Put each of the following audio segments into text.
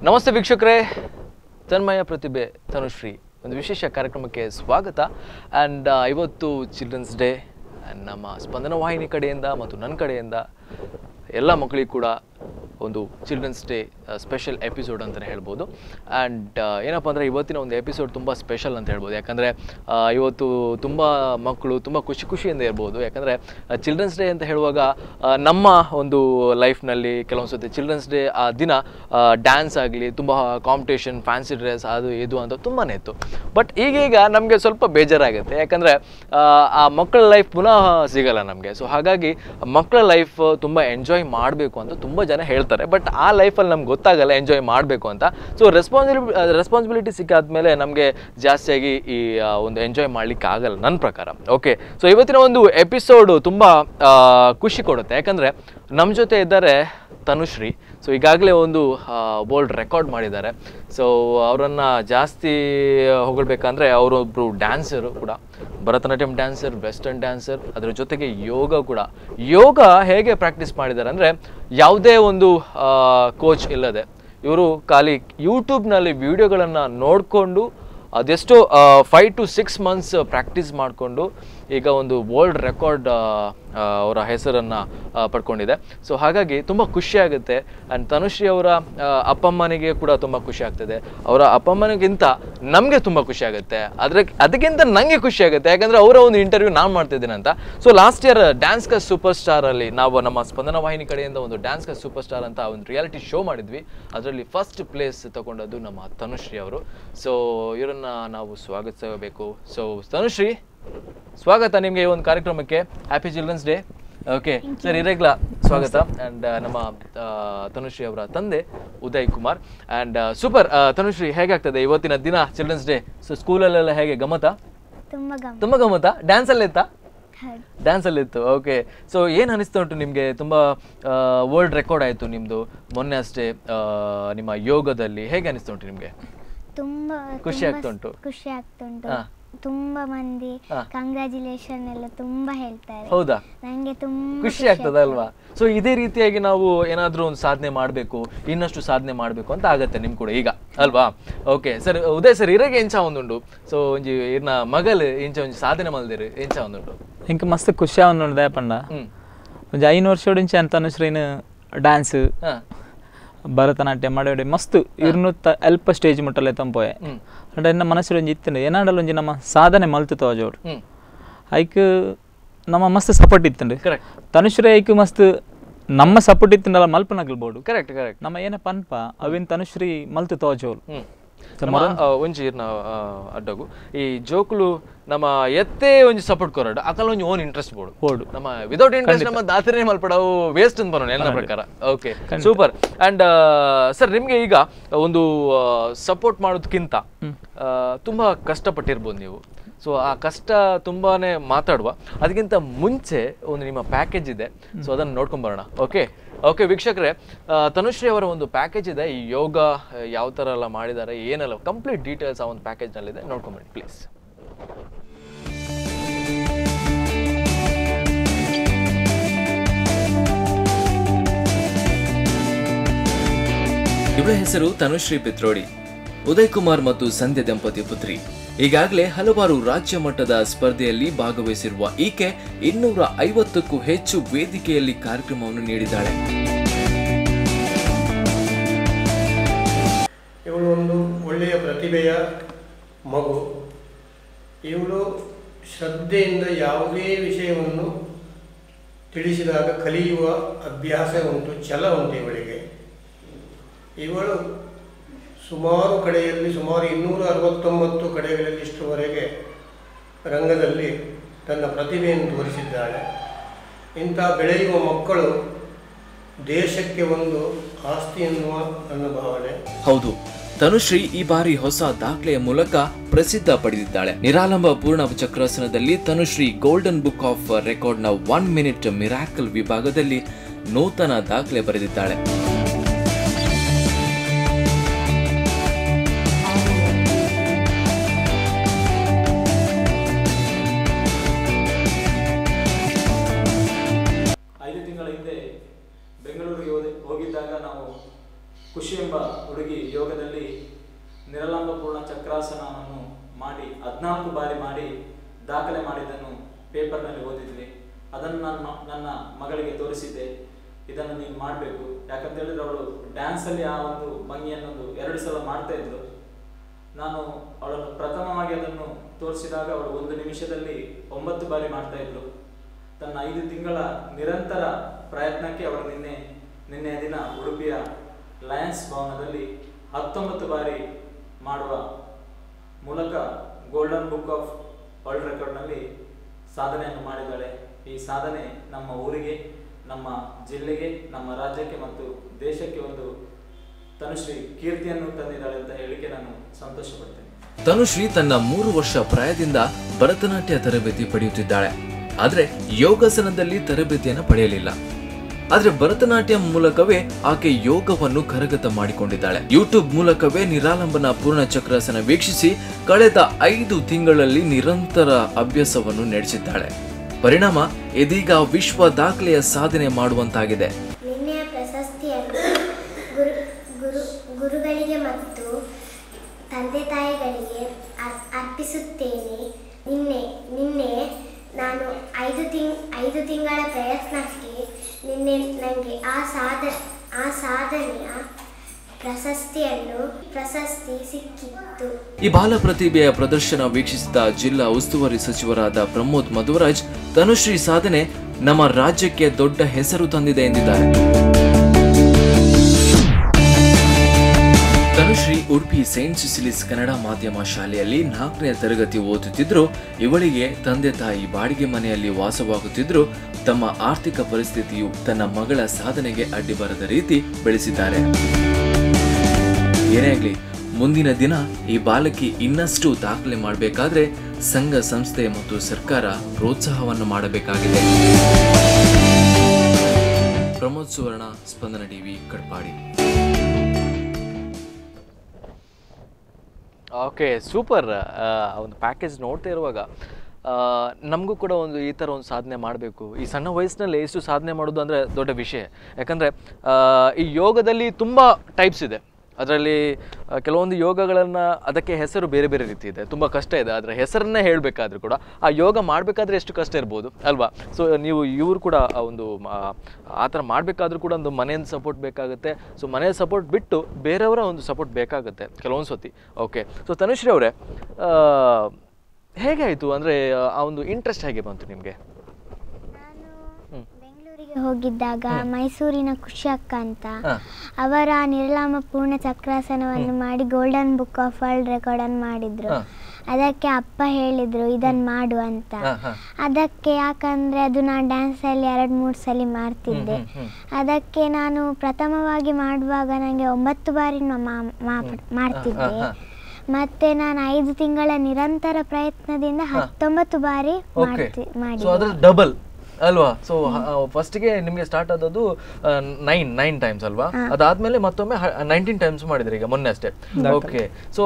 ನಮಸ್ತೆ ವೀಕ್ಷಕರೇ ತನ್ಮಯ ಪ್ರತಿಭೆ ತನುಶ್ರೀ ಒಂದು ವಿಶೇಷ ಕಾರ್ಯಕ್ರಮಕ್ಕೆ ಸ್ವಾಗತ ಆ್ಯಂಡ್ ಇವತ್ತು ಚಿಲ್ಡ್ರನ್ಸ್ ಡೇ ಆ್ಯಂಡ್ ನಮ್ಮ ಸ್ಪಂದನ ವಾಹಿನಿ ಕಡೆಯಿಂದ ಮತ್ತು ನನ್ನ ಕಡೆಯಿಂದ ಎಲ್ಲ ಮಕ್ಕಳಿಗೂ ಕೂಡ ಒಂದು ಚಿಲ್ಡ್ರನ್ಸ್ ಡೇ ಸ್ಪೆಷಲ್ ಎಪಿಸೋಡ್ ಅಂತಲೇ ಹೇಳ್ಬೋದು ಆ್ಯಂಡ್ ಏನಪ್ಪ ಅಂದರೆ ಇವತ್ತಿನ ಒಂದು ಎಪಿಸೋಡ್ ತುಂಬ ಸ್ಪೆಷಲ್ ಅಂತ ಹೇಳ್ಬೋದು ಯಾಕಂದರೆ ಇವತ್ತು ತುಂಬ ಮಕ್ಕಳು ತುಂಬ ಖುಷಿ ಖುಷಿಯಿಂದ ಇರ್ಬೋದು ಯಾಕಂದರೆ ಚಿಲ್ಡ್ರನ್ಸ್ ಡೇ ಅಂತ ಹೇಳುವಾಗ ಆ, ನಮ್ಮ ಒಂದು ಲೈಫ್ನಲ್ಲಿ ಕೆಲವೊಂದು ಸತಿ ಚಿಲ್ಡ್ರನ್ಸ್ ಡೇ ಆ ದಿನ ಡ್ಯಾನ್ಸ್ ಆಗಲಿ ತುಂಬ ಕಾಂಪಿಟೇಷನ್ ಫ್ಯಾನ್ಸಿ ಡ್ರೆಸ್ ಅದು ಇದು ಅಂತ ತುಂಬಾ ಇತ್ತು ಬಟ್ ಈಗೀಗ ನಮಗೆ ಸ್ವಲ್ಪ ಬೇಜಾರಾಗುತ್ತೆ ಯಾಕಂದರೆ ಆ ಮಕ್ಕಳ ಲೈಫ್ ಪುನಃ ಸಿಗಲ್ಲ ನಮಗೆ ಸೊ ಹಾಗಾಗಿ ಮಕ್ಕಳ ಲೈಫ್ ತುಂಬ ಎಂಜಾಯ್ ಮಾಡಬೇಕು ಅಂತ ತುಂಬ ಜನ ಹೇಳ್ತಾರೆ ಬಟ್ ಆ ಲೈಫಲ್ಲಿ ನಮ್ಗೆ ಗೊತ್ತಾಗಲ್ಲ ಎಂಜಾಯ್ ಮಾಡಬೇಕು ಅಂತ ಸೊ ರೆಸ್ಪಾನ್ಸಿಬಿ ರೆಸ್ಪಾನ್ಸಿಬಿಲಿಟಿ ಸಿಕ್ಕಾದ್ಮೇಲೆ ನಮಗೆ ಜಾಸ್ತಿಯಾಗಿ ಈ ಆ, ಒಂದು ಎಂಜಾಯ್ ಮಾಡಲಿಕ್ಕೆ ಆಗಲ್ಲ ನನ್ನ ಪ್ರಕಾರ ಓಕೆ ಸೊ ಇವತ್ತಿನ ಒಂದು ಎಪಿಸೋಡು ತುಂಬ ಖುಷಿ ಕೊಡುತ್ತೆ ಯಾಕಂದರೆ ನಮ್ಮ ಜೊತೆ ಇದ್ದಾರೆ ತನುಶ್ರೀ ಸೊ ಈಗಾಗಲೇ ಒಂದು ಬೋಲ್ಡ್ ರೆಕಾರ್ಡ್ ಮಾಡಿದ್ದಾರೆ ಸೊ ಅವರನ್ನು ಜಾಸ್ತಿ ಹೊಗಳ್ಬೇಕಂದ್ರೆ ಅವರೊಬ್ಬರು ಡ್ಯಾನ್ಸರು ಕೂಡ ಭರತನಾಟ್ಯಂ ಡ್ಯಾನ್ಸರ್ ವೆಸ್ಟರ್ನ್ ಡ್ಯಾನ್ಸರ್ ಅದರ ಜೊತೆಗೆ ಯೋಗ ಕೂಡ ಯೋಗ ಹೇಗೆ ಪ್ರಾಕ್ಟೀಸ್ ಮಾಡಿದ್ದಾರೆ ಅಂದರೆ ಯಾವುದೇ ಒಂದು ಕೋಚ್ ಇಲ್ಲದೆ ಇವರು ಖಾಲಿ ಯೂಟ್ಯೂಬ್ನಲ್ಲಿ ವಿಡಿಯೋಗಳನ್ನು ನೋಡಿಕೊಂಡು ಅದೆಷ್ಟೋ five to six months practice ಮಾಡಿಕೊಂಡು ಈಗ ಒಂದು ವರ್ಲ್ಡ್ ರೆಕಾರ್ಡ್ ಅವರ ಹೆಸರನ್ನು ಪಡ್ಕೊಂಡಿದೆ ಸೊ ಹಾಗಾಗಿ ತುಂಬ ಖುಷಿ ಆಗುತ್ತೆ ಆ್ಯಂಡ್ ತನುಶ್ರೀ ಅವರ ಆ, ಅಪ್ಪಮ್ಮನಿಗೆ ಕೂಡ ತುಂಬ ಖುಷಿ ಆಗ್ತದೆ ಅವರ ಅಪ್ಪಮ್ಮನಿಗಿಂತ ನಮಗೆ ತುಂಬ ಖುಷಿ ಆಗುತ್ತೆ ಅದ್ರ ಅದಕ್ಕಿಂತ ನನಗೆ ಖುಷಿ ಆಗುತ್ತೆ ಯಾಕಂದರೆ ಅವರ ಒಂದು ಇಂಟರ್ವ್ಯೂ ನಾನು ಮಾಡ್ತಿದ್ದೇನೆ ಅಂತ ಸೊ ಲಾಸ್ಟ್ ಇಯರ್ ಡ್ಯಾನ್ಸ್ ಕ ಸೂಪರ್ ಸ್ಟಾರಲ್ಲಿ ನಾವು ನಮ್ಮ ಸ್ಪಂದನ ವಾಹಿನಿ ಕಡೆಯಿಂದ ಒಂದು ಡ್ಯಾನ್ಸ್ ಕ ಸೂಪರ್ ಸ್ಟಾರ್ ಅಂತ ಒಂದು ರಿಯಾಲಿಟಿ ಶೋ ಮಾಡಿದ್ವಿ ಅದರಲ್ಲಿ ಫಸ್ಟ್ ಪ್ಲೇಸ್ ತಗೊಂಡದ್ದು ನಮ್ಮ ತನುಶ್ರೀ ಅವರು ಸೊ ಇವರನ್ನ ನಾವು ಸ್ವಾಗತಿಸಬೇಕು ಸೊ ತನುಶ್ರೀ ಸ್ವಾಗತ ನಿಮಗೆ ಈ ಒಂದು ಕಾರ್ಯಕ್ರಮಕ್ಕೆ happy children's day okay sir ಇರೆಗ್ಲ ಸ್ವಾಗತ ಆ್ಯಂಡ್ ನಮ್ಮ ಆ, ತನುಶ್ರೀ ಅವರ ತಂದೆ ಉದಯ್ ಕುಮಾರ್ ಆ್ಯಂಡ್ ಸೂಪರ್ ತನುಶ್ರೀ ಹೇಗಾಗ್ತದೆ ಇವತ್ತಿನ ದಿನ ಚಿಲ್ಡ್ರನ್ಸ್ ಡೇ ಸೊ ಸ್ಕೂಲಲ್ಲೆಲ್ಲ ಹೇಗೆ ಗಮತ ತುಂಬ ಗಮ ತುಂಬ ಗಮತ ಡ್ಯಾನ್ಸಲ್ಲಿ ಇತ್ತಾ ಹೌದು. ಡ್ಯಾನ್ಸಲ್ಲಿ ಇತ್ತು ಓಕೆ ಸೊ ಏನು ಅನಿಸ್ತಾ ಉಂಟು ನಿಮಗೆ ತುಂಬ ವರ್ಲ್ಡ್ ರೆಕಾರ್ಡ್ ಆಯಿತು ನಿಮ್ಮದು ಮೊನ್ನೆ ಅಷ್ಟೇ ಆ, ನಿಮ್ಮ ಯೋಗದಲ್ಲಿ ಹೇಗೆ ಅನಿಸ್ತಾ ಉಂಟು ನಿಮಗೆ ತುಂಬ ಖುಷಿ ತುಂಬ ಆಗ್ತಾ ಉಂಟು. ಖುಷಿ ಆಗ್ತುಂಟು ಹಾ. ತುಂಬ ಮಂದಿ ಹಾ. ಕಂಗ್ರ್ಯಾಚುಲೇಷನ್ ಎಲ್ಲ ತುಂಬ ಹೇಳ್ತಾರೆ ಹೌದಾ ನಂಗೆ ತುಂಬ ಖುಷಿ ಆಗ್ತದೆ ಅಲ್ವಾ ಸೊ ಇದೇ ರೀತಿಯಾಗಿ ನಾವು ಏನಾದರೂ ಒಂದು ಸಾಧನೆ ಮಾಡಬೇಕು ಇನ್ನಷ್ಟು ಸಾಧನೆ ಮಾಡಬೇಕು ಅಂತ ಆಗತ್ತೆ ನಿಮ್ ಕೂಡ ಈಗ ಅಲ್ವಾ ಓಕೆ ಸರ್ ಉದಯ್ ಸರ್ ಇರಗೆ ಎಂಚ ಒಂದುಂಡು ಸೊ ಒಂಜಿ ಇರ್ನ ಮಗಲ್ ಇಂಚ ಒಂಜಿ ಸಾಧನೆ ಮಲ್ದಿರು ಎಂಚ ಒಂದುಂಡು ಇಂಕ ಮಸ್ತ್ ಖುಷಿ ಆವೊಂದು ದಯಪಂಡ ಹ್ಮ್ ಒಂಜಿ ಐನು ವರ್ಷೋಡಿಂಚ ಅಂತ ಅನುಶ್ರೀನ್ ಡ್ಯಾನ್ಸ್ ಹಾ ಭರತನಾಟ್ಯ ಮಾಡಿ ಮಸ್ತ್ ಇರ್ನು ಅಲ್ಪ ಸ್ಟೇಜ್ ಮುಟ್ಟಲೆ ತಂಪೋಯೆ ಹ್ಮ್ ಅಂಡ ಎನ್ನ ಮನಸ್ಸು ಒಂಜಿ ಇತ್ತಂಡೆ ಏನಾಡಲ್ಲ ಒಂಜಿ ನಮ್ಮ ಸಾಧನೆ ಮಲ್ತು ತೋಜೋಡು ಹ್ಮ್ ಐಕ್ ನಮ್ಮ ಮಸ್ತ್ ಸಪೋರ್ಟ್ ಇತ್ತಂಡು ಕರೆಕ್ಟ್ ತನುಶ್ರೀ ಐಕ್ ಮಸ್ತ್ ನಮ್ಮ ಸಪೋರ್ಟ್ ಇತ್ತಂಡಲ್ಲ ಮಲ್ಪ ನಗಲ್ಬೋಡು ಕರೆಕ್ಟ್ ಕರೆಕ್ಟ್ ನಮ್ಮ ಏನ ಪನ್ಪ ಅವಿನ್ ತನುಶ್ರೀ ಮಲ್ತು ತೋಜೋಲು ಹ್ಮ್ ನಮ್ಮ, ಆ, ಒಂಜಿ ಇರ್ನ ಆ, ಅಡ್ಡಗು ಈ ಜೋಕುಲು ನಮ್ಮ ಎತ್ತೇ ಒಂಜಿ ಸಪೋರ್ಟ್ ಕೊರಡು ಅಕಲ್ ಒಂಜಿ ಓನ್ ಇಂಟ್ರೆಸ್ಟ್ ಬೋಡು ಬೋಡು ನಮ್ಮ ವಿದೌಟ್ ಇಂಟ್ರೆಸ್ಟ್ ನಮ್ಮ ದಾತನೇ ಮಲ್ಪಡವು ವೇಸ್ಟ್ ಅಂತ ಬರೋಣ ಎಲ್ಲ ಪ್ರಕಾರ ಓಕೆ ಸೂಪರ್ ಅಂಡ್ ಸರ್ ನಿಮ್ಗೆ ಈಗ ಒಂದು ಸಪೋರ್ಟ್ ಮಾಡೋದಕ್ಕಿಂತ ಆ, ತುಂಬಾ ಕಷ್ಟಪಟ್ಟಿರ್ಬೋದು ನೀವು ಸೊ ಆ ಕಷ್ಟ ತುಂಬಾನೇ ಮಾತಾಡುವ ಅದಕ್ಕಿಂತ ಮುಂಚೆ ಒಂದು ನಿಮ್ಮ ಪ್ಯಾಕೇಜ್ ಇದೆ ಸೊ ಅದನ್ನು ನೋಡ್ಕೊಂಡ್ ಬರೋಣ ಓಕೆ ಓಕೆ ವೀಕ್ಷಕರೇ ಆ, ತನುಶ್ರೀ ಅವರ ಒಂದು ಪ್ಯಾಕೇಜ್ ಇದೆ ಈ ಯೋಗ ಆ, ಯಾವ ಥರ ಎಲ್ಲ ಮಾಡಿದ್ದಾರೆ ಏನೆಲ್ಲ ಕಂಪ್ಲೀಟ್ ಡೀಟೇಲ್ಸ್ ಆ ಒಂದು ಪ್ಯಾಕೇಜ್ನಲ್ಲಿದೆ ನೋಡ್ಕೊಂಬನ್ನಿ ಪ್ಲೀಸ್ ಇವಳ ಹೆಸರು ತನುಶ್ರೀ ಪಿತ್ರೋಡಿ ಉದಯ್ ಕುಮಾರ್ ಮತ್ತು ಸಂಧ್ಯಾ ದಂಪತಿ ಪುತ್ರಿ ಈಗಾಗಲೇ ಹಲವಾರು ರಾಜ್ಯ ಮಟ್ಟದ ಸ್ಪರ್ಧೆಯಲ್ಲಿ ಭಾಗವಹಿಸಿರುವ ಈಕೆ ಇನ್ನೂರ ಐವತ್ತಕ್ಕೂ ಹೆಚ್ಚು ವೇದಿಕೆಯಲ್ಲಿ ಕಾರ್ಯಕ್ರಮವನ್ನು ನೀಡಿದ್ದಾಳೆ ಇವಳು ಒಂದು ಒಳ್ಳೆಯ ಪ್ರತಿಭೆಯ ಮಗು ಇವಳು ಶ್ರದ್ಧೆಯಿಂದ ಯಾವುದೇ ವಿಷಯವನ್ನು ತಿಳಿಸಿದಾಗ ಕಲಿಯುವ ಅಭ್ಯಾಸ ಉಂಟು ಛಲ ಉಂಟು ಇವಳಿಗೆ ಇವಳು ಸುಮಾರು ಕಡೆಯಲ್ಲಿ ಸುಮಾರು ಇನ್ನೂರ ಅರವತ್ತೊಂಬತ್ತು ಕಡೆಗಳಲ್ಲಿ ಇಷ್ಟರವರೆಗೆ ರಂಗದಲ್ಲಿ ತನ್ನ ಪ್ರತಿಭೆಯನ್ನು ತೋರಿಸಿದ್ದಾಳೆ ಇಂಥ ಬೆಳೆಯುವ ಮಕ್ಕಳು ದೇಶಕ್ಕೆ ಒಂದು ಆಸ್ತಿ ಎನ್ನುವ ನನ್ನ ಭಾವನೆ ಹೌದು ತನುಶ್ರೀ ಈ ಬಾರಿ ಹೊಸ ದಾಖಲೆಯ ಮೂಲಕ ಪ್ರಸಿದ್ಧ ಪಡೆದಿದ್ದಾಳೆ ನಿರಾಲಂಬ ಪೂರ್ಣ ಚಕ್ರಾಸನದಲ್ಲಿ ತನುಶ್ರೀ ಗೋಲ್ಡನ್ ಬುಕ್ ಆಫ್ ರೆಕಾರ್ಡ್ನ ಒನ್ ಮಿನಿಟ್ ಮಿರಾಕಲ್ ವಿಭಾಗದಲ್ಲಿ ನೂತನ ದಾಖಲೆ ಬರೆದಿದ್ದಾಳೆ ಐದು ತಿಂಗಳ ಹಿಂದೆ ಬೆಂಗಳೂರಿಗೆ ಹೋದೆ ಹೋಗಿದ್ದಾಗ ನಾವು ಖುಷಿ ಎಂಬ ಹುಡುಗಿ ಯೋಗದಲ್ಲಿ ನಿರಲಂಬಪೂರ್ಣ ಚಕ್ರಾಸನವನ್ನು ಮಾಡಿ ಹದಿನಾಲ್ಕು ಬಾರಿ ಮಾಡಿ ದಾಖಲೆ ಮಾಡಿದ್ದನ್ನು ಪೇಪರ್ನಲ್ಲಿ ಓದಿದ್ವಿ ಅದನ್ನು ನಾನು ಮ- ನನ್ನ ಮಗಳಿಗೆ ತೋರಿಸಿದ್ದೆ ಇದನ್ನು ನೀನು ಮಾಡಬೇಕು ಯಾಕಂತ ಹೇಳಿದ್ರೆ ಅವಳು ಡ್ಯಾನ್ಸಲ್ಲಿ ಆ ಒಂದು ಭಂಗಿಯನ್ನೊಂದು ಎರಡು ಸಲ ಮಾಡ್ತಾ ಇದ್ಲು ನಾನು ಅವಳನ್ನು ಪ್ರಥಮವಾಗಿ ಅದನ್ನು ತೋರಿಸಿದಾಗ ಅವಳು ಒಂದು ನಿಮಿಷದಲ್ಲಿ ಒಂಬತ್ತು ಬಾರಿ ಮಾಡ್ತಾ ಇದ್ಲು ತನ್ನ ಐದು ತಿಂಗಳ ನಿರಂತರ ಪ್ರಯತ್ನಕ್ಕೆ ಅವಳು ನಿನ್ನೆ ನಿನ್ನೆಯ ದಿನ ಉಡುಪಿಯ ಲಯನ್ಸ್ ಭವನದಲ್ಲಿ ಹತ್ತೊಂಬತ್ತು ಬಾರಿ ಮಾಡುವ ಮೂಲಕ ಗೋಲ್ಡನ್ ಬುಕ್ ಆಫ್ ವರ್ಲ್ಡ್ ರೆಕಾರ್ಡ್ನಲ್ಲಿ ಸಾಧನೆಯನ್ನು ಮಾಡಿದ್ದಾಳೆ ಈ ಸಾಧನೆ ನಮ್ಮ ಊರಿಗೆ ನಮ್ಮ ಜಿಲ್ಲೆಗೆ ನಮ್ಮ ರಾಜ್ಯಕ್ಕೆ ಮತ್ತು ದೇಶಕ್ಕೆ ಒಂದು ತನುಶ್ರೀ ಕೀರ್ತಿಯನ್ನು ತಂದಿದ್ದಾಳೆ ಅಂತ ಹೇಳಿಕೆ ನಾನು ಸಂತೋಷ ಪಡ್ತೇನೆ ತನುಶ್ರೀ ತನ್ನ ಮೂರು ವರ್ಷ ಪ್ರಾಯದಿಂದ ಭರತನಾಟ್ಯ ತರಬೇತಿ ಪಡೆಯುತ್ತಿದ್ದಾಳೆ ಆದ್ರೆ ಯೋಗಾಸನದಲ್ಲಿ ತರಬೇತಿಯನ್ನು ಪಡೆಯಲಿಲ್ಲ ಆದ್ರೆ ಭರತನಾಟ್ಯ ಮೂಲಕವೇ ಆಕೆ ಯೋಗವನ್ನು ಕರಗತ ಮಾಡಿಕೊಂಡಿದ್ದಾಳೆ ಯೂಟ್ಯೂಬ್ ಮೂಲಕವೇ ನಿರಾಲಂಬನ ಪೂರ್ಣ ಚಕ್ರಾಸನ ವೀಕ್ಷಿಸಿ ಕಳೆದ ಐದು ತಿಂಗಳಲ್ಲಿ ನಿರಂತರ ಅಭ್ಯಾಸವನ್ನು ನಡೆಸಿದ್ದಾಳೆ ಪರಿಣಾಮ ಇದೀಗ ವಿಶ್ವ ದಾಖಲೆಯ ಸಾಧನೆ ಮಾಡುವಂತಾಗಿದೆ ನಿನ್ನೆಯ ಪ್ರಶಸ್ತಿಯನ್ನು ಗುರು ಗುರು ಗುರುಗಳಿಗೆ ಮತ್ತು ತಂದೆ ತಾಯಿಗಳಿಗೆ ಅರ್- ಅರ್ಪಿಸುತ್ತೇನೆ ನಿನ್ನೆ ನಿನ್ನೆ ನಾನು ಐದು ತಿಂಗ್ ಐದು ತಿಂಗಳ ಪ್ರಯತ್ನಕ್ಕೆ ನಿನ್ನೆ ನನಗೆ ಆ ಸಾಧ ಆ ಸಾಧನೆಯ ಪ್ರಶಸ್ತಿಯನ್ನು ಪ್ರಶಸ್ತಿ ಸಿಕ್ಕಿತ್ತು ಈ ಬಾಲ ಪ್ರತಿಭೆಯ ಪ್ರದರ್ಶನ ವೀಕ್ಷಿಸಿದ ಜಿಲ್ಲಾ ಉಸ್ತುವಾರಿ ಸಚಿವರಾದ ಪ್ರಮೋದ್ ಮಧ್ವರಾಜ್ ತನುಶ್ರೀ ಸಾಧನೆ ನಮ್ಮ ರಾಜ್ಯಕ್ಕೆ ದೊಡ್ಡ ಹೆಸರು ತಂದಿದೆ ಎಂದಿದ್ದಾರೆ ತನುಶ್ರೀ ಉಡುಪಿ ಸೈಂಟ್ ಸಿಸಿಲಿಸ್ ಕನ್ನಡ ಮಾಧ್ಯಮ ಶಾಲೆಯಲ್ಲಿ ನಾಲ್ಕನೇ ತರಗತಿ ಓದುತ್ತಿದ್ರು ಇವಳಿಗೆ ತಂದೆ ತಾಯಿ ಬಾಡಿಗೆ ಮನೆಯಲ್ಲಿ ವಾಸವಾಗುತ್ತಿದ್ರು ತಮ್ಮ ಆರ್ಥಿಕ ಪರಿಸ್ಥಿತಿಯು ತನ್ನ ಮಗಳ ಸಾಧನೆಗೆ ಅಡ್ಡಿ ಬರದ ರೀತಿ ಬೆಳೆಸಿದ್ದಾರೆ ಏನೇ ಆಗ್ಲಿ ಮುಂದಿನ ದಿನ ಈ ಬಾಲಕಿ ಇನ್ನಷ್ಟು ದಾಖಲೆ ಮಾಡಬೇಕಾದ್ರೆ ಸಂಘ ಸಂಸ್ಥೆ ಮತ್ತು ಸರ್ಕಾರ ಪ್ರೋತ್ಸಾಹವನ್ನು ಮಾಡಬೇಕಾಗಿದೆ Pramod Suvarna Spandana TV Kadpadi okay super ಒಂದು ಪ್ಯಾಕೇಜ್ ನೋಡ್ತಾ ಇರುವಾಗ ನಮಗೂ ಕೂಡ ಒಂದು ಈ ಥರ ಒಂದು ಸಾಧನೆ ಮಾಡಬೇಕು ಈ ಸಣ್ಣ ವಯಸ್ಸಿನಲ್ಲಿ ಎಷ್ಟು ಸಾಧನೆ ಮಾಡೋದು ಅಂದರೆ ದೊಡ್ಡ ವಿಷಯ ಯಾಕಂದರೆ ಈ ಯೋಗದಲ್ಲಿ ತುಂಬ ಟೈಪ್ಸ್ ಇದೆ ಅದರಲ್ಲಿ ಕೆಲವೊಂದು ಯೋಗಗಳನ್ನು ಅದಕ್ಕೆ ಹೆಸರು ಬೇರೆ ಬೇರೆ ರೀತಿ ಇದೆ ತುಂಬ ಕಷ್ಟ ಇದೆ ಅದರ ಹೆಸರನ್ನೇ ಹೇಳಬೇಕಾದ್ರೂ ಕೂಡ ಆ ಯೋಗ ಮಾಡಬೇಕಾದ್ರೆ ಎಷ್ಟು ಕಷ್ಟ ಇರ್ಬೋದು ಅಲ್ವಾ ಸೊ ನೀವು ಇವರು ಕೂಡ ಆ ಒಂದು ಮ- ಆ ಥರ ಮಾಡಬೇಕಾದ್ರೂ ಕೂಡ ಒಂದು ಮನೆಯಿಂದ ಸಪೋರ್ಟ್ ಬೇಕಾಗುತ್ತೆ ಸೊ ಮನೆಯ ಸಪೋರ್ಟ್ ಬಿಟ್ಟು ಬೇರೆಯವರ ಒಂದು ಸಪೋರ್ಟ್ ಬೇಕಾಗುತ್ತೆ ಕೆಲವೊಂದು ಸತಿ ಓಕೆ ಸೊ ತನುಶ್ರೀ ಅವರೇ ಹೇಗೆ ಆಯಿತು ಅಂದರೆ ಆ ಒಂದು ಇಂಟ್ರೆಸ್ಟ್ ಹೇಗೆ ಬಂತು ನಿಮಗೆ ನಾನು ಬೆಂಗಳೂರಿಗೆ ಹೋಗಿದ್ದಾಗ ಮೈಸೂರಿನ ಖುಷಿ ಅಕ್ಕ ಅಂತ ಹಾ. ಅವರ ನಿರ್ಲಾಮ ಪೂರ್ಣ ಚಕ್ರಾಸನವನ್ನು ಮಾಡಿ golden book of world record ಅನ್ನು ಮಾಡಿದ್ರು ಹಾ. ಅದಕ್ಕೆ ಅಪ್ಪ ಹೇಳಿದ್ರು ಇದನ್ನ ಮಾಡು ಅಂತ ಹಾ, ಹಾ. ಅದಕ್ಕೆ ಯಾಕಂದ್ರೆ ಅದು ನಾನು ಡ್ಯಾನ್ಸ್ ಅಲ್ಲಿ ಎರಡು ಮೂರು ಸಲ ಮಾಡ್ತಿದ್ದೆ ಹ್ಮ್, ಹ್ಮ್, ಅದಕ್ಕೆ ನಾನು ಪ್ರಥಮವಾಗಿ ಮಾಡುವಾಗ ನನಗೆ ಒಂಬತ್ತು ಬಾರಿ ನಾ ಮಾ- ಮಾ- ಮಾಡ್ತಿದ್ದೆ ಹಾ, ಹಾ. ಮತ್ತೆ ನಾನು ಐದು ತಿಂಗಳ ನಿರಂತರ ಪ್ರಯತ್ನದಿಂದ ಹತ್ತೊಂಬತ್ತು ಬಾರಿ ಓಕೆ ಮಾಡ್ತಿ ಸೊ ಮಾಡಿದ್ದೆ ಅದ್ರ ಡಬಲ್ ಅಲ್ವಾ ಸೊ ಫಸ್ಟ್ಗೆ ನಿಮಗೆ ಸ್ಟಾರ್ಟ್ ಆದದ್ದು ನೈನ್ ನೈನ್ ಟೈಮ್ಸ್ ಅಲ್ವಾ ಅದಾದ್ಮೇಲೆ ಮತ್ತೊಮ್ಮೆ ನೈನ್ಟೀನ್ ಟೈಮ್ಸ್ ಮಾಡಿದ್ರಿ ಈಗ ಮೊನ್ನೆ ಅಷ್ಟೇ ಓಕೆ ಸೊ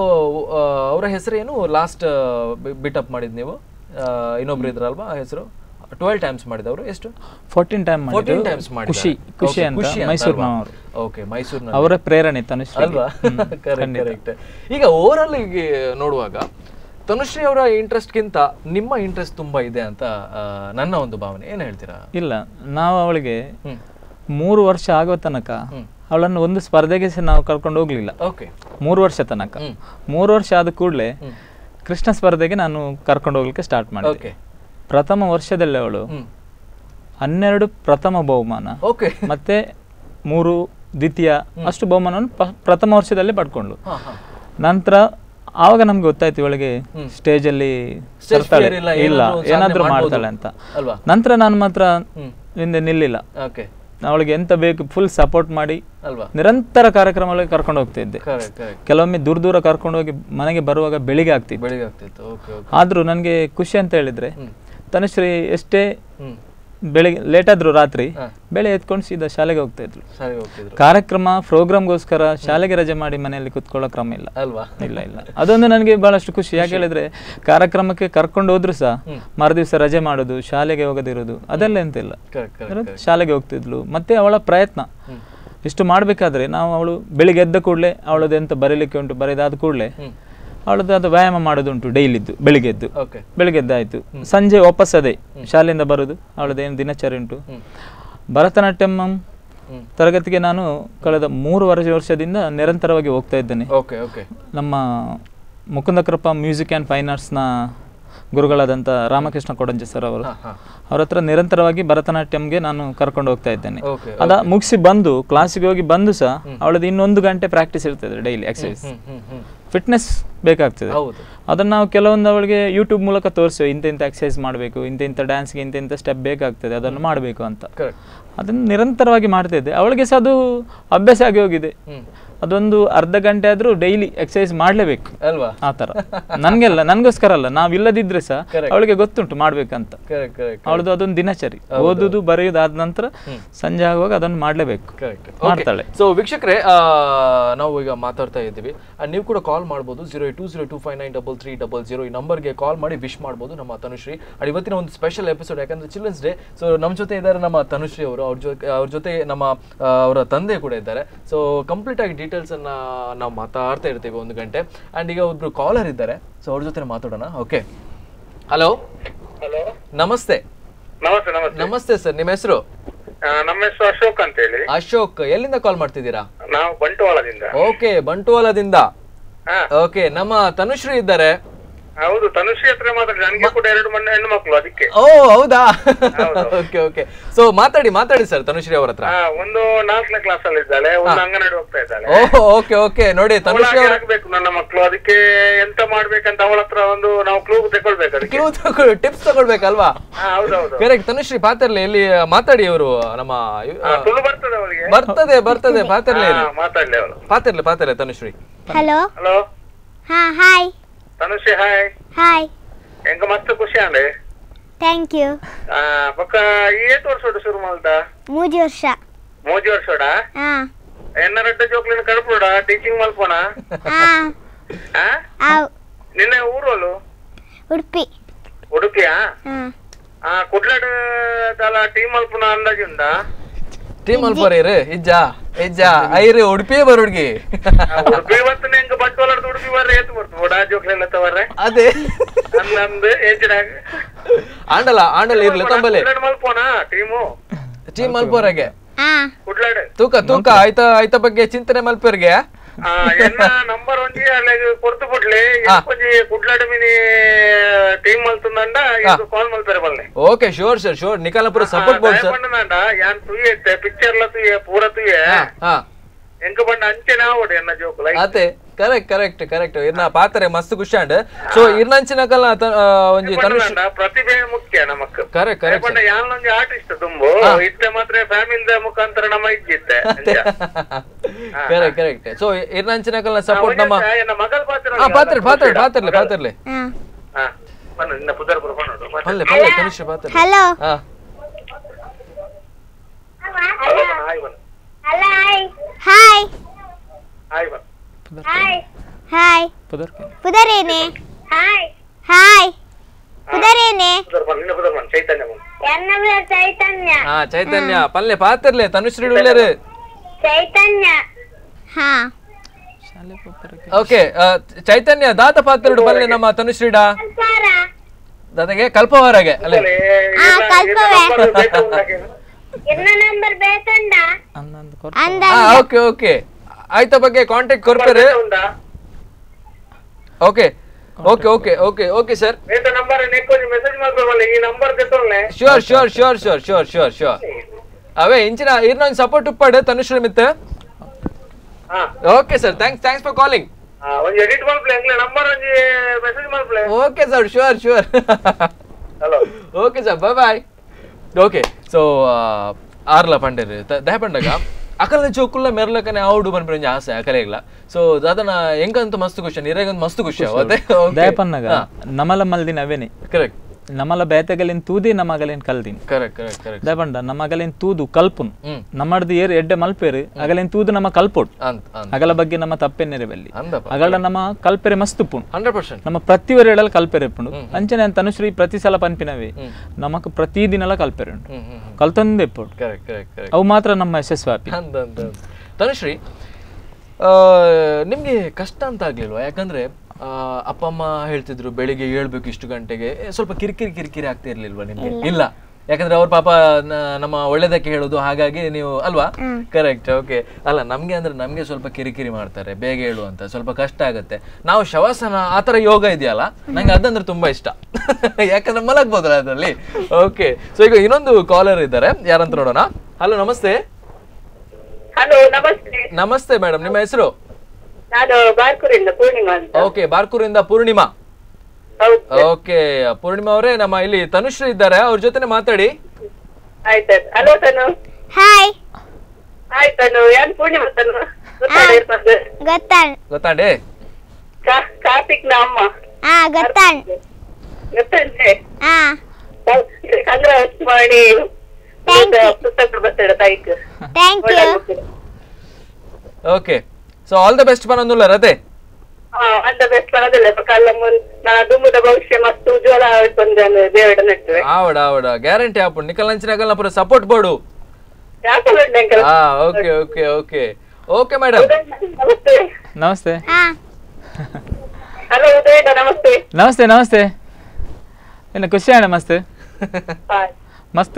ಅವರ ಹೆಸರೇನು ಲಾಸ್ಟ್ ಬಿಟ್ ಅಪ್ ಮಾಡಿದ್ ನೀವು ಆ, ಇನ್ನೊಬ್ರು ಇದ್ರಲ್ವಾ ಆ ಹೆಸರು ಟ್ವೆಲ್ ಟೈಮ್ಸ್ ಮಾಡಿದವರು ಎಷ್ಟು ಫೋರ್ಟೀನ್ ಟೈಮ್ ಫೋರ್ಟೀನ್ ಟೈಮ್ಸ್ ಮಾಡಿ ಖುಷಿ ಖುಷಿ ಅಂತ ಮೈಸೂರಿನವರು ಓಕೆ ಮೈಸೂರಿನ ಅವರ ಪ್ರೇರಣೆ ತನುಶ್ರೀ ಅಲ್ವಾ ಕರೆಕ್ಟ್ ಕರೆಕ್ಟ್ ಈಗ ಓವರ್ ಆಲ್ ಈಗ ನೋಡುವಾಗ ತನುಶ್ರೀ ಅವರ ಇಂಟ್ರೆಸ್ಟ್ಗಿಂತ ನಿಮ್ಮ ಇಂಟ್ರೆಸ್ಟ್ ತುಂಬಾ ಇದೆ ಅಂತ ಆ, ನನ್ನ ಒಂದು ಭಾವನೆ ಏನ್ ಹೇಳ್ತೀರಾ ಇಲ್ಲ ನಾವು ಅವಳಿಗೆ ಹ್ಮ್ ಮೂರು ವರ್ಷ ಆಗೋ ತನಕ ಹ್ಮ್. ಅವಳನ್ನು ಒಂದು ಸ್ಪರ್ಧೆಗೆ ಸಹ ನಾವು ಕರ್ಕೊಂಡು ಹೋಗ್ಲಿಲ್ಲ ಓಕೆ ಮೂರು ವರ್ಷ ತನಕ ಹ್ಮ್. ಮೂರು ವರ್ಷ ಆದ ಕೂಡಲೇ ಕೃಷ್ಣ ಸ್ಪರ್ಧೆಗೆ ನಾನು ಕರ್ಕೊಂಡು ಹೋಗ್ಲಿಕ್ಕೆ ಸ್ಟಾರ್ಟ್ ಮಾಡಿದೆ ಓಕೆ ಪ್ರಥಮ ವರ್ಷದಲ್ಲಿ ಅವಳು ಹ್ಮ್ ಹನ್ನೆರಡು ಪ್ರಥಮ ಬಹುಮಾನ ಓಕೆ ಮತ್ತೆ ಮೂರು ದ್ವಿತೀಯ ಅಷ್ಟು ಬಹುಮಾನವನ್ನು ಪ- ಪ್ರಥಮ ವರ್ಷದಲ್ಲಿ ಪಡ್ಕೊಂಡ್ಳು ಹಾ ಹಾ ನಂತರ ಆವಾಗ ನಮ್ಗೆ ಗೊತ್ತಾಯ್ತು ಇವಳಿಗೆ ಹ್ಮ್. ಸ್ಟೇಜ್ ಅಲ್ಲಿ Stage ಬರ್ತಾಳೆ. fear ಇಲ್ಲ, ಇಲ್ಲ ಏನಾದ್ರೂ ಸಾಧನೆ ಏನಾದ್ರೂ ಮಾಡ್ಬೋದು. ಮಾಡ್ತಾಳೆ ಅಂತ ಅಲ್ವಾ ನಂತರ ನಾನು ಮಾತ್ರ ಹ್ಮ್ ಹಿಂದೆ ನಿಲ್ಲಿಲ್ಲ ಓಕೆ ಅವಳಿಗೆ ಎಂತ ಬೇಕು ಫುಲ್ ಸಪೋರ್ಟ್ ಮಾಡಿ ಅಲ್ವಾ ನಿರಂತರ ಕಾರ್ಯಕ್ರಮಗಳಿಗೆ ಕರ್ಕೊಂಡು ಹೋಗ್ತಾ ಇದ್ದೆ ಕರೆಕ್ಟ್ ಕರೆಕ್ಟ್ ಕೆಲವೊಮ್ಮೆ ದೂರ ದೂರ ಕರ್ಕೊಂಡು ಹೋಗಿ ಮನೆಗೆ ಬರುವಾಗ ಬೆಳಿಗ್ಗೆ ಆಗ್ತಿತ್ತು ಬೆಳಿಗ್ಗೆ ಆಗ್ತಿತ್ತು ಓಕೆ ಓಕೆ ಆದ್ರೂ ನನಗೆ ಖುಷಿ ಅಂತ ಹೇಳಿದ್ರೆ ಹ್ಮ್. ತನುಶ್ರೀ ಎಷ್ಟೇ ಹ್ಮ್ ಬೆಳಿಗ್ಗೆ ಲೇಟ್ ಆದ್ರೂ ರಾತ್ರಿ ಹಾ. ಬೆಳೆ ಎತ್ಕೊಂಡು ಸೀದಾ ಶಾಲೆಗೆ ಹೋಗ್ತಾ ಇದ್ಲು ಸರಿ ಹೋಗ್ತಿದ್ರು ಕಾರ್ಯಕ್ರಮ ಪ್ರೋಗ್ರಾಮ್ಗೋಸ್ಕರ ಶಾಲೆಗೆ ರಜೆ ಮಾಡಿ ಮನೆಯಲ್ಲಿ ಕುತ್ಕೊಳ್ಳೋ ಕ್ರಮ ಇಲ್ಲ ಅಲ್ವಾ ಇಲ್ಲ ಇಲ್ಲ ಅದೊಂದು ನನಗೆ ಬಹಳಷ್ಟು ಖುಷಿ ಯಾಕೆ ಹೇಳಿದ್ರೆ ಕಾರ್ಯಕ್ರಮಕ್ಕೆ ಕರ್ಕೊಂಡು ಹೋದ್ರು ಸಹ ಮರುದಿವಸ ರಜೆ ಮಾಡೋದು ಶಾಲೆಗೆ ಹೋಗದಿರೋದು ಅದೆಲ್ಲ ಎಂತ ಇಲ್ಲ ಕರೆಕ್ಟ್ ಕರೆಕ್ಟ್ ಶಾಲೆಗೆ ಹೋಗ್ತಿದ್ಲು ಮತ್ತೆ ಅವಳ ಪ್ರಯತ್ನ ಇಷ್ಟು ಮಾಡಬೇಕಾದ್ರೆ ನಾವು ಅವಳು ಬೆಳಿಗ್ಗೆ ಎದ್ದ ಕೂಡಲೇ ಅವಳದ್ದು ಎಂತ ಬರೀಲಿಕ್ಕೆ ಉಂಟು ಬರೆದಾದ ಕೂಡಲೇ ಅವಳದ್ದು ಅದು ವ್ಯಾಯಾಮ ಮಾಡೋದುಂಟು ಡೈಲಿದ್ದು ಬೆಳಿಗ್ಗೆ ಎದ್ದು ಓಕೆ ಬೆಳಿಗ್ಗೆ ಎದ್ದಾಯ್ತು ಸಂಜೆ ವಾಪಸ್ ಅದೇ ಶಾಲೆಯಿಂದ ಬರೋದು ಅವಳದ್ದೇನು ದಿನಚರಿ ಉಂಟು ಭರತನಾಟ್ಯಂ ತರಗತಿಗೆ ನಾನು ಕಳೆದ ಮೂರು ವರ್ಷ ವರ್ಷದಿಂದ ನಿರಂತರವಾಗಿ ಹೋಗ್ತಾ ಇದ್ದೇನೆ ಓಕೆ ಓಕೆ ನಮ್ಮ Mukunda Krupa music and fine ಆರ್ಟ್ಸ್ನ ಗುರುಗಳಾದಂಥ ರಾಮಕೃಷ್ಣ ಕೊಡಂಜೆ ಸರ್ ಅವರು ಅವ್ರ ಹತ್ರ ನಿರಂತರವಾಗಿ ಭರತನಾಟ್ಯಂಗೆ ನಾನು ಕರ್ಕೊಂಡು ಹೋಗ್ತಾ ಇದ್ದೇನೆ ಓಕೆ ಅದ ಮುಗಿಸಿ ಬಂದು ಕ್ಲಾಸಿಗೆ ಹೋಗಿ ಬಂದು ಸಹ ಅವಳದ್ದು ಇನ್ನೊಂದು ಗಂಟೆ ಪ್ರಾಕ್ಟೀಸ್ ಇರ್ತದೆ ಡೈಲಿ ಎಕ್ಸಸೈಸ್ ಹ್ಮ್ ಹ್ಮ್ ಹ್ಮ್ ಫಿಟ್ನೆಸ್ ಬೇಕಾಗ್ತದೆ ಹೌದು ಅದನ್ನು ನಾವು ಕೆಲವೊಂದು ಅವಳಿಗೆ ಯೂಟ್ಯೂಬ್ ಮೂಲಕ ತೋರಿಸ್ತೇವೆ ಇಂಥ ಇಂಥ ಎಕ್ಸಸೈಸ್ ಮಾಡಬೇಕು ಇಂಥ ಇಂಥ ಡ್ಯಾನ್ಸ್ಗೆ ಇಂಥ ಇಂಥ ಸ್ಟೆಪ್ ಬೇಕಾಗ್ತದೆ ಅದನ್ನು ಮಾಡಬೇಕು ಅಂತ ಕರೆಕ್ಟ್ ಅದನ್ನು ನಿರಂತರವಾಗಿ ಮಾಡ್ತಾ ಇದ್ದೆ ಅವಳಿಗೆ ಸಹ ಅದು ಅಭ್ಯಾಸ ಆಗಿ ಹೋಗಿದೆ ಅದೊಂದು ಅರ್ಧ ಗಂಟೆ ಆದರೂ ಡೈಲಿ ಎಕ್ಸಸೈಸ್ ಮಾಡಲೇಬೇಕು ಅಲ್ವಾ ಆ ಥರ ನನಗೆಲ್ಲ ನನಗೋಸ್ಕರ ಅಲ್ಲ ನಾವಿಲ್ಲದಿದ್ರೆ ಸಹ ಅವಳಿಗೆ ಗೊತ್ತುಂಟು ಮಾಡ್ಬೇಕಂತ ಕರೆಕ್ಟ್ ಕರೆಕ್ಟ್ ಅವಳದು ಅದೊಂದು ದಿನಚರಿ ಓದುದು ಬರೆಯೋದು ಆದ ನಂತರ ಸಂಜೆ ಆಗುವಾಗ ಅದನ್ನು ಮಾಡಲೇಬೇಕು ಕರೆಕ್ಟ್ ಮಾಡ್ತಾಳೆ ಸೊ ವೀಕ್ಷಕರೇ ಆ, ನಾವು ಈಗ ಮಾತಾಡ್ತಾ ಇದ್ದೀವಿ And ನೀವು ಕೂಡ ಕಾಲ್ ಮಾಡ್ಬೋದು zero two zero two five nine double three double zero ಈ ನಂಬರ್ಗೆ ಕಾಲ್ ಮಾಡಿ ವಿಶ್ ಮಾಡ್ಬೋದು ನಮ್ಮ ತನುಶ್ರೀ ಅಂಡ್ ಇವತ್ತಿನ ಒಂದು ಸ್ಪೆಷಲ್ ಎಪಿಸೋಡ್ ಯಾಕಂದ್ರೆ ಚಿಲ್ಡ್ರನ್ಸ್ ಡೇ ಸೊ ನಮ್ಮ ಜೊತೆ ಇದ್ದಾರೆ ನಮ್ಮ ತನುಶ್ರೀ ಅವರು ಅವ್ರ ಜೊತೆ ಅವ್ರ ಜೊತೆ ನಮ್ಮ ಆ, ಅವರ ತಂದೆ ಕೂಡ ಇದ್ದಾರೆ ಸೊ ಕಂಪ್ಲೀಟ್ ಆಗಿ ಡೀಟೇಲ್ಸ್ ಅನ್ನ ನಾವು ಮಾತಾಡ್ತಾ ಇರ್ತೀವಿ ಒಂದು ಗಂಟೆ ಅಂಡ್ ಈಗ ಒಬ್ರು ಕಾಲರ್ ಇದ್ದಾರೆ ಸೊ ಅವ್ರ ಜೊತೆ ಮಾತಾಡೋಣ ಓಕೆ ಹಲೋ ಹಲೋ ನಮಸ್ತೆ ನಮಸ್ತೆ ನಮಸ್ತೆ ನಮಸ್ತೆ ಸರ್ ನಿಮ್ಮ ಹೆಸರು ಆ, ನಮ್ಮ ಹೆಸರು ಅಶೋಕ್ ಅಂತ ಹೇಳಿ ಅಶೋಕ್ ಎಲ್ಲಿಂದ ಕಾಲ್ ಮಾಡ್ತಿದ್ದೀರಾ ನಾವು ಬಂಟ್ವಾಳದಿಂದ ಓಕೆ ಬಂಟ್ವಾಳದಿಂದ ಹಾ ಓಕೆ ನಮ್ಮ ತನುಶ್ರೀ ಇದ್ದಾರೆ ಹೌದು ತನುಶ್ರೀ ಹತ್ರ ಮಾತಾಡಿ ನನಗೆ ಕೂಡ ಎರಡು ಮಣ್ಣು ಹೆಣ್ಣು ಮಕ್ಕಳು ಅದಕ್ಕೆ ಓ ಹೌದಾ ಓಕೆ ಓಕೆ ಸೊ ಮಾತಾಡಿ ಮಾತಾಡಿ ಸರ್ ತನುಶ್ರೀ ಅವ್ರ ಹತ್ರ ಹಾ ಒಂದು ನಾಲ್ಕನೇ ಕ್ಲಾಸ್ ಅಲ್ಲಿ ಇದ್ದಾಳೆ ಒಂದು ಅಂಗನವಾಡಿ ಹೋಗ್ತಾ ಇದ್ದಾಳೆ ಓ ಓಕೆ ಓಕೆ ನೋಡಿ ತನುಶ್ರೀ ಅವಳಾಗೆ ಅವ್ರ ಆಗ್ಬೇಕು ನನ್ನ ಮಕ್ಕಳು ಅದಕ್ಕೆ ಎಂತ ಮಾಡ್ಬೇಕಂತ ಅವಳ ಹತ್ರ ಒಂದು ನಾವು ಕ್ಲೂ ತಗೊಳ್ಬೇಕು ಅದಕ್ಕೆ ಕ್ಲೂ ತಗೊಳ್ಳಿ ಟಿಪ್ಸ್ ತಗೊಳ್ಬೇಕಲ್ವಾ ಹಾ ಹೌದೌದು ಕರೆಕ್ಟ್ ತನುಶ್ರೀ ಪಾತ್ರಲಿ ಎಲ್ಲಿ ಮಾತಾಡಿ ಅವರು ನಮ್ಮ ಹಾ, ತುಳು ಬರ್ತದೆ ಅವಳಿಗೆ ಬರ್ತದೆ ಬರ್ತದೆ ಪಾತ್ರಲಿ ಹಾ, ಮಾತಾಡ್ಲಿ ಅವಳು ಪಾತ್ರಲಿ ಪಾತ್ರಲಿ ತನುಶ್ರೀ ಹಲೋ ಹಲೋ ಹಾಂ ಹಾಯ್ ತನುಶ್ರೀ ಹಾಯ್ ಹಾಯ್ ಎಂಗ ಮಸ್ತ್ ಖುಷಿ ಅಂಡೆ ಥ್ಯಾಂಕ್ ಯು ಆ ಬೊಕ್ಕ ಏಟ್ ವರ್ಷ ಶುರು ಮಾಡ್ದ ಮೂಜಿ ವರ್ಷ ಮೂಜಿ ವರ್ಷಡ ಹಾಂ ಎನ್ನ ರೆಡ್ಡ ಜೋಕ್ಲಿನ ಕಳ್ಪೋಡ ಟೀಚಿಂಗ್ ಮಲ್ಪೋಣ ಹಾಂ ಆ ಆವ್ ನಿನ್ನೆ ಊರೋಲು ಉಡುಪಿ ಉಡುಪಿಯಾ ಹಾಂ ಆ ಕುಡ್ಲಾಡ್ ದಲ ಟೀಮ್ ಮಲ್ಪುನ ಅಂದಾಜು ಉಂಡಾ ಟೀಮ್ ಅಲ್ಪರೇರು ಇಜ್ಜ ಇಜ್ಜ ಐರಿ ಉಡುಪಿಯೇ ಬರೋಡ್ಗಿ ಆ, ಉಡುಪಿ ಬರ್ತನೆ ಹೆಂಗ ಬಂಟ್ವಾಳದ ಉಡುಪಿ ಬರ್ರೆ ಏತ್ ಬರ್ತು ಓಡಾ ಜೋಕ್ಲೆಲ್ಲ ತವರ್ರೆ ಅದೇ ಅಂದಂದು ಏಜಿನಾಗ ಆಂಡಲ ಆಂಡಲ ಇರ್ಲಿ ತಂಬಲೆ ಕುಡ್ಲಾಡ್ ಮಲ್ಪೋಣ ಟೀಮು ಟೀಮ್ ಅಲ್ಪೋರಾಗೆ ಹಾಂ ಕುಡ್ಲಾಡ್ ತೂಕ ತೂಕ ಆಯ್ತ ಆಯ್ತ ಬಗ್ಗೆ ಚಿಂತನೆ ಮಲ್ಪರ್ಗೆ ಆ ಎನ್ನ ನಂಬರ್ ಒಂಜಿ ಅಲ್ಲಿ ಕೊರ್ತು ಬಿಡ್ಲಿ ಒಂಜಿ ಕುಡ್ಲಾಡ್ ಮಿನಿ ಟೀಮ್ ಮಲ್ತುಂದಂಡ ಇದು ಕಾಲ್ ಮಲ್ಪೆರೆ ಬಲ್ಲೆ ಓಕೆ ಶೋರ್ ಸರ್ ಶೋರ್ ನಿಕಾಲಪುರ ಸಪೋರ್ಟ್ ಬೋರ್ಡ್ ಸರ್ ಪಂಡನಾಂಡ ಯಾನ್ ತುಯ್ಯ ಪಿಕ್ಚರ್ ಲ ತುಯ್ಯ ಪೂರ ತುಯ್ಯ ಹಾ ಎಂಕ ಬಂಡ ಅಂಚೆನ ಆವಡು ಎನ್ನ ಜೋಕ್ ಲೈಕ್ ಅದೇ ಕರೆಕ್ಟ್ ಕರೆಕ್ಟ್ ಕರೆಕ್ಟ್ ಇರ್ನ ಪಾತ್ರೆ ಮಸ್ತ್ ಖುಷಿ ಅಂಡ್ ಸೊ ಇರ್ನಂಚಿನ ಕಲ್ಲ ಒಂಜಿ ತನುಷ್ ಪಂಡನಾಂಡ ಪ್ರತಿಭೆ ಮುಖ್ಯ ನಮಕ್ ಕರೆಕ್ಟ್ ಕರೆಕ್ಟ್ ಪಂಡ ಯಾನೊಂಜಿ ಆರ್ಟಿಸ್ಟ್ ತುಂಬು ಇತ್ತೆ ಮಾತ್ರ ಫ್ಯಾಮಿಲಿ ಮುಖಾಂತರ ನಮ್ಮ ಇಜ್ಜಿತ್ತೆ ಕರೆಕ್ಟ್ ಕರೆಕ್ಟ್ ಸೊ ಇರ್ನಂಚಿನ ಕಲ್ಲ ಸಪೋರ್ಟ್ ನಮ್ಮ ಎನ್ನ ಮಗಳ ಪಾತ್ರ ಹಾ ಪಾತ್ರೆ ಪಾತ್ರೆ ಪಾತ್ರಲೆ ಪಾತ್ರಲೆ ಹಾಂ ಹಾ ಬನ್ನ ನಿನ್ನ ಪುದರ್ಪುರ ಬಂದು ಪಲ್ಲೆ ಪಲ್ಲೆ ತನುಷ್ ಪಾತ್ರೆ ಹಲೋ ಹಾ ಹಾಯ್ ಬನ್ನ ಹಾಯ್ ಹಾಯ್ ಬನ್ನ ಹಾಯ್ ಪುದರ್ಕೆ ಪುದರೇನೆ ಹಾಯ್ ಪುದರೇನೆ ಪುದರ್ಪುರ ನಿನ್ನ ಪುದರ್ಪುರ ಚೈತನ್ಯ ಬಂದು ಚೈತನ್ಯ ಹಾ ಚೈತನ್ಯ ಪಲ್ಲೆ ಪಾತ್ರಲೆ ತನುಷ್ ಉಳ್ಳೇರು ಚೈತನ್ಯ ಹಾಂ ಓಕೆ ಚೈತನ್ಯ ದಾತ ಪಾತ್ರ ಪಲ್ಲೆ ನಮ್ಮ ತನುಶ್ರೀಡ ದಾದಗೆ ಕಲ್ಪವಾರಗೆ ಅಲ್ಲೇ ಆ, ಕಲ್ಪವೇ. ಎನ್ನ ನಂಬರ್ ಬೇಕಂಡ ಅನ್ನೊಂದು ಕೊರ ಅಂದ ಹಾ ಓಕೆ ಓಕೆ ಆಯ್ತ ಬಗ್ಗೆ ಕಾಂಟ್ಯಾಕ್ಟ್ ಕೊರ್ಪೇರು ಉಂಟಾ okay okay okay okay okay sir ಬೇತ ನಂಬರ್ ನೆಕ್ಕೊಂದು ಮೆಸೇಜ್ ಮಾಡ್ಬೇಕಲ್ಲ ಈ ನಂಬರ್ ತೆತ್ತೊಳ್ಳೆ sure sure sure sure sure sure sure ಅವೇ ಇಂಚಿನ ಇರ್ನೊಂದು ಸಪೋರ್ಟ್ ಉಪ್ಪಾಡು ತನುಶ್ರೀ ಮಿತ್ ಹಾ okay sir thanks thanks for calling ಆ, ಒಂಜಿ ಎಡಿಟ್ ಮಾಡ್ಪ್ಲೆ ಎಂಗ್ಲೆ ನಂಬರ್ ಒಂಜಿ ಮೆಸೇಜ್ ಮಾಡ್ಪ್ಲೆ okay sir sure sure hello okay sir bye bye okay so ಆರ್ಲ ಪಂಡೇರು ದಹ ಪಂಡಗ ಅಕಲ್ನ ಚೌಕುಲ್ಲ ಮೆರ್ಲಕನೆ ಆವುಡು ಬಂದ್ಬಿಡ ಆಸೆ ಅಕಲೆಗ್ಲ ಸೊ ಅದನ್ನ ಹೆಂಗಂತ ಮಸ್ತ್ ಖುಷಿ ನಿರೇಗಂತ ಮಸ್ತ್ ಖುಷಿ ಅವತ್ತೆ ದಯಪನ್ನಗ ನಮಲ ಮಲ್ದಿನ ಅವೇನೆ ಕರೆಕ್ಟ್ ನಮ್ಮಲ್ಲ ಬೇತೆಗಲಿನ ತೂದಿ ನಮ್ಮಗಲಿನ ಕಲ್ದಿನ್ ಕರೆಕ್ಟ್ ಕರೆಕ್ಟ್ ಕರೆಕ್ಟ್ ದಯಪಂಡ ನಮ್ಮಗಲಿನ ತೂದು ಕಲ್ಪುನ್ ಹ್ಮ್. ನಮ್ಮಡ್ದು ಏರ್ ಎಡ್ಡೆ ಮಲ್ಪೇರು ಅಗಲಿನ ತೂದು ನಮ್ಮ ಕಲ್ಪೊಡ್ ಅಂತ ಅಂತ ಅಗಲ ಬಗ್ಗೆ ನಮ್ಮ ತಪ್ಪೆನ್ನೆರೆ ಬಲ್ಲಿ ಅಂದಪ್ಪ ಅಗಲ ನಮ್ಮ ಕಲ್ಪೆರೆ ಮಸ್ತ್ ಪುಣ್ ಹಂಡ್ರೆಡ್ ಪರ್ಸೆಂಟ್ ನಮ್ಮ ಪ್ರತಿ ಹೇಳಲು ಕಲ್ಪೆರೆ ಪುಂಡು ಅಂಚನೆ ಅಂತ ತನುಶ್ರೀ ಪ್ರತಿ ಸಲ ಪನ್ಪಿನವೆ ನಮಕ್ ಪ್ರತಿ ದಿನಲ ಕಲ್ಪೆರೆ ಉಂಟು ಹ್ಮ್ ಹ್ಮ್ ಕಲ್ತೊಂದೇ ಪುಡು ಕರೆಕ್ಟ್ ಕರೆಕ್ಟ್ ಕರೆಕ್ಟ್ ಅವು ಮಾತ್ರ ನಮ್ಮ ಯಶಸ್ವಾಪಿ ಅಂತ ಅಂತ ಅಂತ. ತನುಶ್ರೀ ಆ, ನಿಮ್ಗೆ ಕಷ್ಟ ಅಂತ ಆಗ್ಲಿಲ್ವಾ ಯಾಕಂದ್ರೆ ಆ, ಅಪ್ಪ ಅಮ್ಮ ಹೇಳ್ತಿದ್ರು ಬೆಳಿಗ್ಗೆ ಏಳ್ಬೇಕು ಇಷ್ಟು ಗಂಟೆಗೆ ಏ, ಸ್ವಲ್ಪ ಕಿರಿಕಿರಿ ಕಿರಿಕಿರಿ ಆಗ್ತಾ ಇರ್ಲಿಲ್ವಾ ನಿಮ್ಗೆ ಇಲ್ಲ ಯಾಕಂದ್ರೆ ಅವ್ರ ಪಾಪ ನ- ನಮ್ಮ ಒಳ್ಳೇದಕ್ಕೆ ಹೇಳೋದು ಹಾಗಾಗಿ ನೀವು ಅಲ್ವಾ ಕರೆಕ್ಟ್ ಓಕೆ ಅಲ್ಲ ನಮ್ಗೆ ಅಂದ್ರೆ ನಮ್ಗೆ ಸ್ವಲ್ಪ ಕಿರಿಕಿರಿ ಮಾಡ್ತಾರೆ ಬೇಗ ಹೇಳು ಅಂತ ಸ್ವಲ್ಪ ಕಷ್ಟ ಆಗುತ್ತೆ ನಾವು ಶವಾಸನ ಆ ಥರ ಯೋಗ ಇದೆಯಲ್ಲ ನಂಗೆ ಅದಂದ್ರೆ ತುಂಬಾ ಇಷ್ಟ ಯಾಕಂದ್ರೆ ಮಲಗ್ಬೋದಲ್ಲ ಅದರಲ್ಲಿ ಓಕೆ ಸೊ ಈಗ ಇನ್ನೊಂದು ಕಾಲರ್ ಇದ್ದಾರೆ ಯಾರಂತ ನೋಡೋಣ ಹಲೋ ನಮಸ್ತೆ ಹಲೋ ನಮಸ್ತೆ ನಮಸ್ತೆ ಮೇಡಮ್ ನಿಮ್ಮ ಹೆಸರು ನಾನು ಬಾರ್ಕೂರಿಂದ ಪೂರ್ಣಿಮಾ ಅಂತ ಓಕೆ ಬಾರ್ಕೂರಿಂದ ಪೂರ್ಣಿಮಾ ಹೌದು ಓಕೆ ಪೂರ್ಣಿಮಾ ಅವರೇ ನಮ್ಮ ಇಲ್ಲಿ ತನುಶ್ರೀ ಇದ್ದಾರೆ ಅವ್ರ ಜೊತೆ ಮಾತಾಡಿ ಆಯ್ತು ಹಲೋ ತನು ಹಾಯ್ ಆಯ್ತು ತನು ಯಾರು ಪೂರ್ಣಿಮಾ ತನು ಗೊತ್ತಾಡ ಇರ್ಬಾರ್ದು ಗೊತ್ತಾಳ್ ಗೊತ್ತಾಡೆ ಕಾ- ಕಾರ್ತಿಕ್ ನ ಅಮ್ಮ ಹಾ ಗೊತ್ತಾಳ್ ಗೊತ್ತಂತೆ ಹಾ ಕಂಗ್ರಾಸ್ ಮಾಡಿ Thank you. ಪುಸ್ತಕ ಬರ್ತಾಳೆ ತಾಯಿಕ್ thank you okay so all the best ಪನಂದುಲ್ಲ ರತೆ ಅಂದ ಬೆಸ್ಟ್ ಬರೋದಿಲ್ಲ ಕಲ್ಲ ಮುನ್ ನಾ ದುಮ್ಮದ ಭವಿಷ್ಯ ಮತ್ತು ಉಜ್ವಲ ಬಂದ ದೇವಡ ನೆಟ್ಟವೆ ಆವಡ ಆವಡ ಗ್ಯಾರಂಟಿ ಆಪುಂಡು ನಿಕಲ್ ನಂಚಿನಾಗಲ್ಲ ಪೂರ ಸಪೋರ್ಟ್ ಬೋಡು ಯಾಕೆ ಹಾ okay okay okay okay madam ನಮಸ್ತೆ ನಮಸ್ತೆ ಹಾ ಹಲೋ ಉದಯ ನಮಸ್ತೆ ನಮಸ್ತೆ ನಮಸ್ತೆ ಏನು ಖುಷಿ ಅಣ್ಣ ಮಸ್ತ್ ಹಾಯ್ ಮಸ್ತ್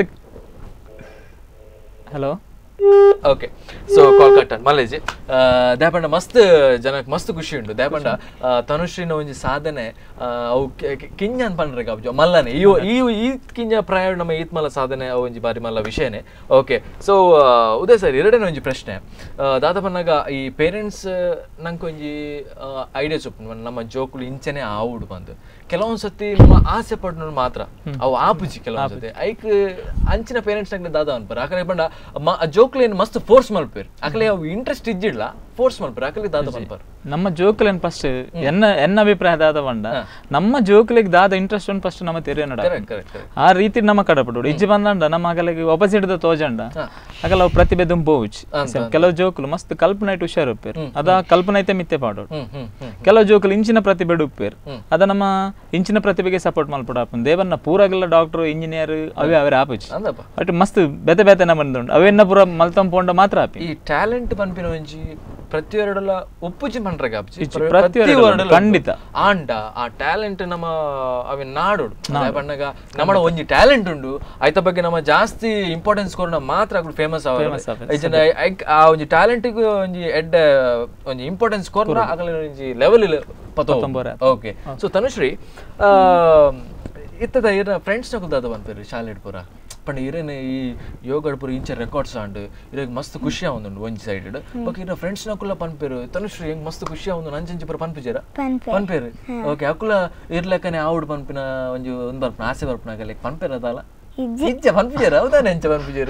ಹಲೋ ಓಕೆ ಸೊ ಕಾಲ್ ಕಟ್ಟನ್ ಮಲ್ಲೇಜಿ ದ್ಯಾಪಂಡ ಮಸ್ತ್ ಜನಕ್ಕೆ ಮಸ್ತ್ ಖುಷಿ ಉಂಟು ದ್ಯಾಪಂಡ ಆ, ತನುಶ್ರೀನ ಒಂಜಿ ಸಾಧನೆ ಆ, ಅವು ಕೆ- ಕೆ- ಕಿಂಜ ಅನ್ಪಂಡ್ರೆ ಕಾಬು ಮಲ್ಲನೆ ಈ ಈ ಈ ಕಿಂಜ ಪ್ರಾಯ ನಮ್ಮ ಈತ್ ಮಲ್ಲ ಸಾಧನೆ ಅವು ಒಂಜಿ ಬಾರಿ ಮಲ್ಲ ವಿಷಯನೇ ಓಕೆ ಸೊ ಉದಯ್ ಸರ್ ಎರಡನೇ ಒಂಜಿ ಪ್ರಶ್ನೆ ದಾದಪನ್ನಾಗ ಈ ಪೇರೆಂಟ್ಸ್ ನಂಗೆ ಒಂಜಿ ಐಡಿಯಾ ಚೊಪ್ಪು ನಮ್ಮ ಜೋಕುಲು ಇಂಚನೆ ಆವುಡು ಬಂದು ಕೆಲವೊಂದು ಸತಿ ನಮ್ಮ ಆಸೆ ಪಡ್ನೋರು ಮಾತ್ರ ಅವು ಆಪುಜಿ ಕೆಲವೊಂದು ಸತಿ ಐಕ್ ಅಂಚಿನ ಪೇರೆಂಟ್ಸ್ ನಂಗೆ ದಾದ ಅನ್ಪರ್ ಆಕಲೆ ಬಂಡ ಮ- ಜೋಕ್ಲು ಏನು ಮಸ್ತ್ ಫೋರ್ಸ್ ಮಲ್ಪೇರ್ ಆಕಲೆ ಅವು ಇಂಟ್ರೆಸ್ಟ್ ಇದ್ದಿಡ್ಲ ಫೋರ್ಸ್ ಮಲ್ಪೇರ್ ಆಕಲೆ ದಾದ ಮಲ್ಪರ್ ನಮ್ಮ ಜೋಕುಲೇನ್ ಫಸ್ಟ್ ಎನ್ನ ಎನ್ನ ಅಭಿಪ್ರಾಯ ದಾದ ಬಂಡ ನಮ್ಮ ಜೋಕುಲಿಗೆ ದಾದ ಇಂಟ್ರೆಸ್ಟ್ ಉಂಟು ಫಸ್ಟ್ ನಮ್ಮ ತೆರೆ ನಡ ಕರೆಕ್ಟ್ ಕರೆಕ್ಟ್ ಕರೆಕ್ಟ್ ಆ ರೀತಿ ನಮ್ಮ ಕಡಪಡು ಇಜ್ಜಿ ಬಂದಂಡ ನಮ್ಮ ಅಗಲಿಗೆ ಒಪಸಿಟ್ ದ ತೋಜಂಡ ಅಗಲ ಅವು ಪ್ರತಿಭೆ ದುಂಪೋವುಚ್ ಕೆಲವು ಜೋಕುಲು ಮಸ್ತ್ ಕಲ್ಪನೆ ಇಟ್ಟು ಹುಷಾರು ಉಪ್ಪೇರ್ ಅದ ಕಲ್ಪನೆ ಐತೆ ಮಿತ್ತೆ ಪಾಡೋಡು ಹ್ಮ್ ಹ್ಮ್ ಹ್ಮ್ ಕೆಲವು ಜೋಕುಲು ಇಂಚಿನ ಪ್ರತಿಭೆ ಉಪ್ಪೇರ್ ಅದ ನಮ್ಮ ಇಂಚಿನ ಪ್ರತಿಭೆಗೆ ಸಪೋರ್ಟ್ ಮಲ್ಪಡ ಆಪನ್ ದೇವನ್ನ ಪೂರಾಗೆಲ್ಲ ಡಾಕ್ಟರ್ ಇಂಜಿನಿಯರ್ ಅವೇ ಅವರೇ ಆಪುಜಿ ಅಂದಪ್ಪ ಬಟ್ ಮಸ್ತ್ ಬೆತೆ ಬೆತೆನ ಬಂದುಂಡು ಅವೆನ್ನ ಪೂರ ಮಲ್ತಂ ಪೋಂಡ ಮಾತ್ರ ಆಪಿ ಈ ಟ್ಯಾಲೆಂಟ್ ಪನ್ಪಿನ ಒಂಜಿ ಪ್ರತಿಯೊರಡಲ ಒಪ್ಪುಜಿ ಪಂಡ್ರೆ ಗಾಪ್ಜಿ ಇಜ್ಜಿ, ಪ್ರತಿಯೊರಡಲ ಖಂಡಿತ. ಆಂಡ ಆ ಟ್ಯಾಲೆಂಟ್ ನಮ್ಮ ಅವಿನ ನಾಡೋಡು ಬಣ್ಣಗ ನಮ್ಮಡ ಒಂಜಿ ಟ್ಯಾಲೆಂಟ್ ಉಂಡು ಐತ ಬಗ್ಗೆ ನಮ್ಮ ಜಾಸ್ತಿ ಇಂಪಾರ್ಟೆನ್ಸ್ ಕೊರೋಣ ಮಾತ್ರ ಫೇಮಸ್ Famous ಆಪುಜಿ. ಆಗ ಆ ಒಂಜಿ ಟ್ಯಾಲೆಂಟ್ ಒಂಜಿ ಎಡ್ಡ ಒಂಜಿ ಇಂಪಾರ್ಟೆನ್ಸ್ ಕೊರೋಣ ಆಗಲ ಒಂಜಿ ಲೆವೆಲ್ ಪತೋ ಪತೊಂಬೋರೆ. ಓಕೆ ಸೊ ತನುಶ್ರೀ ಆ, ಇತ್ತದ ಇರ ಫ್ರೆಂಡ್ಸ್ ನಕುಲ್ ದಾದ ಬಂದ್ಪೇರಿ ಶಾಲೆ ಪೂರ ಪಂಡ ಇರೇನೆ ಈ ಯೋಗ ಪೂರ ಇಂಚೆ ರೆಕಾರ್ಡ್ಸ್ ಆಂಡ್ ಇರಾಗ ಮಸ್ತ್ ಖುಷಿ ಆವೊಂದುಂಡು ಒಂಜಿ ಸೈಡ್ ಬೊಕ ಇರ ಫ್ರೆಂಡ್ಸ್ ನಕುಲ್ಲ ಪನ್ಪೇರು ತನುಶ್ರೀ ಹೆಂಗ್ ಮಸ್ತ್ ಖುಷಿ ಆವೊಂದು ನಂಚಂಚಿ ಪೂರ ಪನ್ಪಿಜೇರ ಪನ್ಪೆ ಪನ್ಪೇರು ಓಕೆ ಅಕುಲ ಇರ್ಲಕ್ಕನೆ ಆವುಡ್ ಪನ್ಪಿನ ಒಂಜಿ ಒಂದ್ ಬರ್ಪನ ಆಸೆ ಬರ್ಪನ ಆಗಲಿ ಪನ್ಪೇರ್ ಅದಲ್ಲ ಇಜ್ಜಿ ಇಜ್ಜ ಪನ್ಪಿಜೇರ ಹೌದಾ ನೆಂಚ ಪನ್ಪಿಜೇರು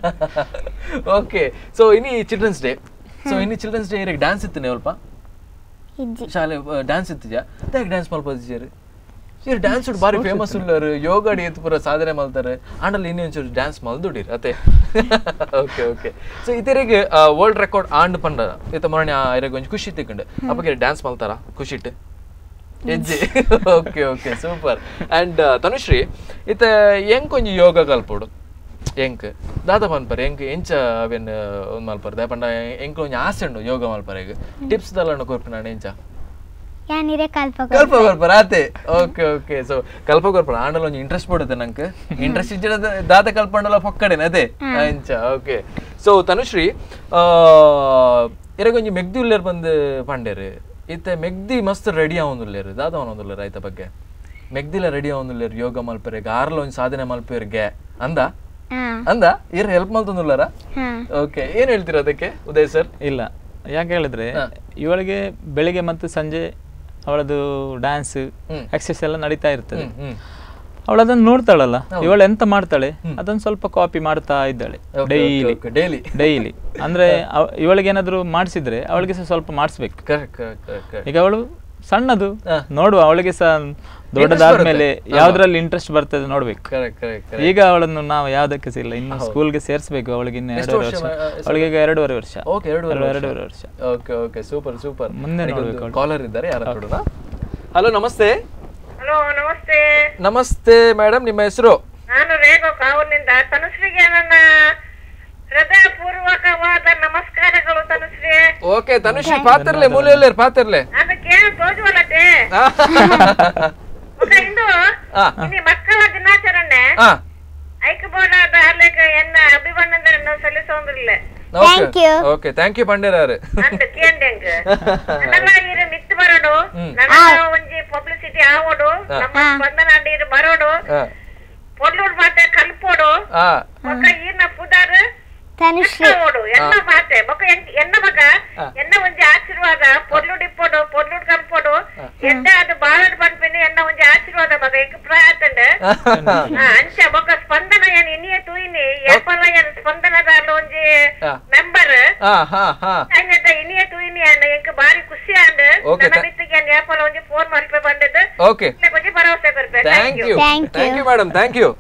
ಓಕೆ ಸೊ ಇನಿ ಚಿಲ್ಡ್ರನ್ಸ್ ಡೇ ಸೊ ಇನಿ ಚಿಲ್ಡ್ರನ್ಸ್ ಡೇ ಇರಕ್ಕೆ ಡ್ಯಾನ್ಸ್ ಇತ್ತು ಸ್ವಲ್ಪ ಇಜ್ಜಿ ಶಾಲೆ ಡ್ಯಾನ್ಸ್ ಇತ್ತಿಜ ಅದಾಗ ಡ್ಯಾನ್ಸ್ ಮಲ್ಪದಿದ್ದಾರೆ ಇವ್ರು ಡ್ಯಾನ್ಸ್ ಬಾರಿ ಫೇಮಸ್ ಉಳ್ಳರು ಯೋಗ ಅಡಿ ಎತ್ತು ಪೂರ ಸಾಧನೆ ಮಲ್ತಾರೆ ಆಂಡಲ್ಲಿ ಇನ್ನೂ ಒಂಚೂರು ಡ್ಯಾನ್ಸ್ ಮಲ್ದುಡಿರ್ ಅತೆ ಓಕೆ ಓಕೆ ಸೊ ಇತರಿಗೆ ವರ್ಲ್ಡ್ ರೆಕಾರ್ಡ್ ಆಂಡ್ ಪಂಡ ಇತ್ತ ಮೊನ್ನೆ ಇರಗೆ ಒಂಚು ಖುಷಿ ತಿಕ್ಕಂಡು ಅಪ್ಪಗೆ ಡ್ಯಾನ್ಸ್ ಮಲ್ತಾರ ಖುಷಿ ಇಟ್ಟು ಹೆಜ್ಜೆ okay okay super and Tanushree ಇತ್ತ ಹೆಂಗ್ ಒಂಜಿ ಯೋಗ ಕಲ್ಪೋಡು ಎಂಕ್ ದಾದ ಪನ್ಪರ್ ಎಂಕ್ ಎಂಚ ಅವೆನ್ ಒಂದ್ ಮಲ್ಪರ್ ದಾಪಂಡ ಎಂಕ್ ಒಂಜಿ ಆಸೆ ಉಂಡು ಯೋಗ ಮಲ್ಪರೆಗ್ ಟಿಪ್ಸ್ ದಲ್ಲ ಕೊರ್ಪಿನ ಎಂಚ ಯಾನಿರೆ ಕಲ್ಪ ಕಲ್ಪ ಬರ್ಪರ ಆತೆ ಓಕೆ ಓಕೆ ಸೊ ಕಲ್ಪ ಬರ್ಪರ ಆಂಡಲ ಒಂಜಿ ಇಂಟ್ರೆಸ್ಟ್ ಪಡುತ್ತೆ ನಂಗೆ ಇಂಟ್ರೆಸ್ಟ್ ಇಜ್ಜಿನ ದಾದ ಕಲ್ಪಂಡಲ ಪೊಕ್ಕಡೆನ ಅದೇ ಅಂಚ ಓಕೆ ಸೊ ತನುಶ್ರೀ ಆ ಇರಗೊಂಜಿ ಮೆಗ್ದಿ ಉಲ್ಲೇರ್ ಬಂದು ಪಂಡೇರು ಇತ್ತೆ ಮೆಗ್ದಿ ಮಸ್ತ್ ರೆಡಿ ಆವೊಂದುಲ್ಲೇರು ದಾದ ಅವನೊಂದುಲ್ಲೇರು ಆಯ್ತ ಬಗ್ಗೆ ಮೆಗ್ದಿಲ ರೆಡಿ ಆವೊಂದುಲ್ಲೇರು ಯೋಗ ಮಲ್ಪೆರೆಗೆ ಆರ್ಲ ಒಂಜಿ ಸಾಧನೆ ಮಲ್ಪೆರ್ಗೆ ಅಂದ ಹಾ ಅಂದ ಇರ್ ಹೆಲ್ಪ್ ಮಲ್ತೊಂದುಲ್ಲಾರ ಹಾ ಓಕೆ ಏನ್ ಹೇಳ್ತೀರಾ ಅದಕ್ಕೆ ಉದಯ್ ಸರ್ ಇಲ್ಲ ಯಾಕೆ ಹೇಳಿದ್ರೆ ಇವಳಿಗೆ ಬೆಳಿಗ್ಗೆ ಮತ್ತು ಸಂಜೆ ಅವಳದು ಡ್ಯಾನ್ಸ್ ಹ್ಮ್. ಎಕ್ಸಸೈಸ್ ಎಲ್ಲ ನಡೀತಾ ಇರ್ತದೆ ಹ್ಮ್ ಹ್ಮ್ ಅವಳು ಅದನ್ನ ನೋಡ್ತಾಳಲ್ಲ ಇವಳು ಎಂತ ಮಾಡ್ತಾಳೆ ಅದನ್ನ ಸ್ವಲ್ಪ ಕಾಪಿ ಮಾಡ್ತಾ ಇದ್ದಾಳೆ ಡೈಲಿ ಡೈಲಿ ಡೈಲಿ ಅಂದ್ರೆ ಅವ್- ಇವಳಿಗೆ ಏನಾದ್ರು ಮಾಡಿಸಿದ್ರೆ ಅವಳಿಗೆ ಸಹ ಸ್ವಲ್ಪ ಮಾಡಿಸ್ಬೇಕು ಕರೆಕ್ಟ್ ಕರೆಕ್ಟ್ ಕರೆಕ್ಟ್ ಈಗ ಅವಳು ಸಣ್ಣದು ಹಾ. ನೋಡುವ ಅವಳಿಗೆ ಸಹ ದೊಡ್ಡದಾದ್ಮೇಲೆ ಯಾವ್ದ್ರಲ್ಲಿ ಇಂಟ್ರೆಸ್ಟ್ ಬರ್ತದೆ ನೋಡ್ಬೇಕು ಕರೆಕ್ಟ್ ಕರೆಕ್ಟ್ ಈಗ ಅವಳನ್ನು ನಾವು ಯಾವ್ದಕ್ಕೆ ಸಹ ಇಲ್ಲ ಇನ್ನು ಸ್ಕೂಲ್ಗೆ ಸೇರಿಸಬೇಕು ಅವಳಿಗೆ ಇನ್ನು ಎಷ್ಟು ಎರಡೂವರೆ ವರ್ಷ ವರ್ಷ ಮ- ಎಷ್ಟು ಅವಳಿಗೆ ಈಗ ಎರಡೂವರೆ ವರ್ಷ ಓಕೆ ಎರಡೂವರೆ ಎರಡೂವರೆ ವರ್ಷ ಓಕೆ ಓಕೆ ಸೂಪರ್ ಸೂಪರ್ ಮುಂದೆ ನೋಡ್ಬೇಕು ಅವಳು. ಕಾಲರ್ ಇದ್ದಾರೆ ಯಾರ ನೋಡೋಣ ಹಲೋ ನಮಸ್ತೆ ಹಲೋ ನಮಸ್ತೆ ನಮಸ್ತೆ ಮೇಡಮ್ ನಿಮ್ಮ ಹೆಸರು ನಾನು ರೇಖಾ ಕಾವೂರಿನಿಂದ ತನುಶ್ರೀಗೆ ನನ್ನ ಹೃದಯಪೂರ್ವಕವಾದ ನಮಸ್ಕಾರಗಳು ತನುಶ್ರೀ ಓಕೆ ತನುಶ್ರೀ ಪಾತಿರ್ಲೆ ಮೂಲೆಯಲ್ಲೇ ಪಾತಿರ್ಲೆ ಅದಕ್ಕೆ ತೋಜುವಲ್ಲದೆ ఒక ಇಂದು ಆ. ಇನ್ನು ಮಕ್ಕಳ ದಿನಾಚರಣೆ ಹಾ ಐಕ್ಯಬೋರ್ಡಾದ ಅಲ್ಲಿಗೆ ಎನ್ನ ಅಭಿವಂದನೆಯನ್ನು ಸಲ್ಲಿಸೋದಿಲ್ಲ Thank you. Okay thank you ಪಂಡ್ಯರವ್ರೆ ಅಂತ ಕೇಂದ್ರಂಗ ನನ್ನೆಲ್ಲ ಇರು ಮಿತ್ತು ಬರೋಡು ನನ್ನ ಒಂಜಿ ಪಬ್ಲಿಸಿಟಿ ಆವೋಡು ನಮ್ಮ ಸ್ಪಂದನ ನೀರು ಬರೋಡು ಹಾ పొర్లూరు బాటే కలుపుకోడు ಹಾ ఒక ఈయన పుదారు ತನುಶ್ರೀ ఓడు ఎన్న బాటే ఒక ఎన్న మగ ఎన్న ಒಂಜಿ ಆಶೀರ್ವಾದ పొర్లుడు ఇప్పోడు పొర్లుడు కలుపుకోడు ఎడ్డ ಅದು ಬಾಳಡ್ ಪನ್ಪಿನಿ ಎನ್ನ ಒಂಜಿ ಆಶೀರ್ವಾದ ಮಗ ಎಂಕ್ ಪ್ರಾಯತಂಡ ಅಂಚ ఒక ಸ್ಪಂದನ ಏನ್ ಇನ್ನಿಯ ತೂಯಿನಿ ಏಪಲ ಏನ್ ಸ್ಪಂದನದ ಒಂಜಿ ಹಾ. ಮೆಂಬರ್ ಹಾ ಹಾ ಹಾ అయినట్ట ಇನ್ನಿಯ ತೂಯಿನಿ ಅಣ್ಣ ಎಂಕ್ ಬಾರಿ ಖುಷಿ ಅಂಡ್ Okay, ನನ್ನ tha- ಮಿತ್ತಿಗೆ ಏಪಲ ಒಂಜಿ ಫೋನ್ ಮಲ್ಪೆ ಬಂದದ್ದು ಓಕೆ కొంచెం భరోసా పెరిపే thank you Thank thank you madam thank you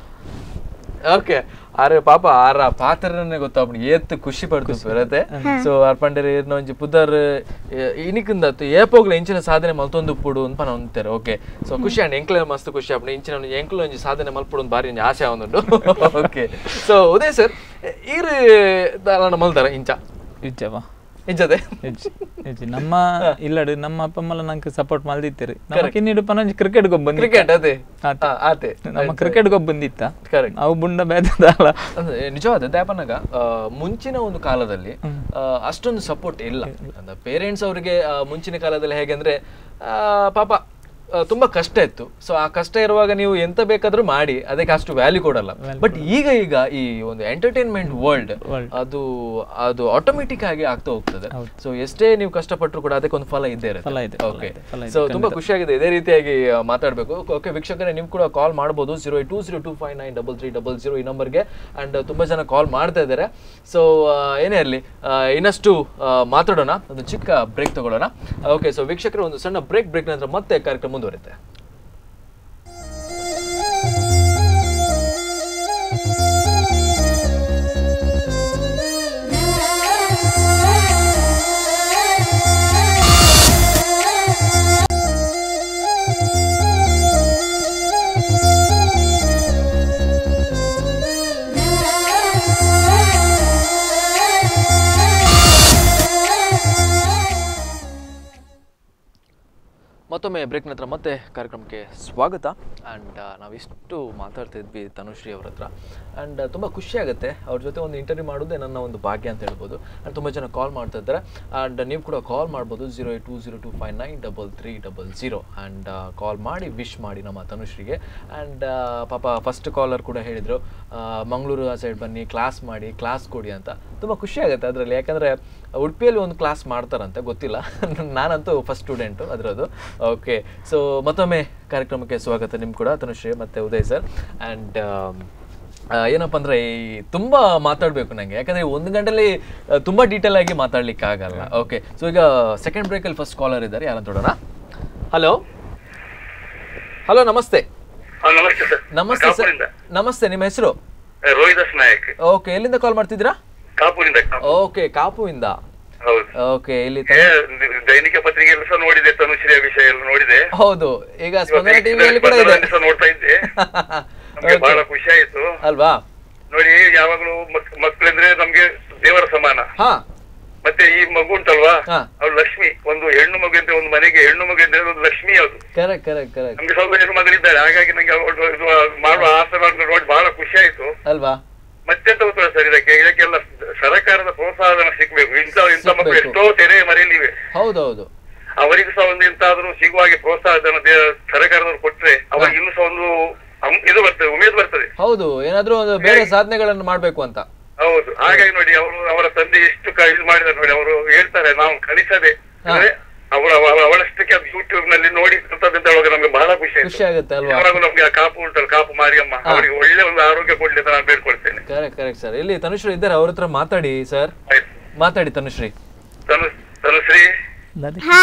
okay ಅರೆ ಪಾಪ ಆರ ಪಾತ್ರನೇ ಗೊತ್ತಾಪಣ ಏತ್ ಖುಷಿ ಪಡ್ತು ಬರತ್ತೆ ಸೊ ಅರ್ಪಂಡರ್ ಒಂಜಿ ಪುದರ್ ಇನಿಕಿಂದ ಏಪೋಗ್ಲ ಇಂಚಿನ ಸಾಧನೆ ಮಲ್ತೊಂದು ಪುಡು ಅಂತ ಪನ ಅಂತಾರೆ ಓಕೆ ಸೊ ಖುಷಿ ಅಂಡ್ ಎಂಕ್ಲ ಮಸ್ತ್ ಖುಷಿ ಆಪಣ ಇಂಚಿನ ಒಂಜಿ ಎಂಕ್ಲ ಒಂಜಿ ಸಾಧನೆ ಮಲ್ಪುಡು ಒಂದು ಬಾರಿ ಒಂಜಿ ಆಸೆ ಆವೊಂದುಂಡು ಓಕೆ ಸೊ ಉದಯ್ ಸರ್ ಈರ್ ದಾಲನ ಮಲ್ತಾರ ಇಂಚ ಇಜ್ಜವ ಇಂಚದೆ ಹೆಜ್ಜೆ ಹೆಜ್ಜೆ ನಮ್ಮ ಇಲ್ಲಡು ನಮ್ಮ ಅಪ್ಪ ಅಮ್ಮಲ ನಂಗೆ ಸಪೋರ್ಟ್ ಮಲ್ದಿತ್ತೀರಿ ನಮ್ಮ ಕಿನ್ನಿಡು ಪನೊಂಜಿ ಕ್ರಿಕೆಟ್ ಗೊಬ್ಬ ಕ್ರಿಕೆಟ್ ಅದೇ ಆತೆ. ಆ, ಆತೆ ನಮ್ಮ ಕ್ರಿಕೆಟ್ ಗೊಬ್ಬ ಬಂದಿತ್ತ Correct. ಅವು ಬುಂಡ ಬೇದಲ್ಲ ಅಂದ್ರೆ ನಿಜವಾದ ದ್ಯಾಪನಾಗ ಆ, ಮುಂಚಿನ ಒಂದು ಕಾಲದಲ್ಲಿ ಆ, ಅಷ್ಟೊಂದು ಸಪೋರ್ಟ್ ಇಲ್ಲ ಪೇರೆಂಟ್ಸ್ ಅವರಿಗೆ ಮುಂಚಿನ ಕಾಲದಲ್ಲಿ ಹೇಗೆ ಅಂದ್ರೆ ಆ, ಪಾಪ ಆ, ತುಂಬಾ ಕಷ್ಟ ಇತ್ತು ಸೊ ಆ ಕಷ್ಟ ಇರುವಾಗ ನೀವು ಎಂತ ಬೇಕಾದ್ರೂ ಮಾಡಿ ಅದಕ್ಕೆ ಅಷ್ಟು ವ್ಯಾಲ್ಯೂ ಕೊಡಲ್ಲ ಬಟ್ ಈಗ ಈಗ ಈ ಒಂದು ಎಂಟರ್ಟೈನ್ಮೆಂಟ್ ವರ್ಲ್ಡ್ World. ಅದು ಅದು ಆಟೋಮೆಟಿಕ್ ಆಗಿ ಆಗ್ತಾ ಹೋಗ್ತದೆ ಸೊ ಎಷ್ಟೇ ನೀವು ಕಷ್ಟಪಟ್ಟರು ಕೂಡ ಅದಕ್ಕೆ ಒಂದು ಫಲ ಇದ್ದೇ ಫಲ ಇರುತ್ತೆ ಇದೆ, ಫಲ ಓಕೆ ಇದೆ, ಫಲ ಇದೆ, ಸೊ ತುಂಬಾ ಖುಷಿಯಾಗಿದೆ ಇದೇ ರೀತಿಯಾಗಿ ಆ, ಮಾತಾಡ್ಬೇಕು ಓಕೆ ವೀಕ್ಷಕರೇ ನೀವು ಕೂಡ ಕಾಲ್ ಮಾಡ್ಬೋದು zero two zero two five nine double three double zero ಈ ನಂಬರ್ಗೆ ಅಂಡ್ ತುಂಬಾ ಜನ ಕಾಲ್ ಮಾಡ್ತಾ ಇದ್ದಾರೆ ಸೊ ಏನೇ ಇರಲಿ ಇನ್ನಷ್ಟು ಆ, ಮಾತಾಡೋಣ ಒಂದು ಚಿಕ್ಕ ಬ್ರೇಕ್ ತಗೊಳ್ಳೋಣ ಓಕೆ ಸೊ ವೀಕ್ಷಕರು ಒಂದು ಸಣ್ಣ ಬ್ರೇಕ್ ಬ್ರೇಕ್ ನಂತರ ಮತ್ತೆ ಕಾರ್ಯಕ್ರಮ ಮುಂದುವರಿತೆ ಮತ್ತೊಮ್ಮೆ ಬ್ರೇಕ್ ನಂತರ ಮತ್ತೆ ಕಾರ್ಯಕ್ರಮಕ್ಕೆ ಸ್ವಾಗತ ಆ್ಯಂಡ್ ನಾವಿಷ್ಟು ಮಾತಾಡ್ತಾ ಇದ್ವಿ ತನುಶ್ರೀ ಅವ್ರ ಹತ್ರ ಆ್ಯಂಡ್ ತುಂಬ ಖುಷಿ ಆಗುತ್ತೆ ಅವ್ರ ಜೊತೆ ಒಂದು ಇಂಟರ್ವ್ಯೂ ಮಾಡೋದೇ ನನ್ನ ಒಂದು ಭಾಗ್ಯ ಅಂತ ಹೇಳ್ಬೋದು ಆ್ಯಂಡ್ ತುಂಬ ಜನ ಕಾಲ್ ಮಾಡ್ತಾ ಇದ್ದಾರೆ ಆ್ಯಂಡ್ ನೀವು ಕೂಡ ಕಾಲ್ ಮಾಡ್ಬೋದು zero eight two zero two five nine double three double zero and call ಮಾಡಿ ವಿಶ್ ಮಾಡಿ ನಮ್ಮ ತನುಶ್ರೀಗೆ ಆ್ಯಂಡ್ ಪಾಪ ಫಸ್ಟ್ ಕಾಲರ್ ಕೂಡ ಹೇಳಿದರು ಮಂಗಳೂರು ಸೈಡ್ ಬನ್ನಿ ಕ್ಲಾಸ್ ಮಾಡಿ ಕ್ಲಾಸ್ ಕೊಡಿ ಅಂತ ತುಂಬ ಖುಷಿ ಆಗುತ್ತೆ ಅದರಲ್ಲಿ ಯಾಕಂದರೆ ಉಡುಪಿಯಲ್ಲಿ ಒಂದು ಕ್ಲಾಸ್ ಮಾಡ್ತಾರಂತೆ ಗೊತ್ತಿಲ್ಲ ನಾನಂತೂ ಫಸ್ಟ್ ಸ್ಟೂಡೆಂಟು ಅದರದ್ದು ಓಕೆ ಸೊ ಮತ್ತೊಮ್ಮೆ ಕಾರ್ಯಕ್ರಮಕ್ಕೆ ಸ್ವಾಗತ ನಿಮ್ಗೆ ಕೂಡ ತನುಶ್ರೀ ಮತ್ತು ಉದಯ್ ಸರ್ ಆ್ಯಂಡ್ ಏನಪ್ಪ ಅಂದರೆ ಈ ತುಂಬ ಮಾತಾಡಬೇಕು ನನಗೆ ಯಾಕಂದರೆ ಒಂದು ಗಂಟೆಲಿ ಆ, ತುಂಬ ಡೀಟೇಲ್ ಆಗಿ ಮಾತಾಡ್ಲಿಕ್ಕೆ ಆಗಲ್ಲ ಓಕೆ ಸೊ ಈಗ ಸೆಕೆಂಡ್ ಬ್ರೇಕಲ್ಲಿ ಫಸ್ಟ್ ಕಾಲರ್ ಇದ್ದಾರೆ ಯಾರಂತ ನೋಡೋಣ ಹಲೋ ಹಲೋ ನಮಸ್ತೆ ಹಾ, ನಮಸ್ತೆ ಸರ್ ನಮಸ್ತೆ ಸರ್ ಕಾಪುರಿಂದ ನಮಸ್ತೆ ನಿಮ್ಮ ಹೆಸರು ಏ, ರೋಹಿದಾಸ್ ನಾಯಕ್ ಓಕೆ ಎಲ್ಲಿಂದ ಕಾಲ್ ಮಾಡ್ತಿದ್ದೀರಾ ಕಾಪುರಿಂದ ಕಾಪು. ಓಕೆ ಕಾಪುವಿಂದ ಹೌದು ಓಕೆ ಇಲ್ಲಿ ಏ, ದಿ- ದೈನಿಕ ಪತ್ರಿಕೆಯಲ್ಲಿ ಸಹ ನೋಡಿದೆ ತನುಶ್ರೀಯ ವಿಷಯ ಎಲ್ಲ ನೋಡಿದೆ ಹೌದು ಈಗ ಸ್ಪಂದನ ಇವತ್ತು ಟಿವಿಯಲ್ಲಿ ಕೂಡ ಇದೆ ಸ್ಪಂದನದಲ್ಲಿ ಸಹ ನೋಡ್ತಾ ಇದ್ದೆ ನಮ್ಗೆ ಬಹಳ ಖುಷಿ ಆಯ್ತು ಅಲ್ವಾ ನೋಡಿ ಯಾವಾಗ್ಲೂ ಮಕ್- ಮಕ್ಳಂದ್ರೆ ನಮ್ಗೆ ದೇವರ ಸಮಾನ ಹಾ ಮತ್ತೆ ಈ ಮಗು ಉಂಟಲ್ವಾ ಹಾ. ಅವ್ಳು ಲಕ್ಷ್ಮಿ ಒಂದು ಹೆಣ್ಣು ಮಗು ಅಂತ ಒಂದು ಮನೆಗೆ ಹೆಣ್ಣು ಮಗು ಅಂದ್ರೆ ಒಂದು ಲಕ್ಷ್ಮಿ ಅದು ಕರೆಕ್ಟ್ ಕರೆಕ್ಟ್ ಕರೆಕ್ಟ್ ನಮ್ಗೆ ಸ್ವಲ್ಪ ಹೆಣ್ಣು ಮಗಳಿದ್ದಾರೆ ಹಾಗಾಗಿ ನಂಗೆ ಅವ್ಳು ಇದು ಮಾಡುವ ಆಸನವನ್ನು ನೋಡಿ ಬಹಳ ಖುಷಿ ಆಯ್ತು ಅಲ್ವಾ ಮತ್ತೆಂತ ಉತ್ತರ ಸರ್ ಇದಕ್ಕೆ ಇದಕ್ಕೆಲ್ಲ ಸರಕಾರದ ಪ್ರೋತ್ಸಾಹನ ಸಿಗ್ಬೇಕು ಇಂಥ ಇಂಥ ಮಕ್ಕಳು ಸಿಗ್ಬೇಕು. ಎಷ್ಟೋ ತೆರೆ ಮರೆಯಲಿವೆ ಹೌದೌದು ಅವರಿಗೂ ಸಹ ಒಂದು ಎಂತಾದ್ರೂ ಸಿಗುವ ಹಾಗೆ ಪ್ರೋತ್ಸಾಹಧನ ದೇ- ಸರ್ಕಾರದವರು ಕೊಟ್ರೆ ಅವರಿಗೆ ಇನ್ನೂ ಸಹ ಒಂದು ಅಮ್- ಇದು ಬರ್ತದೆ ಉಮೇದು ಬರ್ತದೆ ಹೌದು ಏನಾದ್ರೂ ಒಂದು ಬೇರೆ ಸಾಧನೆಗಳನ್ನು ಮಾಡ್ಬೇಕು ಅಂತ ಹೌದು ಹಾಗಾಗಿ ನೋಡಿ ಅವರು ಅವರ ತಂದೆ ಎಷ್ಟು ಕ- ಇದು ಮಾಡಿದ್ದಾರೆ ನೋಡಿ ಅವರು ಹೇಳ್ತಾರೆ ನಾವು ಕಲಿಸದೆ ಅಂದ್ರೆ ಅವಳ ಅವಳ- ಅವಳಷ್ಟಕ್ಕೆ ಅದು ಯೂಟ್ಯೂಬ್ ನಲ್ಲಿ ನೋಡಿ ಕಲ್ತದಂತ ಹೇಳುವಾಗ ನಮ್ಗೆ ಬಹಳ ಖುಷಿ ಖುಷಿ ಆಗುತ್ತೆ ಅಲ್ವಾ ಯಾವಾಗೂ ನಮ್ಗೆ ಆ ಕಾಪು ಉಂಟಲ್ಲ ಕಾಪು ಮಾರಿಯಮ್ಮ ಅವರಿಗೆ ಒಳ್ಳೆ ಒಂದು ಆರೋಗ್ಯ ಕೊಡ್ಲಿ ಅಂತ ನಾನು ಬೇಡ್ಕೊಳ್ತೇನೆ ಕರೆಕ್ಟ್ ಕರೆಕ್ಟ್ ಸರ್ ಇಲ್ಲಿ ತನುಶ್ರೀ ಇದ್ದಾರೆ ಅವ್ರ ಹತ್ರ ಮಾತಾಡಿ ಸರ್ ಆಯ್ತು ಮಾತಾಡಿ ತನುಶ್ರೀ ತನು ತನುಶ್ರೀ ಹಾಯ್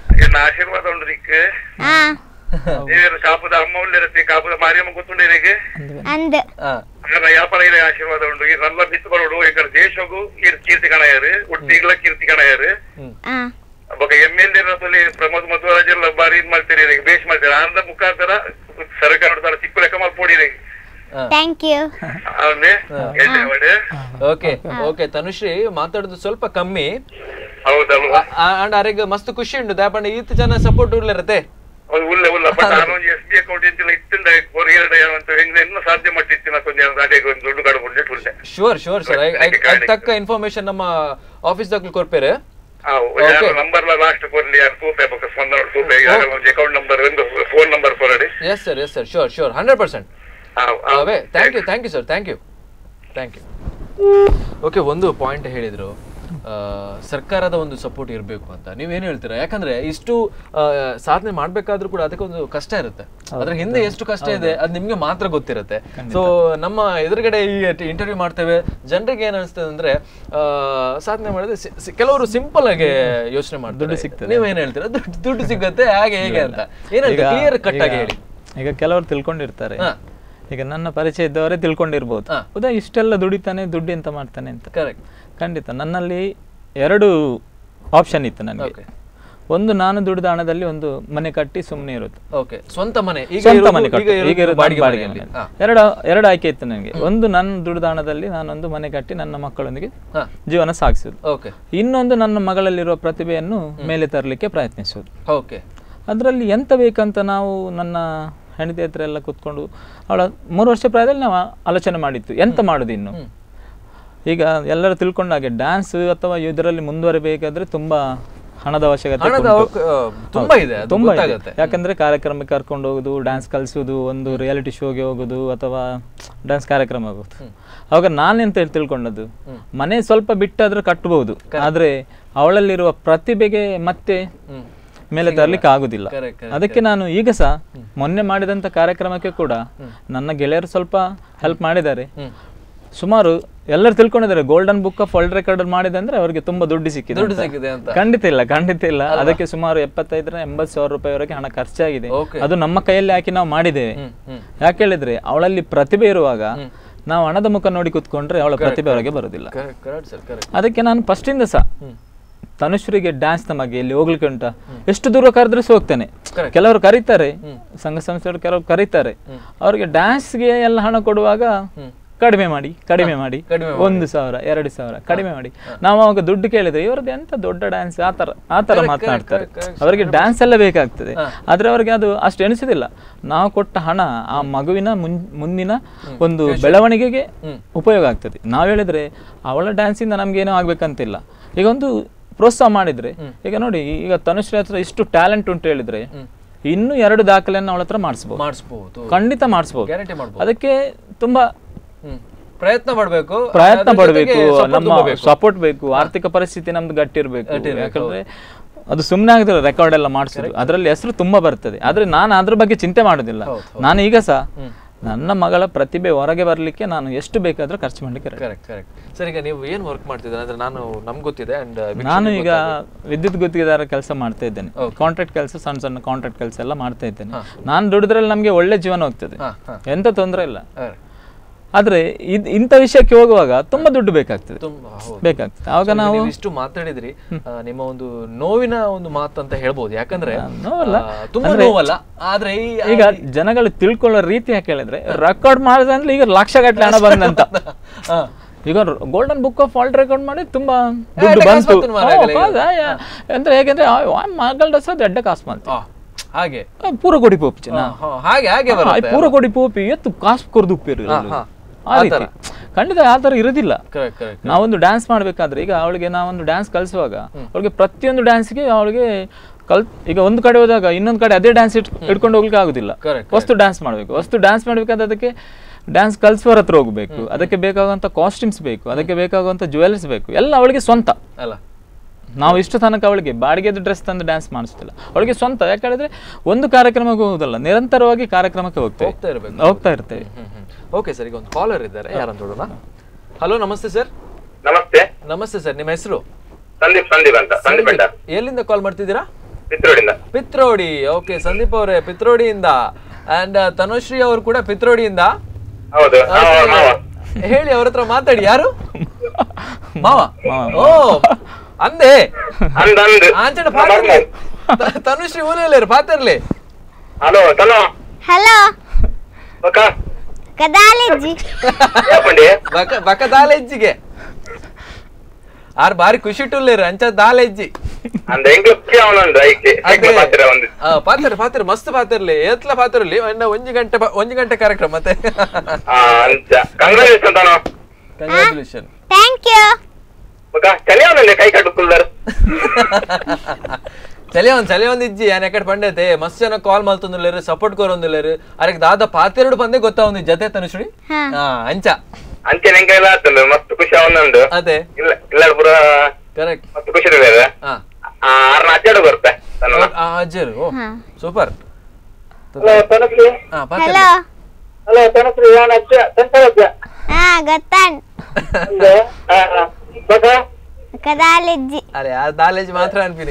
ಎನ್ನ ಆಶೀರ್ವಾದ ಉಂಟು ನಿಕ್ಕೆ ಆ ನೀವೇನು ಕಾಪುದ ಅಮ್ಮ ಉಳ್ಳಿರತ್ತೆ ಕಾಪುದ ಮಾರಿಯಮ್ಮ ಗೊತ್ತುಂಡೆ ನಿನಗೆ ಅಂದ್ ಆ, ನನ್ನ ವ್ಯಾಪಾರ ಇದೆ ಆಶೀರ್ವಾದ ಉಂಟು ಈ ನನ್ನ ಬಿತ್ತು ಬರೋಡು ಈಗ ದೇಶಗೂ ಕೀರ್ತಿ ಕಣಯಾರು ಒಟ್ಟಿಗ್ಲ ಕೀರ್ತಿ ಕಣಯಾರು ಆ ಬೊಕ M L A Pramod Madhwaraj ಎಲ್ಲ ಬಾರಿ ಇದ್ ಮಾಡ್ತೀರಿ ಈಗ ಬೇಸ್ ಮಾಡ್ತೀರಿ ಆಂದ ಮುಖಾಂತರ ಸರ್ಕಾರ ತರ ಚಿಕ್ಕ ಲೆಕ್ಕ ಮಾಡ್ಕೊಡಿ ಆ. ಥ್ಯಾಂಕ್ ಯು ಅವನ್ನೇ ಎಣ್ಣೆ ಮಾಡಿ ಓಕೆ ಓಕೆ ತನುಶ್ರೀ ಮಾತಾಡೋದು ಸ್ವಲ್ಪ ಕಮ್ಮಿ ಹೌದಲ್ವಾ ಅಂಡ್ ಅರೆಗ್ ಮಸ್ತ್ ಖುಷಿ ಉಂಟು ದಾಪಂಡ ಈತ್ ಜನ ಸಪೋರ್ಟ್ ಉಳ್ಳರತೆ ಅದು ಉಲ್ಲ ಉಲ್ಲ ಬಟ್ ನಾನು ಎಸ್ ಬಿ ಅಕೌಂಟ್ ಇಂತಿಲ್ಲ ಇತ್ತಿಂದ ಎರಡು ಅಂತ ಹೆಂಗ್ ಇನ್ನೂ ಸಾಧ್ಯ ಮಟ್ಟಿತ್ತಿನ ಕೊಂಚ ಅದೇ ಒಂದು ದುಡ್ಡು ಕಡ್ಕೊಂಡು ಉಳ್ಳೆ ಶೂರ್ ಶೂರ್ ಸರ್ Okay. ತಕ್ಕ ಇನ್ಫಾರ್ಮೇಶನ್ ನಮ್ಮ ಆಫೀಸ್ ದಾಖಲು ಕೊಡ್ಪೇರೆ ಯಾರು ನಂಬರ್ ಲಾಸ್ಟ್ ಕೊಡ್ಲಿ ಯಾರು ತೂಪೆ ಬೊಕ್ಕ ಸ್ಪಂದನ ತೂಪೆ ಒಂದು ಅಕೌಂಟ್ ನಂಬರ್ ಒಂದು ಫೋನ್ ನಂಬರ್ ಕೊರಡಿ yes sir yes sir sure sure hundred percent ಅವೇ thank you thank you sir thank you thank you okay ಒಂದು ಪಾಯಿಂಟ್ ಹೇಳಿದ್ರು ಆ, ಸರ್ಕಾರದ ಒಂದು ಸಪೋರ್ಟ್ ಇರಬೇಕು ಅಂತ ನೀವೇನು ಹೇಳ್ತೀರಾ ಯಾಕಂದ್ರೆ ಇಷ್ಟು ಆ, ಸಾಧನೆ ಮಾಡ್ಬೇಕಾದ್ರೂ ಕೂಡ ಅದಕ್ಕೆ ಒಂದು ಕಷ್ಟ ಇರುತ್ತೆ ಅದ್ರ ಹಿಂದೆ ಎಷ್ಟು ಕಷ್ಟ ಇದೆ ಅದು ನಿಮ್ಗೆ ಮಾತ್ರ ಗೊತ್ತಿರುತ್ತೆ ಸೊ ನಮ್ಮ ಎದುರುಗಡೆ ಈ ಇಂಟರ್ವ್ಯೂ ಮಾಡ್ತೇವೆ ಜನರಿಗೆ ಏನ್ ಅನಿಸ್ತದೆ ಅಂದ್ರೆ ಆ, ಸಾಧನೆ ಮಾಡಿದ್ರೆ ಸಿ- ಸಿ- ಕೆಲವರು ಸಿಂಪಲ್ ಆಗಿ ಯೋಚನೆ ಮಾಡ್ತಾರೆ ದುಡ್ಡು ಸಿಗ್ತದೆ. ನೀವೇನ್ ಹೇಳ್ತೀರಾ ದುಡ್ಡು ದುಡ್ಡು ಸಿಗುತ್ತೆ ಹಾಗೆ ಹೇಗೆ ಅಂತ ಏನ್ ಹೇಳ್ತೀರಾ ಕ್ಲಿಯರ್ ಕಟ್ ಆಗಿ ಹೇಳಿ ಈಗ ಕೆಲವರು ತಿಳ್ಕೊಂಡಿರ್ತಾರೆ ಹಾ. ಈಗ ನನ್ನ ಪರಿಚಯ ಇದ್ದವರೇ ತಿಳ್ಕೊಂಡಿರ್ಬೋದು ಹಾ. ಹೌದಾ ಇಷ್ಟೆಲ್ಲ ದುಡಿತಾನೆ ದುಡ್ಡು ಎಂತ ಮಾಡ್ತಾನೆ ಅಂತ ಕರೆಕ್ಟ್ ಖಂಡಿತ ನನ್ನಲ್ಲಿ ಎರಡು ಆಪ್ಷನ್ ಇತ್ತು ನನಗೆ Okay. ಒಂದು ನಾನು ದುಡಿದ ಹಣದಲ್ಲಿ ಒಂದು ಮನೆ ಕಟ್ಟಿ ಸುಮ್ಮನೆ ಇರೋದು ಓಕೆ ಸ್ವಂತ ಮನೆ ಈಗ ಸ್ವಂತ ಇರೋದು- ಮನೆ ಈಗ ಕಟ್ಟು. ಇರೋದು ಈಗ ಇರೋದು ಬಾಡಿಗೆ ಬಾಡಿಗೆ ಮನೆಯಲ್ಲಿ. ಮನೆ. ಹಾ. ಎರಡು ಎರಡು ಆಯ್ಕೆ ಇತ್ತು ನನಗೆ ಒಂದು ನನ್ನ ದುಡಿದ ಹಣದಲ್ಲಿ ನಾನೊಂದು ಮನೆ ಕಟ್ಟಿ ನನ್ನ ಮಕ್ಕಳೊಂದಿಗೆ ಹಾ. ಜೀವನ ಸಾಗಿಸೋದು ಓಕೆ ಇನ್ನೊಂದು ನನ್ನ ಮಗಳಲ್ಲಿರುವ ಪ್ರತಿಭೆಯನ್ನು ಮೇಲೆ ತರಲಿಕ್ಕೆ ಪ್ರಯತ್ನಿಸೋದು ಓಕೆ ಅದರಲ್ಲಿ ಎಂತ ಬೇಕಂತ ನಾವು ನನ್ನ ಹೆಂಡತಿ ಹತ್ರ ಎಲ್ಲ ಕೂತ್ಕೊಂಡು ಅವಳ ಮೂರು ವರ್ಷ ಪ್ರಾಯದಲ್ಲಿ ನಾವು ಆಲೋಚನೆ ಮಾಡಿತ್ತು ಎಂತ ಮಾಡೋದು ಇನ್ನು ಈಗ ಎಲ್ಲರೂ ತಿಳ್ಕೊಂಡ ಹಾಗೆ ಡ್ಯಾನ್ಸ್ ಅಥವಾ ಇದರಲ್ಲಿ ಮುಂದುವರಿಬೇಕಾದ್ರೆ ತುಂಬಾ ಹಣದ ಅವಶ್ಯಕತೆ ಹಣದ ಉಂಟು. ಅವಕ- ಆ, ತುಂಬಾ ಇದೆ, ಅದು ತುಂಬಾ ಇದೆ. ಗೊತ್ತಾಗತ್ತೆ. ಯಾಕಂದ್ರೆ ಕಾರ್ಯಕ್ರಮಕ್ಕೆ ಕರ್ಕೊಂಡು ಹೋಗುದು ಡ್ಯಾನ್ಸ್ ಕಲಿಸೋದು ಒಂದು ರಿಯಾಲಿಟಿ ಶೋಗೆ ಹೋಗುದು ಅಥವಾ ಡ್ಯಾನ್ಸ್ ಕಾರ್ಯಕ್ರಮ ಆಗೋದು ಅವಾಗ ನಾನೆಂತ ಹೇಳಿ ತಿಳ್ಕೊಂಡದ್ದು ಮನೆ ಸ್ವಲ್ಪ ಬಿಟ್ಟಾದ್ರೆ ಕಟ್ಟಬಹುದು ಆದ್ರೆ ಅವಳಲ್ಲಿರುವ ಪ್ರತಿಭೆಗೆ ಮತ್ತೆ ಮೇಲೆ ತರಲಿಕ್ಕೆ ಆಗುದಿಲ್ಲ Correct, correct, ಅದಕ್ಕೆ ನಾನು ಈಗ ಸಹ ಮೊನ್ನೆ ಮಾಡಿದಂತ ಕಾರ್ಯಕ್ರಮಕ್ಕೆ ಕೂಡ ನನ್ನ ಗೆಳೆಯರು ಸ್ವಲ್ಪ ಹೆಲ್ಪ್ ಮಾಡಿದ್ದಾರೆ ಸುಮಾರು ಎಲ್ಲರೂ ತಿಳ್ಕೊಂಡಿದ್ದಾರೆ golden book of world record ಮಾಡಿದೆ ಅಂದ್ರೆ ಅವರಿಗೆ ತುಂಬಾ ದುಡ್ಡು ಸಿಕ್ಕಿದೆ ದುಡ್ಡು ಅಂತ. ಸಿಕ್ಕಿದೆ ಅಂತ. ಖಂಡಿತ ಇಲ್ಲ ಖಂಡಿತ ಇಲ್ಲ ಅದಕ್ಕೆ ಸುಮಾರು ಎಪ್ಪತ್ತೈದರ ಎಂಬತ್ತು ಸಾವಿರ ರೂಪಾಯಿವರೆಗೆ ಹಣ ಖರ್ಚಾಗಿದೆ Okay. ಅದು ನಮ್ಮ ಕೈಯಲ್ಲಿ ಹಾಕಿ ನಾವು ಮಾಡಿದ್ದೇವೆ ಹ್ಮ್. ಯಾಕೆ ಹೇಳಿದ್ರೆ ಅವಳಲ್ಲಿ ಪ್ರತಿಭೆ ಇರುವಾಗ ನಾವು ಹಣದ ಮುಖ ನೋಡಿ ಕುತ್ಕೊಂಡ್ರೆ ಅವಳ ಪ್ರತಿಭೆ ಹೊರಗೆ ಬರುದಿಲ್ಲ ಕರೆಕ್ಟ್ ಕರೆಕ್ಟ್ ಸರ್ ಕರೆಕ್ಟ್ ಅದಕ್ಕೆ ನಾನು ಫಸ್ಟಿಂದ ಸಹ ತನುಶ್ರೀಗೆ ಡ್ಯಾನ್ಸ್ ನಮಗೆ ಇಲ್ಲಿ ಹೋಗ್ಲಿಕ್ಕೆ ಉಂಟ ಎಷ್ಟು ದೂರ ಕರೆದ್ರೆ ಸಹ ಹೋಗ್ತೇನೆ Correct. ಕೆಲವರು ಕರೀತಾರೆ ಸಂಘ ಸಂಸ್ಥೆಗಳು ಕೆಲವರು ಕರೀತಾರೆ ಅವರಿಗೆ ಡ್ಯಾನ್ಸ್ಗೆ ಎಲ್ಲ ಹಣ ಕೊಡುವಾಗ ಕಡಿಮೆ ಮಾಡಿ ಕಡಿಮೆ ಮಾಡಿ ಕಡಿಮೆ ಒಂದು ಸಾವಿರ ಎರಡು ಸಾವಿರ ಕಡಿಮೆ ಮಾಡಿ ನಾವು ಅವಾಗ ದುಡ್ಡು ಕೇಳಿದ್ರೆ ಇವ್ರದ್ದು ಎಂತ ದೊಡ್ಡ ಡ್ಯಾನ್ಸ್ ಆ ತರ ಆ ತರ ಮಾತನಾಡ್ತಾರೆ ಅವರಿಗೆ ಡ್ಯಾನ್ಸ್ ಎಲ್ಲ ಬೇಕಾಗ್ತದೆ ಆದ್ರೆ ಅವರಿಗೆ ಅದು ಅಷ್ಟು ಎಣಿಸುದಿಲ್ಲ ನಾವು ಕೊಟ್ಟ ಹಣ ಆ ಮಗುವಿನ ಮುನ್- ಮುಂದಿನ ಒಂದು ಬೆಳವಣಿಗೆಗೆ ಉಪಯೋಗ ಆಗ್ತದೆ ನಾವು ಹೇಳಿದ್ರೆ ಅವಳ ಡ್ಯಾನ್ಸಿಂದ ನಮ್ಗೇನೋ ಆಗ್ಬೇಕಂತಿಲ್ಲ ಈಗ ಒಂದು ಪ್ರೋತ್ಸಾಹ ಮಾಡಿದ್ರೆ ಈಗ ನೋಡಿ ಈಗ ತನುಶ್ರೀ ಹತ್ರ ಇಷ್ಟು ಟ್ಯಾಲೆಂಟ್ ಉಂಟು ಹೇಳಿದ್ರೆ ಇನ್ನು ಎರಡು ದಾಖಲೆಯನ್ನು ಅವಳ ಹತ್ರ ಮಾಡಿಸ್ಬೋದು ಮಾಡಿಸ್ಬೋದು ಖಂಡಿತ ಮಾಡಿಸ್ಬೋದು ಗ್ಯಾರಂಟಿ ಮಾಡ್ಬೋದು ಅದಕ್ಕೆ ತುಂಬಾ ಹ್ಮ್. ಪ್ರಯತ್ನ ಪಡ್ಬೇಕು ಪ್ರಯತ್ನ ಅದ್ರ ಜೊತೆಗೆ ಪಡಬೇಕು support ನಮ್ಮ ತುಂಬಬೇಕು. ಸಪೋರ್ಟ್ ಬೇಕು ಆರ್ಥಿಕ ಪರಿಸ್ಥಿತಿ ನಮ್ದು ಗಟ್ಟಿ ಇರಬೇಕು ಯಾಕಂದ್ರೆ ಅದು ಸುಮ್ಮನೆ ಆಗಿದ್ರೆ ರೆಕಾರ್ಡ್ ಎಲ್ಲ ಮಾಡಿಸೋದು ಅದರಲ್ಲಿ ಹೆಸರು ತುಂಬಾ ಬರ್ತದೆ ಆದ್ರೆ ನಾನು ಅದ್ರ ಬಗ್ಗೆ ಚಿಂತೆ ಮಾಡೋದಿಲ್ಲ ನಾನು ಈಗ ಸಹ ನನ್ನ ಮಗಳ ಪ್ರತಿಭೆ ಹೊರಗೆ ಬರ್ಲಿಕ್ಕೆ ನಾನು ಎಷ್ಟು ಬೇಕಾದ್ರೂ ಖರ್ಚು ಮಾಡ್ಲಿಕ್ಕೆ ready. ಕರೆಕ್ಟ್ ಕರೆಕ್ಟ್ ಸರ್ ಈಗ ನೀವು ಏನ್ ವರ್ಕ್ ಮಾಡ್ತಿದ್ದೀರಾ ಅಂದ್ರೆ ನಾನು ನಮ್ಗೆ ಗೊತ್ತಿದೆ ಅಂಡ್ ನಾನು ಈಗ ವಿದ್ಯುತ್ ಗುತ್ತಿಗೆದಾರ ಕೆಲಸ ಮಾಡ್ತಾ ಇದ್ದೇನೆ ಕಾಂಟ್ರಾಕ್ಟ್ ಕೆಲಸ ಸಣ್ಣ ಸಣ್ಣ ಕಾಂಟ್ರಾಕ್ಟ್ ಕೆಲಸ ಎಲ್ಲ ಮಾಡ್ತಾ ಇದ್ದೇನೆ ನಾನು ದುಡಿದ್ರಲ್ಲಿ ನಮಗೆ ಒಳ್ಳೆ ಜೀವನ ಹೋಗ್ತದೆ ಹಾ, ಹಾ. ಎಂತ ತೊಂದರೆ ಇಲ್ಲ ಆದ್ರೆ ಇದ್ ಇಂಥ ವಿಷಯಕ್ಕೆ ಹೋಗುವಾಗ ತುಂಬಾ ದುಡ್ಡು ಬೇಕಾಗ್ತದೆ ತುಂಬಾ ಹೌದು. ಬೇಕಾಗ್ತದೆ ಆವಾಗ So, ಈಗ ನಾವು ನೀವು ಇಷ್ಟು ಮಾತಾಡಿದ್ರಿ ಆ, ನಿಮ್ಮ ಒಂದು ನೋವಿನ ಒಂದು ಮಾತು ಅಂತ ಹೇಳ್ಬೋದು ಯಾಕಂದ್ರೆ ನೋವಲ್ಲ. ಆ, ತುಂಬಾ ಅಂದ್ರೆ- ನೋವಲ್ಲ ಆದ್ರೆ ಈ ಈಗ ಜನಗಳು ತಿಳ್ಕೊಳ್ಳೋ ರೀತಿ ಯಾಕೆ ಹೇಳಿದ್ರೆ ರೆಕಾರ್ಡ್ ಮಾಡಿದ್ರೆ ಅಂದ್ರೆ ಈಗ ಲಕ್ಷ ಗಟ್ಟಲೆ ಹಣ ಬಂದಂತ ಹಾ. ಈಗ golden book of world record ಮಾಡಿ ತುಂಬಾ ದುಡ್ಡು ಎಡ್ಡೆ ಕಾಸು ಬಂತು ಬಂತು ಮಾರ್ರೆ ಹಾ, ಈಗ. ಹೌದಾ? ಯಾ- ಅಂದ್ರೆ ಹೇಗೆಂದ್ರೆ ಮಗಳ ದಸ ಎಡ್ಡೆ ಕಾಸು ಬಂತು ಆ, ಹಾಗೆ ಪೂರ ಕೊಡಿ ಪೋಪಿಚಿನ ಹಾ, ಹಾ, ಹಾಗೆ ಹಾಗೆ ಬರುತ್ತೆ ಪೂರ ಕೊಡಿ ಪೋಪಿ ಎತ್ತು ಕಾಸು ಕೊರ್ದು ಉಪ್ಪಿರು ಹಾ, ಹಾ. ಆ ಆ ರೀತಿ ಥರ. ಖಂಡಿತ ಆ ಥರ ಇರೋದಿಲ್ಲ ಕರೆಕ್ಟ್ ಕರೆಕ್ಟ್ ನಾವೊಂದು ಡ್ಯಾನ್ಸ್ ಮಾಡ್ಬೇಕಾದ್ರೆ ಈಗ ಅವಳಿಗೆ ನಾವೊಂದು ಡ್ಯಾನ್ಸ್ ಕಲಿಸುವಾಗ ಅವಳಿಗೆ ಪ್ರತಿಯೊಂದು ಡ್ಯಾನ್ಸ್ಗೆ ಅವಳಿಗೆ ಕಲ್ ಈಗ ಒಂದು ಕಡೆ ಹೋದಾಗ ಇನ್ನೊಂದು ಕಡೆ ಅದೇ ಡ್ಯಾನ್ಸ್ ಇಟ್ ಇಟ್ಕೊಂಡು ಹೋಗ್ಲಿಕ್ಕೆ ಆಗುದಿಲ್ಲ Correct, ವಸ್ತು ಡ್ಯಾನ್ಸ್ ಮಾಡಬೇಕು ವಸ್ತು ಡ್ಯಾನ್ಸ್ ಮಾಡ್ಬೇಕಾದ್ರೆ ಅದಕ್ಕೆ ಡ್ಯಾನ್ಸ್ ಕಲ್ಸುವರ ಹತ್ರ ಹೋಗ್ಬೇಕು ಅದಕ್ಕೆ ಬೇಕಾಗುವಂತ ಕಾಸ್ಟ್ಯೂಮ್ಸ್ ಬೇಕು ಅದಕ್ಕೆ ಬೇಕಾಗುವಂತ ಜ್ಯುವೆಲ್ಸ್ ಬೇಕು ಎಲ್ಲ ಅವಳಿಗೆ ಸ್ವಂತ ಅಲ್ಲ ನಾವು ಇಷ್ಟು ತನಕ ಅವಳಿಗೆ ಬಾಡಿಗೆದು ಡ್ರೆಸ್ ತಂದು ಡ್ಯಾನ್ಸ್ ಮಾಡಿಸ್ತಿಲ್ಲ ಅವಳಿಗೆ ಸ್ವಂತ ಯಾಕಂದ್ರೆ ಒಂದು ಕಾರ್ಯಕ್ರಮಕ್ಕೆ ಹೋಗುದಲ್ಲ ನಿರಂತರವಾಗಿ ಕಾರ್ಯಕ್ರಮಕ್ಕೆ ಹೋಗ್ತೇವೆ ಹೋಗ್ತಾ ಇರ್ಬೇಕು. ಹೋಗ್ತಾ ಇರ್ತೇವೆ ಓಕೆ ಸರ್ ಈಗ ಒಂದು ಕಾಲರ್ ಇದ್ದಾರೆ ಯಾರಂತ ನೋಡೋಣ ಹಲೋ ನಮಸ್ತೆ ಸರ್ ನಮಸ್ತೆ ನಮಸ್ತೆ ಸರ್ ನಿಮ್ಮ ಹೆಸರು ಸಂದೀಪ್ ಸಂದೀಪ್ ಅಂತ ಸಂದೀಪ್ ಬೆಟ್ಟ ಎಲ್ಲಿಂದ ಕಾಲ್ ಮಾಡ್ತಿದ್ದೀರಾ ಪಿತ್ರೋಡಿಂದ ಪಿತ್ರೋಡಿ ಓಕೆ ಸಂದೀಪ್ ಅವರೇ ಪಿತ್ರೋಡಿಯಿಂದ ಅಂಡ್ ತನುಶ್ರೀ ಅವರು ಕೂಡ ಪಿತ್ರೋಡಿಯಿಂದ ಹೌದು Okay. ಮಾವ, ಮಾವ. ಹೇಳಿ ಅವ್ರ ಹತ್ರ ಮಾತಾಡಿ ಯಾರು ಮಾವ ಮಾವ. ಓ ಅಂದೆ ಅಂದ್ ಅಂದ್ ಆಂಚನ ಪಾತಿರ್ಲಿ ತ- ತನುಶ್ರೀ ಊರಲ್ಲಿ ಪಾತಿರ್ಲಿ ಹಲೋ ತನೋ ಹಲೋ ಬಕ ಕದಾಲಿಜ್ಜಿ ಯಾಪಂಡಿ ಬಕ ಬಕ ದಾಲೆಜ್ಜಿಗೆ ಆರ್ ಬಾರಿ ಖುಷಿ ಟುಲ್ಲೇರು ಅಂಚ ದಾಲೆಜ್ಜಿ ಅಂದ ಎಂಗ್ಲ ಅವನೊಂದು ಐಕೆ ಅದೇ ಪಾತ್ರ ಒಂದು ಆ, ಪಾತಿರ್ ಪಾತಿರ್ ಮಸ್ತ್ ಪಾತಿರ್ಲಿ ಎತ್ಲ ಪಾತಿರ್ಲಿ ಇನ್ನ ಒಂಜಿ ಗಂಟೆ ಬ- ಒಂಜಿ ಗಂಟೆ ಕಾರ್ಯಕ್ರಮ ಮತ್ತೆ ಆ ಅಂಚ ಕಂಗ್ರಾಚುಲೇಷನ್ ತಾನೋ ಕಂಗ್ರಾಚುಲೇಷನ್ ಥ್ಯಾಂಕ್ ಯು ಬಕ ಚಲಿ ಅವನಲ್ಲೇ ಕೈ ಕಟ್ಟುಕುಲ್ದರ್ ಚಲಿ ಒಂದ್ ಚಲಿ ಒಂದ್ ಇಜ್ಜಿ ಯಾನ್ ಎಕಡೆ ಪಂಡೈತೆ ಮಸ್ತ್ ಜನ ಕಾಲ್ ಮಲ್ತೊಂದುಲ್ಲೇರು ಸಪೋರ್ಟ್ ಕೋರೊಂದುಲ್ಲೇರು ಅರೆಗ್ ದಾದ ಪಾತೆರಡು ಬಂದೆ ಗೊತ್ತಾ ಒಂದು ಜತೆ ತನುಶ್ರೀ ಹಾ. ಹಾ ಅಂಚ ಅಂಚೆ ನೆಂಗೆ ಎಲ್ಲ ಆತಂದು ಮಸ್ತ್ ಖುಷಿ ಅವನೊಂದು ಅದೇ ಇಲ್ಲ ಇಲ್ಲ ಪೂರ ಕರೆಕ್ಟ್ ಮಸ್ತ್ ಖುಷಿ ಇರ್ಬೇಕು ಹಾ ಆರ್ನ ಅಚ್ಚಾಡು ಬರುತ್ತೆ ತನ್ನ ಆ ಅಜ್ಜರು ಓ ಹಾ. ಸೂಪರ್ ಹಲೋ ತನಶ್ರೀ ಹಾ ಪಾತಿರ್ಲಿ ಹಲೋ ಹಲೋ ತನಶ್ರೀ ನಾನು ಅಜ್ಜ ಸಂತರ ಅಜ್ಜ ಹಾ ಗೊತ್ತಾನ್ ಒಂದು ಬಕ ಕದಾಲಿಜ್ಜಿ ಅರೆ ಆ ದಾಲೇಜ್ ಮಾತ್ರ ಅನ್ಪಿನಿ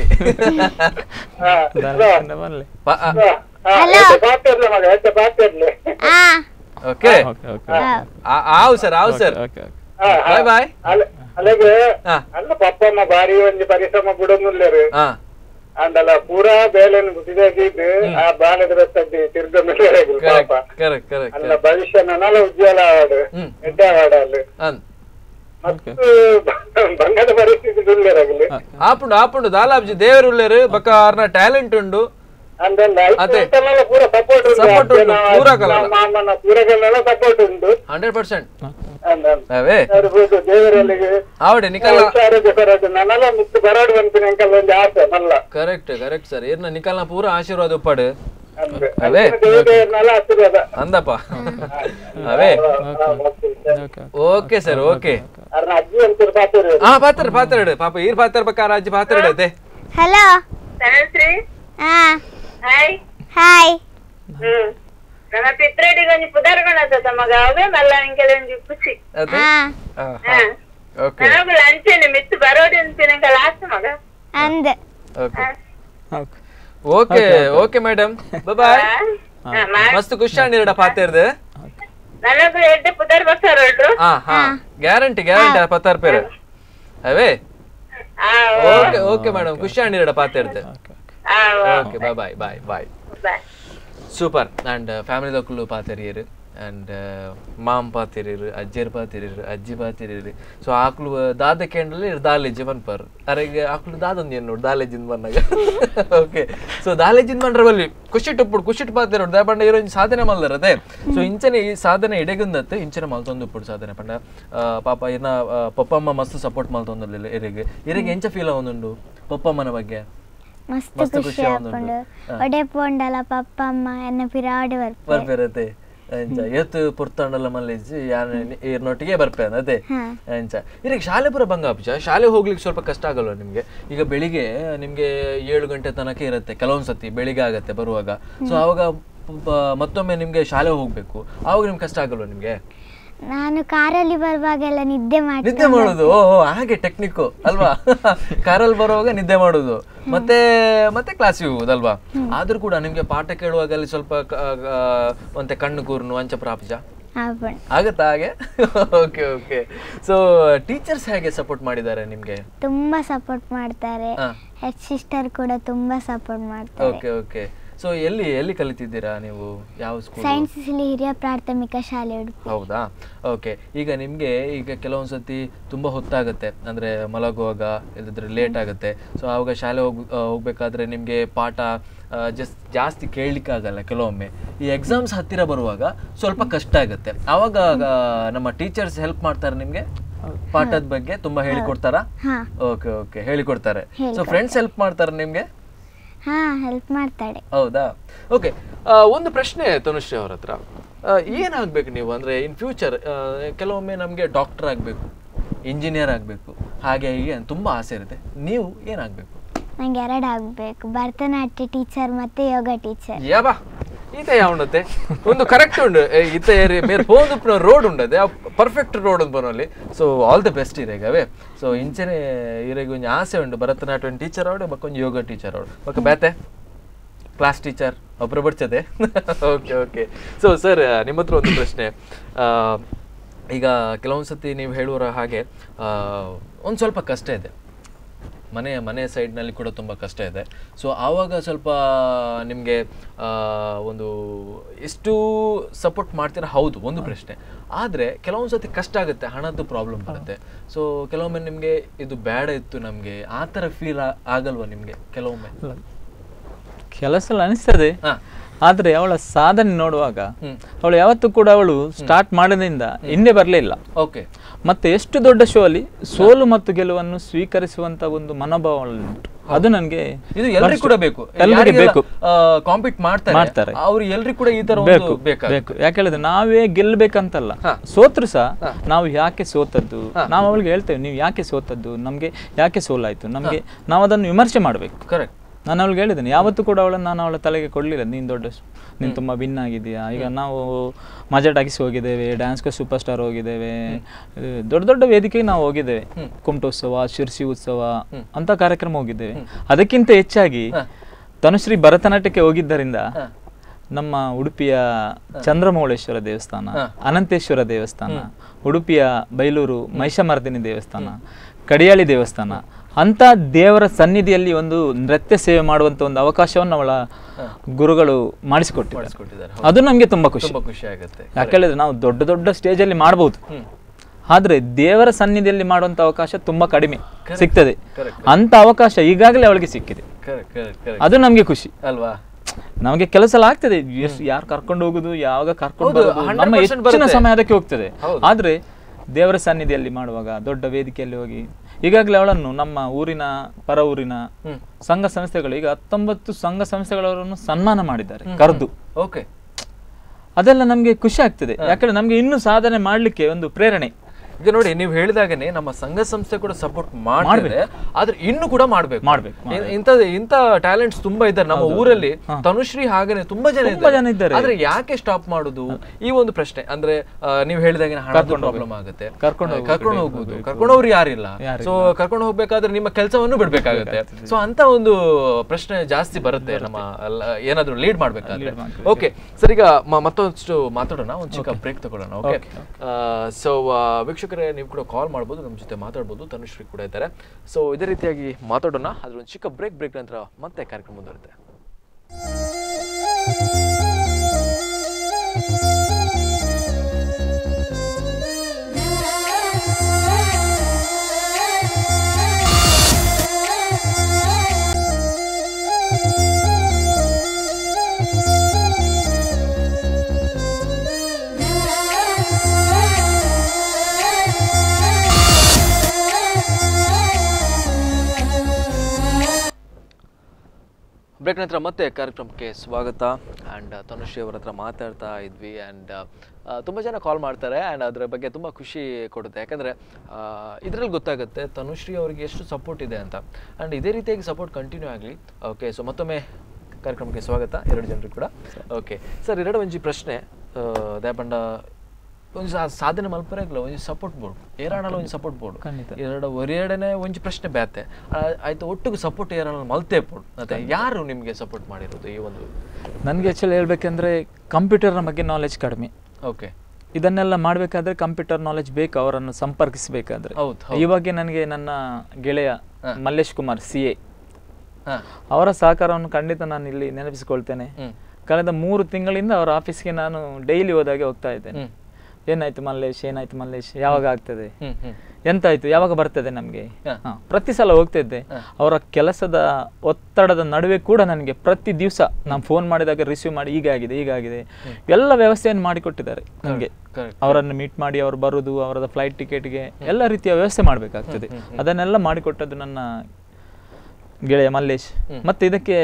ದಾಳಿಯಿಂದ ಬರ್ಲಿ ಪ- ಆ, ಹಲೋ ಪಾತಿರ್ಲಿ ಮಗ ಹೆಚ್ಚ ಪಾತಿರ್ಲಿ ಹಾ ಓಕೆ ಓಕೆ ಓಕೆ ಹಾ. ಆ- ಆವ್ ಸರ್ ಆವ್ sir okay okay bye bye ಅಲ್ಲಿಗೆ ಹಾ ಅಲ್ಲ ಪಪ್ಪಮ್ಮ ಬಾರಿ ಒಂಜಿ ಪರಿಶ್ರಮ ಬಿಡೋದಿಲ್ಲರು ಹಾ ಅಂದಲ್ಲ ಪೂರಾ ಬೇಲೆನ್ ಗುದಿದಾಗಿದ್ದು ಆ ಬಾಲದ ರಸ್ತದ್ದು ತಿರ್ಗ ಮೇಲೆ ಪಾಪ ಕರೆಕ್ಟ್ ಕರೆಕ್ಟ್ ಅಲ್ಲ ಭವಿಷ್ಯ ನನಲ ಉಜ್ವಲ ಆವಾಡು ಹ್ಮ್. ಎಡ್ಡ ಆವಾಡ ಅಲ್ಲಿ ಅನ್ ಓಕೆ ಮತ್ತು ಬಂಗದ ಪರಿಸ್ಥಿತಿ ದುಲ್ಲೇರಾಗಲಿ ಆಪುಂಡು ಆಪುಂಡು ದಾಲಾಬ್ಜಿ ದೇವರು ಉಳ್ಳೇರು ಬಕ್ಕ ಅವ್ರನ್ನ ಟ್ಯಾಲೆಂಟ್ ಉಂಡು ಅಂದಲ್ಲ ಅದೇ. ಐತೆಲ್ಲ ಪೂರ ಸಪೋರ್ಟ್ ಉಂಟು Support ಉಂಟು, ಅಜ್ಜನ, ಪೂರ ಕಲಲ. ಮಾಮನ ಪೂರಗಳೆಲ್ಲ ಸಪೋರ್ಟ್ ಉಂಟು ಹಂಡ್ರೆಡ್ ಪರ್ಸೆಂಟ್ ಅಂದಲ್ಲ ಅವೇ ಇರ್ಬೋದು ದೇವರಲ್ಲಿಗೆ ಆವಡೆ ನಿಕಲ್ಲ ಆರೋಗ್ಯ ಸರೋದು ನನ್ನೆಲ್ಲ ಮಿತ್ತು ಬರಾಡು ಬಂತೀನಿ ಅಂಕಲ್ ಒಂದು ಆಸೆ ಮಲ್ಲ ಕರೆಕ್ಟ್ ಕರೆಕ್ಟ್ ಸರ್ ಇರ್ನ ನಿಕಲ್ನ ಪೂರ ಆಶೀರ್ವಾದ ಉಪ್ಪಾಡು ಅಂದ್ರೆ ಅವೇ ದೇವರನ್ನೆಲ್ಲ ಆಶೀರ್ವಾದ ಅಂದಪ್ಪ ಅವೇ ಓಕೆ ಓಕೆ ಸರ್ ಓಕೆ ಅರ್ನ ಅಜ್ಜಿ ಅಂತೀರಿ ಪಾತಿರಿ ಹಾ ಪಾತ್ರ ಪಾತ್ರಡು ಪಾಪ ಈರ್ ಪಾತ್ರ ಬಕ್ಕ ರಾಜ್ಯ ಪಾತ್ರಡೈತೆ ಹಲೋ ತನಶ್ರೀ ಹಾ ಹಾಯ್ ಹಾಯ್ ಹ್ಮ್ ನನ್ನ ಪಿತ್ರೆಡಿಗೆ ಒಂಜಿ ಪುದರ್ಗಣದ ಮಗ ಅವೇ ಮಲ್ಲ ಅಂಕೆಲ ಒಂಜಿ ಖುಷಿ ಅದೇ ಹಾ ಹಾ ಓಕೆ ನನಗೂ ಅಂಚೆನೆ ಮಿತ್ತು ಬರೋದು ಅಂತಿನಂಕ ಲಾಸ್ಟ್ ಮಗ ಅಂದ್ okay okay okay okay madam bye ಹಾ, ಮಾ- ಮಸ್ತ್ ಖುಷಿ ಆಂಡಿರಡ ಪಾತೆರ್ದು ನನಗೂ ಎಡ್ಡೆ ಪುದರ್ ಬಸ್ಸಾರೋಡ್ರು ಹಾ ಹಾ ಗ್ಯಾರಂಟಿ ಗ್ಯಾರಂಟಿ ಪತ್ತಾರ್ ಪೇರು ಅವೇ ಆ ಓಕೆ ಓಕೆ ಮೇಡಮ್ ಖುಷಿ ಆಂಡಿರಡ ಪಾತೆರ್ದು ಆ okay bye bye bye bye bye super and family ದಕ್ಕಲು ಪಾತೆರಿಯರು ಆ್ಯಂಡ್ ಮಾಮ್ ಪಾತಿರಿರು ಅಜ್ಜಿಯರ್ ಪಾತಿರಿರು ಅಜ್ಜಿ ಪಾತಿರಿರು ಸೊ ಆಕ್ಲು ದಾದ ಕೇಂದ್ರಲ್ಲಿ ದಾಲೆಜ್ಜಿ ಬನ್ಪರ್ ಅರೆಗೆ ಆಕ್ಲು ದಾದೊಂದು ಏನು ನೋಡಿ ದಾಲೆಜ್ಜಿಂದ ಬಂದಾಗ ಓಕೆ ಸೊ ದಾಲೆಜ್ಜಿಂದ ಬಂಡ್ರೆ ಬಲ್ಲಿ ಖುಷಿಟ್ ಉಪ್ಪುಡು ಖುಷಿಟ್ ಪಾತಿರೋಡು ದ ಪಂಡ ಇರೋ ಸಾಧನೆ ಮಲ್ದರದೆ ಸೊ ಇಂಚನೆ ಈ ಸಾಧನೆ ಎಡೆಗುಂದತ್ತೆ ಇಂಚನೆ ಮಲ್ತೊಂದು ಉಪ್ಪುಡು ಸಾಧನೆ ಪಂಡ ಆ, ಪಾಪ ಇನ್ನ ಆ, ಪಪ್ಪಮ್ಮ ಮಸ್ತ್ ಸಪೋರ್ಟ್ ಮಲ್ತೊಂದಿಲ್ಲ ಇರಿಗೆ ಇರಿಗೆ ಎಂಚ ಫೀಲ್ ಆವೊಂದುಂಡು ಪಪ್ಪಮ್ಮನ ಬಗ್ಗೆ ಮಸ್ತ್ ಮಸ್ತ್ ಖುಷಿ ಖುಷಿ ಹಾಕೊಂಡು ಆವೊಂದುಂಡು. ಒಡೆ ಪೋಂಡಲ ಪಪ್ಪ ಅಮ್ಮ ಎನ್ನ ಪಿರಾಡ್ ಬರ್ಪೆ ಬರ್ಪೇರತೆ ಅಂಚ ಎತ್ತು ಪುರ್ತಂಡಲ ಮಲ್ಲಿಜ್ಜಿ ಯಾನ್ ಇರ್ನೊಟ್ಟಿಗೆ ಬರ್ಪೇನ ಅದೇ ಹಾ. ಅಂಚ ಇದಕ್ಕೆ ಶಾಲೆ ಪುರ ಬಂಗ ಅಪ್ಪ ಶಾಲೆ ಹೋಗ್ಲಿಕ್ಕೆ ಸ್ವಲ್ಪ ಕಷ್ಟ ಆಗಲ್ವಾ ನಿಮ್ಗೆ ಈಗ ಬೆಳಿಗ್ಗೆ ನಿಮ್ಗೆ ಏಳು ಗಂಟೆ ತನಕ ಇರುತ್ತೆ ಕೆಲವೊಂದ್ ಸತಿ ಬೆಳಿಗ್ಗೆ ಆಗತ್ತೆ ಬರುವಾಗ ಸೊ ಅವಾಗ ಪ- ಮತ್ತೊಮ್ಮೆ ನಿಮ್ಗೆ ಶಾಲೆ ಹೋಗ್ಬೇಕು ಅವಾಗ ನಿಮ್ಗೆ ಕಷ್ಟ ಆಗಲ್ವಾ ನಿಮ್ಗೆ ನಾನು ಕಾರಲ್ಲಿ ಬರುವಾಗೆಲ್ಲ ನಿದ್ದೆ ಮಾಡ್ತೀನಿ ನಿದ್ದೆ ಮಾಡೋದು ಓಹೋ ಹಾಗೆ ಟೆಕ್ನಿಕ್ ಅಲ್ವಾ ಕಾರಲ್ಲಿ ಬರುವಾಗ ನಿದ್ದೆ ಮಾಡೋದು ಮತ್ತೆ ಮತ್ತೆ ಕ್ಲಾಸಿಗೆ ಹೋಗುದಲ್ವಾ ಆದ್ರೂ ಕೂಡ ನಿಮ್ಗೆ ಪಾಠ ಕೇಳುವಾಗ ಅಲ್ಲಿ ಸ್ವಲ್ಪ ಕ- ಆ, ಒಂತೆ ಕಣ್ಣು ಕೂರ್ನು ಅಂಚ ಪ್ರಾಪಿಜ ಆಪಣ್ ಆಗತ್ತಾ ಹಾಗೆ ಓಕೆ ಓಕೆ ಸೊ ಟೀಚರ್ಸ್ ಹೇಗೆ ಸಪೋರ್ಟ್ ಮಾಡಿದ್ದಾರೆ ನಿಮ್ಗೆ ತುಂಬಾ ಸಪೋರ್ಟ್ ಮಾಡ್ತಾರೆ ಹಾ. ಹೆಡ್ ಸಿಸ್ಟರ್ ಕೂಡ ತುಂಬಾ ಸಪೋರ್ಟ್ ಮಾಡ್ತಾರೆ ಓಕೆ ಓಕೆ ಸೊ ಎಲ್ಲಿ ಎಲ್ಲಿ ಕಲಿತಿದ್ದೀರಾ ನೀವು ಯಾವ ಸ್ಕೂಲ್ ಸೈನ್ಸ್ ಸಿಲಿ ಹಿರಿಯ ಪ್ರಾಥಮಿಕ ಶಾಲೆ ಉಡುಪಿ ಹೌದಾ ಓಕೆ ಈಗ ನಿಮಗೆ ಈಗ ಕೆಲವೊಂದು ಸತಿ ತುಂಬ ಹೊತ್ತಾಗುತ್ತೆ ಅಂದರೆ ಮಲಗುವಾಗ ಇಲ್ಲದಿದ್ರೆ ಲೇಟ್ ಆಗುತ್ತೆ ಸೊ ಆವಾಗ ಶಾಲೆ ಹೋಗ್ ಆ, ಹೋಗ್ಬೇಕಾದ್ರೆ ನಿಮಗೆ ಪಾಠ ಜಸ್ಟ್ ಜಾಸ್ತಿ ಕೇಳಲಿಕ್ಕಾಗಲ್ಲ ಕೆಲವೊಮ್ಮೆ ಈ ಎಕ್ಸಾಮ್ಸ್ ಹತ್ತಿರ ಬರುವಾಗ ಸ್ವಲ್ಪ ಕಷ್ಟ ಆಗುತ್ತೆ ಆವಾಗ ಆ, ನಮ್ಮ ಟೀಚರ್ಸ್ ಹೆಲ್ಪ್ ಮಾಡ್ತಾರೆ ನಿಮಗೆ ಪಾಠದ ಬಗ್ಗೆ ತುಂಬ ಹೇಳಿಕೊಡ್ತಾರಾ ಹಾ ಓಕೆ ಓಕೆ ಹೇಳಿಕೊಡ್ತಾರೆ ಸೊ ಹೇಳ್ಕೊಡ್ತಾರೆ. ಫ್ರೆಂಡ್ಸ್ ಹೆಲ್ಪ್ ಮಾಡ್ತಾರೆ ನಿಮಗೆ ಹಾ ಹೆಲ್ಪ್ ಮಾಡ್ತಾಳೆ ಹೌದಾ ಓಕೆ ಒಂದು ಪ್ರಶ್ನೆ ತನುಶ್ರೀ ಅವ್ರ ಹತ್ರ ಆ, ಏನಾಗ್ಬೇಕು ನೀವು ಅಂದ್ರೆ ಇನ್ ಫ್ಯೂಚರ್ ಕೆಲವೊಮ್ಮೆ ನಮಗೆ ಡಾಕ್ಟರ್ ಆಗಬೇಕು ಇಂಜಿನಿಯರ್ ಆಗಬೇಕು ಹಾಗೆ ಹೀಗೆ ಅಂತ ತುಂಬಾ ಆಸೆ ಇರುತ್ತೆ ನೀವು ಏನಾಗಬೇಕು ನಂಗೆ ಎರಡು ಆಗಬೇಕು ಭರತನಾಟ್ಯ ಟೀಚರ್ ಮತ್ತೆ ಯೋಗ ಟೀಚರ್ ಯಾಬಾ ಈತ ಯಾವಣತೆ ಒಂದು ಕರೆಕ್ಟ್ ಉಂಡು ಏ, ಈತ ಏರಿ ಮೇರೆ ಪೋಂದು ರೋಡ್ ಉಂಡದೆ ಪರ್ಫೆಕ್ಟ್ ರೋಡ್ ಒಂದು ಬರೋಲಿ ಸೊ ಆಲ್ ದ ಬೆಸ್ಟ್ ಇರೇಗವೇ ಸೊ ಇಂಚನೆ ಇರೆಗೆ ಒಂದು ಆಸೆ ಉಂಡು ಭರತನಾಟ್ಯ ಟೀಚರ್ ಅವಡೆ ಬಕ್ಕ ಒಂದು ಯೋಗ ಟೀಚರ್ ಅವಡು ಬಕ್ಕ ಬೇತೆ ಕ್ಲಾಸ್ ಟೀಚರ್ ಒಬ್ಬರು ಬಡ್ಚದೆ ಓಕೆ ಓಕೆ ಸೊ ಸರ್ ನಿಮ್ಮ ಹತ್ರ ಒಂದು ಪ್ರಶ್ನೆ ಆ, ಈಗ ಕೆಲವೊಂದು ಸತಿ ನೀವು ಹೇಳುವ ಹಾಗೆ ಒಂದು ಸ್ವಲ್ಪ ಕಷ್ಟ ಇದೆ ಮನೆ ಮನೆ ಸೈಡ್ನಲ್ಲಿ ಕೂಡ ತುಂಬ ಕಷ್ಟ ಇದೆ ಸೊ ಆವಾಗ ಸ್ವಲ್ಪ ನಿಮಗೆ ಒಂದು ಎಷ್ಟು ಸಪೋರ್ಟ್ ಮಾಡ್ತೀರಾ ಹೌದು ಒಂದು ಪ್ರಶ್ನೆ ಆದರೆ ಕೆಲವೊಂದು ಸತಿ ಕಷ್ಟ ಆಗುತ್ತೆ ಹಣದ್ದು ಪ್ರಾಬ್ಲಮ್ ಬರುತ್ತೆ ಸೊ ಕೆಲವೊಮ್ಮೆ ನಿಮಗೆ ಇದು ಬೇಡ ಇತ್ತು ನಮಗೆ ಆ ಥರ ಫೀಲ್ ಆಗಲ್ವಾ ನಿಮಗೆ ಕೆಲವೊಮ್ಮೆ ಕೆಲಸ ಎಲ್ಲ ಅನಿಸ್ತದೆ ಹಾ. ಆದ್ರೆ ಅವಳ ಸಾಧನೆ ನೋಡುವಾಗ ಹ್ಮ್. ಅವಳು ಯಾವತ್ತೂ ಕೂಡ ಅವಳು ಸ್ಟಾರ್ಟ್ ಮಾಡಿದಿಂದ ಹಿಂದೆ ಬರಲಿಲ್ಲ ಓಕೆ ಮತ್ತೆ ಎಷ್ಟು ದೊಡ್ಡ ಶೋ ಅಲ್ಲಿ ಸೋಲು ಮತ್ತು ಗೆಲುವನ್ನು ಸ್ವೀಕರಿಸುವಂತ ಒಂದು ಮನೋಭಾವ ಉಂಟು ಅದು ನನಗೆ ಇದು ಎಲ್ರಿಗೂ ಕೂಡ ಬೇಕು ಎಲ್ಲರಿಗೆ ಬೇಕು ಕಾಂಪೀಟ್ ಮಾಡ್ತಾರೆ ಮಾಡ್ತಾರೆ. ಅವ್ರು ಎಲ್ರಿಗೂ ಕೂಡ ಈ ತರ ಬೇಕು ಒಂದು ಬೇಕಾ ಬೇಕು ಯಾಕೆ ಹೇಳಿದ್ರೆ ನಾವೇ ಗೆಲ್ಬೇಕಂತಲ್ಲ ಹಾ. ಸೋತ್ರು ಸಹ ನಾವು ಯಾಕೆ ಸೋತದ್ದು ನಾವು ಅವಳಿಗೆ ಹೇಳ್ತೇವೆ ನೀವು ಯಾಕೆ ಸೋತದ್ದು ನಮ್ಗೆ ಯಾಕೆ ಸೋಲಾಯ್ತು ನಮ್ಗೆ ನಾವು ಅದನ್ನು ವಿಮರ್ಶೆ ಮಾಡ್ಬೇಕು ಕರೆಕ್ಟ್ ನಾನು ಅವಳಿಗೆ ಹೇಳಿದ್ದೇನೆ ಯಾವತ್ತೂ ಕೂಡ ಅವಳನ್ನು ನಾನು ಅವಳ ತಲೆಗೆ ಕೊಡಲಿಲ್ಲ ನೀನು ದೊಡ್ಡ ಸ್- ನೀನು ತುಂಬ ಭಿನ್ನ ಆಗಿದೆಯಾ ಈಗ ನಾವು ಮಜಾ ಟಾಕಿಸ್ ಹೋಗಿದ್ದೇವೆ ಡ್ಯಾನ್ಸ್ಗೆ ಸೂಪರ್ ಸ್ಟಾರ್ ಹೋಗಿದ್ದೇವೆ ಇದು ದೊಡ್ಡ ದೊಡ್ಡ ವೇದಿಕೆಗೆ ನಾವು ಹೋಗಿದ್ದೇವೆ ಕುಮಟೋತ್ಸವ ಶಿರ್ಸಿ ಉತ್ಸವ ಅಂತ ಕಾರ್ಯಕ್ರಮ ಹೋಗಿದ್ದೇವೆ ಅದಕ್ಕಿಂತ ಹೆಚ್ಚಾಗಿ ತನುಶ್ರೀ ಭರತನಾಟ್ಯಕ್ಕೆ ಹೋಗಿದ್ದರಿಂದ ನಮ್ಮ ಉಡುಪಿಯ ಚಂದ್ರಮೌಳೇಶ್ವರ ದೇವಸ್ಥಾನ ಅನಂತೇಶ್ವರ ದೇವಸ್ಥಾನ ಉಡುಪಿಯ ಬೈಲೂರು ಮಹಿಷಮರ್ದಿನಿ ದೇವಸ್ಥಾನ ಕಡಿಯಾಳಿ ದೇವಸ್ಥಾನ ಅಂತ ದೇವರ ಸನ್ನಿಧಿಯಲ್ಲಿ ಒಂದು ನೃತ್ಯ ಸೇವೆ ಮಾಡುವಂತ ಒಂದು ಅವಕಾಶವನ್ನು ಅವಳ ಗುರುಗಳು ಮಾಡಿಸಿಕೊಟ್ಟಿದ್ದಾರೆ ಮಾಡಿಸ್ಕೊಟ್ಟಿದ್ದಾರೆ ಅದು ನಮಗೆ ತುಂಬಾ ಖುಷಿ ತುಂಬಾ ಖುಷಿ ಆಗುತ್ತೆ ಯಾಕೆ ಹೇಳಿದ್ರೆ ನಾವು ದೊಡ್ಡ ದೊಡ್ಡ ಸ್ಟೇಜಲ್ಲಿ ಮಾಡ್ಬೋದು ಆದ್ರೆ ದೇವರ ಸನ್ನಿಧಿಯಲ್ಲಿ ಮಾಡುವಂತ ಅವಕಾಶ ತುಂಬಾ ಕಡಿಮೆ ಸಿಗ್ತದೆ ಅಂತ ಅವಕಾಶ ಈಗಾಗಲೇ ಅವಳಿಗೆ ಸಿಕ್ಕಿದೆ ಕರೆಕ್ಟ್ ಕರೆಕ್ಟ್ ಕರೆಕ್ಟ್ ಅದು ನಮ್ಗೆ ಖುಷಿ ಅಲ್ವಾ ನಮಗೆ ಕೆಲಸ ಎಲ್ಲ ಆಗ್ತದೆ ಎಷ್ಟು ಯಾರು ಕರ್ಕೊಂಡು ಹೋಗುದು ಯಾವಾಗ ಕರ್ಕೊಂಡು ಹೌದು, ಬರುದು 100% ನಮ್ಮ ಹೆಚ್ಚಿನ ಬರುತ್ತೆ. ಸಮಯ ಅದಕ್ಕೆ ಹೋಗ್ತದೆ ಹೌದು. ಆದ್ರೆ ದೇವರ ಸನ್ನಿಧಿಯಲ್ಲಿ ಮಾಡುವಾಗ ದೊಡ್ಡ ವೇದಿಕೆಯಲ್ಲಿ ಹೋಗಿ ಈಗಾಗಲೇ ಅವಳನ್ನು ನಮ್ಮ ಊರಿನ ಪರ ಊರಿನ ಸಂಘ ಸಂಸ್ಥೆಗಳು ಈಗ ಹತ್ತೊಂಬತ್ತು ಸಂಘ ಸಂಸ್ಥೆಗಳವರನ್ನು ಸನ್ಮಾನ ಮಾಡಿದ್ದಾರೆ ಕರೆದು ಓಕೆ ಅದೆಲ್ಲ ನಮ್ಗೆ ಖುಷಿ ಆಗ್ತದೆ ಯಾಕಂದ್ರೆ ನಮ್ಗೆ ಇನ್ನೂ ಸಾಧನೆ ಮಾಡ್ಲಿಕ್ಕೆ ಒಂದು ಪ್ರೇರಣೆ ಈಗ ನೋಡಿ ನೀವು ಹೇಳಿದಾಗನೆ ನಮ್ಮ ಸಂಘ ಸಂಸ್ಥೆ ಕೂಡ ಸಪೋರ್ಟ್ ಮಾಡ್ತಿದೆ ಆದ್ರೆ ಇನ್ನು ಕೂಡ ಮಾಡ್ಬೇಕು ಮಾಡ್ಬೇಕು, ಇನ್- ಇಂಥ ಇಂಥ ಟ್ಯಾಲೆಂಟ್ಸ್ ತುಂಬಾ ಇದ್ದಾರೆ ನಮ್ಮ ಊರಲ್ಲಿ ತನುಶ್ರೀ ಹಾಗೇನೆ ತುಂಬಾ ಜನ ತುಂಬಾ ಜನ ಇದ್ದಾರೆ. ಆದ್ರೆ ಯಾಕೆ ಸ್ಟಾಪ್ ಮಾಡುದು ಈ ಒಂದು ಪ್ರಶ್ನೆ ಅಂದ್ರೆ ಆ, ನೀವು ಹೇಳಿದಾಗೆ ಹಣದ ಪ್ರಾಬ್ಲಮ್ ಆಗುತ್ತೆ ಕರ್ಕೊಂಡು ಆ, ಕರ್ಕೊಂಡು ಹೋಗುದು ಕರ್ಕೊಂಡವ್ರು ಯಾರಿಲ್ಲ ಸೊ ಕರ್ಕೊಂಡು ಹೋಗ್ಬೇಕಾದ್ರೆ ನಿಮ್ಮ ಕೆಲಸವನ್ನು ಬಿಡ್ಬೇಕಾಗುತ್ತೆ ಸೊ ಅಂತ ಒಂದು ಪ್ರಶ್ನೆ ಜಾಸ್ತಿ ಬರುತ್ತೆ ನಮ್ಮ ಅಲ್ಲ- ಏನಾದ್ರು ಲೀಡ್ ಮಾಡ್ಬೇಕಾದ್ರೆ ಓಕೆ ಸರ್ ಈಗ ಮ- ಮತ್ತೊಂದಷ್ಟು ಮಾತಾಡೋಣ ಒಂದು ಚಿಕ್ಕ ಬ್ರೇಕ್ ತಗೊಳ್ಳೋಣ ಓಕೆ ಸೊ ವೀಕ್ಷಕರೇ ನೀವು ಕೂಡ ಕಾಲ್ ಮಾಡ್ಬೋದು ನಮ್ಮ ಜೊತೆ ಮಾತಾಡ್ಬೋದು ತನುಶ್ರೀ ಕೂಡ ಇದ್ದಾರೆ ಸೊ ಇದೇ ರೀತಿಯಾಗಿ ಮಾತಾಡೋಣ ಅದ್ರ ಒಂದು ಚಿಕ್ಕ ಬ್ರೇಕ್ ಬ್ರೇಕ್ ನಂತರ ಮತ್ತೆ ಕಾರ್ಯಕ್ರಮ ಮುಂದುವರುತ್ತೆ ಬ್ರೇಕ್ ನಂತರ ಮತ್ತೆ ಕಾರ್ಯಕ್ರಮಕ್ಕೆ ಸ್ವಾಗತ ಆ್ಯಂಡ್ ತನುಶ್ರೀ ಅವರ ಹತ್ರ ಮಾತಾಡ್ತಾ ಇದ್ವಿ ಆ್ಯಂಡ್ ತುಂಬ ಜನ ಕಾಲ್ ಮಾಡ್ತಾರೆ ಆ್ಯಂಡ್ ಅದರ ಬಗ್ಗೆ ತುಂಬ ಖುಷಿ ಕೊಡುತ್ತೆ ಯಾಕಂದರೆ ಇದರಲ್ಲಿ ಗೊತ್ತಾಗುತ್ತೆ ತನುಶ್ರೀ ಅವರಿಗೆ ಎಷ್ಟು ಸಪೋರ್ಟ್ ಇದೆ ಅಂತ ಆ್ಯಂಡ್ ಇದೇ ರೀತಿಯಾಗಿ ಸಪೋರ್ಟ್ ಕಂಟಿನ್ಯೂ ಆಗಲಿ ಓಕೆ ಸೊ ಮತ್ತೊಮ್ಮೆ ಕಾರ್ಯಕ್ರಮಕ್ಕೆ ಸ್ವಾಗತ ಎರಡು ಜನರು ಕೂಡ ಓಕೆ ಸರ್ ಎರಡು ಒಂಜಿ ಪ್ರಶ್ನೆ ಆ, ದಯಪಂಡ ಒಂಜಿ ಸಾ- ಸಾಧನೆ ಮಲ್ಪರೆಗ್ಲ ಒಂಜಿ ಸಪೋರ್ಟ್ ಬೋರ್ಡ್ ಏರಾಣಲ ಒಂಜಿ ಸಪೋರ್ಟ್ ಬೋರ್ಡ್ ಖಂಡಿತ. ಎರಡು ಒರೆಯಡನೆ ಒಂಜಿ ಪ್ರಶ್ನೆ ಬ್ಯಾತೆ ಆ, ಆಯ್ತು ಒಟ್ಟಿಗೆ ಸಪೋರ್ಟ್ ಏರಾಣ ಮಲ್ತೆ ಬೋರ್ಡ್ ಮತ್ತೆ ಯಾರು ನಿಮಗೆ ಸಪೋರ್ಟ್ ಮಾಡಿರೋದು ಈ ಒಂದು ನನಗೆ ಆ್ಯಕ್ಚುಲಿ ಹೇಳ್ಬೇಕಂದ್ರೆ ಕಂಪ್ಯೂಟರ್ನ ಬಗ್ಗೆ ನಾಲೆಜ್ ಕಡಿಮೆ ಓಕೆ ಇದನ್ನೆಲ್ಲ ಮಾಡಬೇಕಾದ್ರೆ ಕಂಪ್ಯೂಟರ್ ನಾಲೆಜ್ ಬೇಕು ಅವರನ್ನು ಸಂಪರ್ಕಿಸಬೇಕಾದ್ರೆ ಹೌದು ಈ ಬಗ್ಗೆ ನನಗೆ ನನ್ನ ಗೆಳೆಯ ಮಲ್ಲೇಶ್ ಕುಮಾರ್ ಸಿ ಎ ಹಾಂ ಅವರ ಸಹಕಾರವನ್ನು ಖಂಡಿತ ನಾನು ಇಲ್ಲಿ ನೆನಪಿಸಿಕೊಳ್ತೇನೆ ಹ್ಮ್. ಕಳೆದ ಮೂರು ತಿಂಗಳಿಂದ ಅವರ ಆಫೀಸ್ಗೆ ನಾನು ಡೈಲಿ ಹೋದಾಗೆ ಹೋಗ್ತಾ ಇದ್ದೇನೆ ಹ್ಮ್. ಏನಾಯ್ತು ಮಲ್ಲೇಶ್ ಏನಾಯ್ತು ಮಲ್ಲೇಶ್ ಯಾವಾಗ ಆಗ್ತದೆ ಹ್ಮ್ ಹ್ಮ್ ಎಂತಾಯ್ತು ಯಾವಾಗ ಬರ್ತದೆ ನಮಗೆ ಹ. ಪ್ರತಿ ಸಲ ಹೋಗ್ತಿದ್ದೆ ಅವರ ಕೆಲಸದ ಒತ್ತಡದ ನಡುವೆ ಕೂಡ ನನಗೆ ಪ್ರತಿ ದಿವಸ ನಾನು ಫೋನ್ ಮಾಡಿದಾಗ ರಿಸೀವ್ ಮಾಡಿ ಹೀಗಾಗಿದೆ ಹೀಗಾಗಿದೆ ಎಲ್ಲ ವ್ಯವಸ್ಥೆಯನ್ನು ಮಾಡಿಕೊಟ್ಟಿದ್ದಾರೆ ನನಗೆ correct. ಅವರನ್ನು ಮೀಟ್ ಮಾಡಿ ಅವ್ರು ಬರುದು ಅವರದ ಫ್ಲೈಟ್ ಟಿಕೆಟ್ಗೆ ಎಲ್ಲ ರೀತಿಯ ವ್ಯವಸ್ಥೆ ಮಾಡಬೇಕಾಗ್ತದೆ ಅದನ್ನೆಲ್ಲ ಮಾಡಿಕೊಟ್ಟದ್ದು ನನ್ನ ಗೆಳೆಯ ಮಲ್ಲೇಶ್ ಮತ್ತೆ ಇದಕ್ಕೆ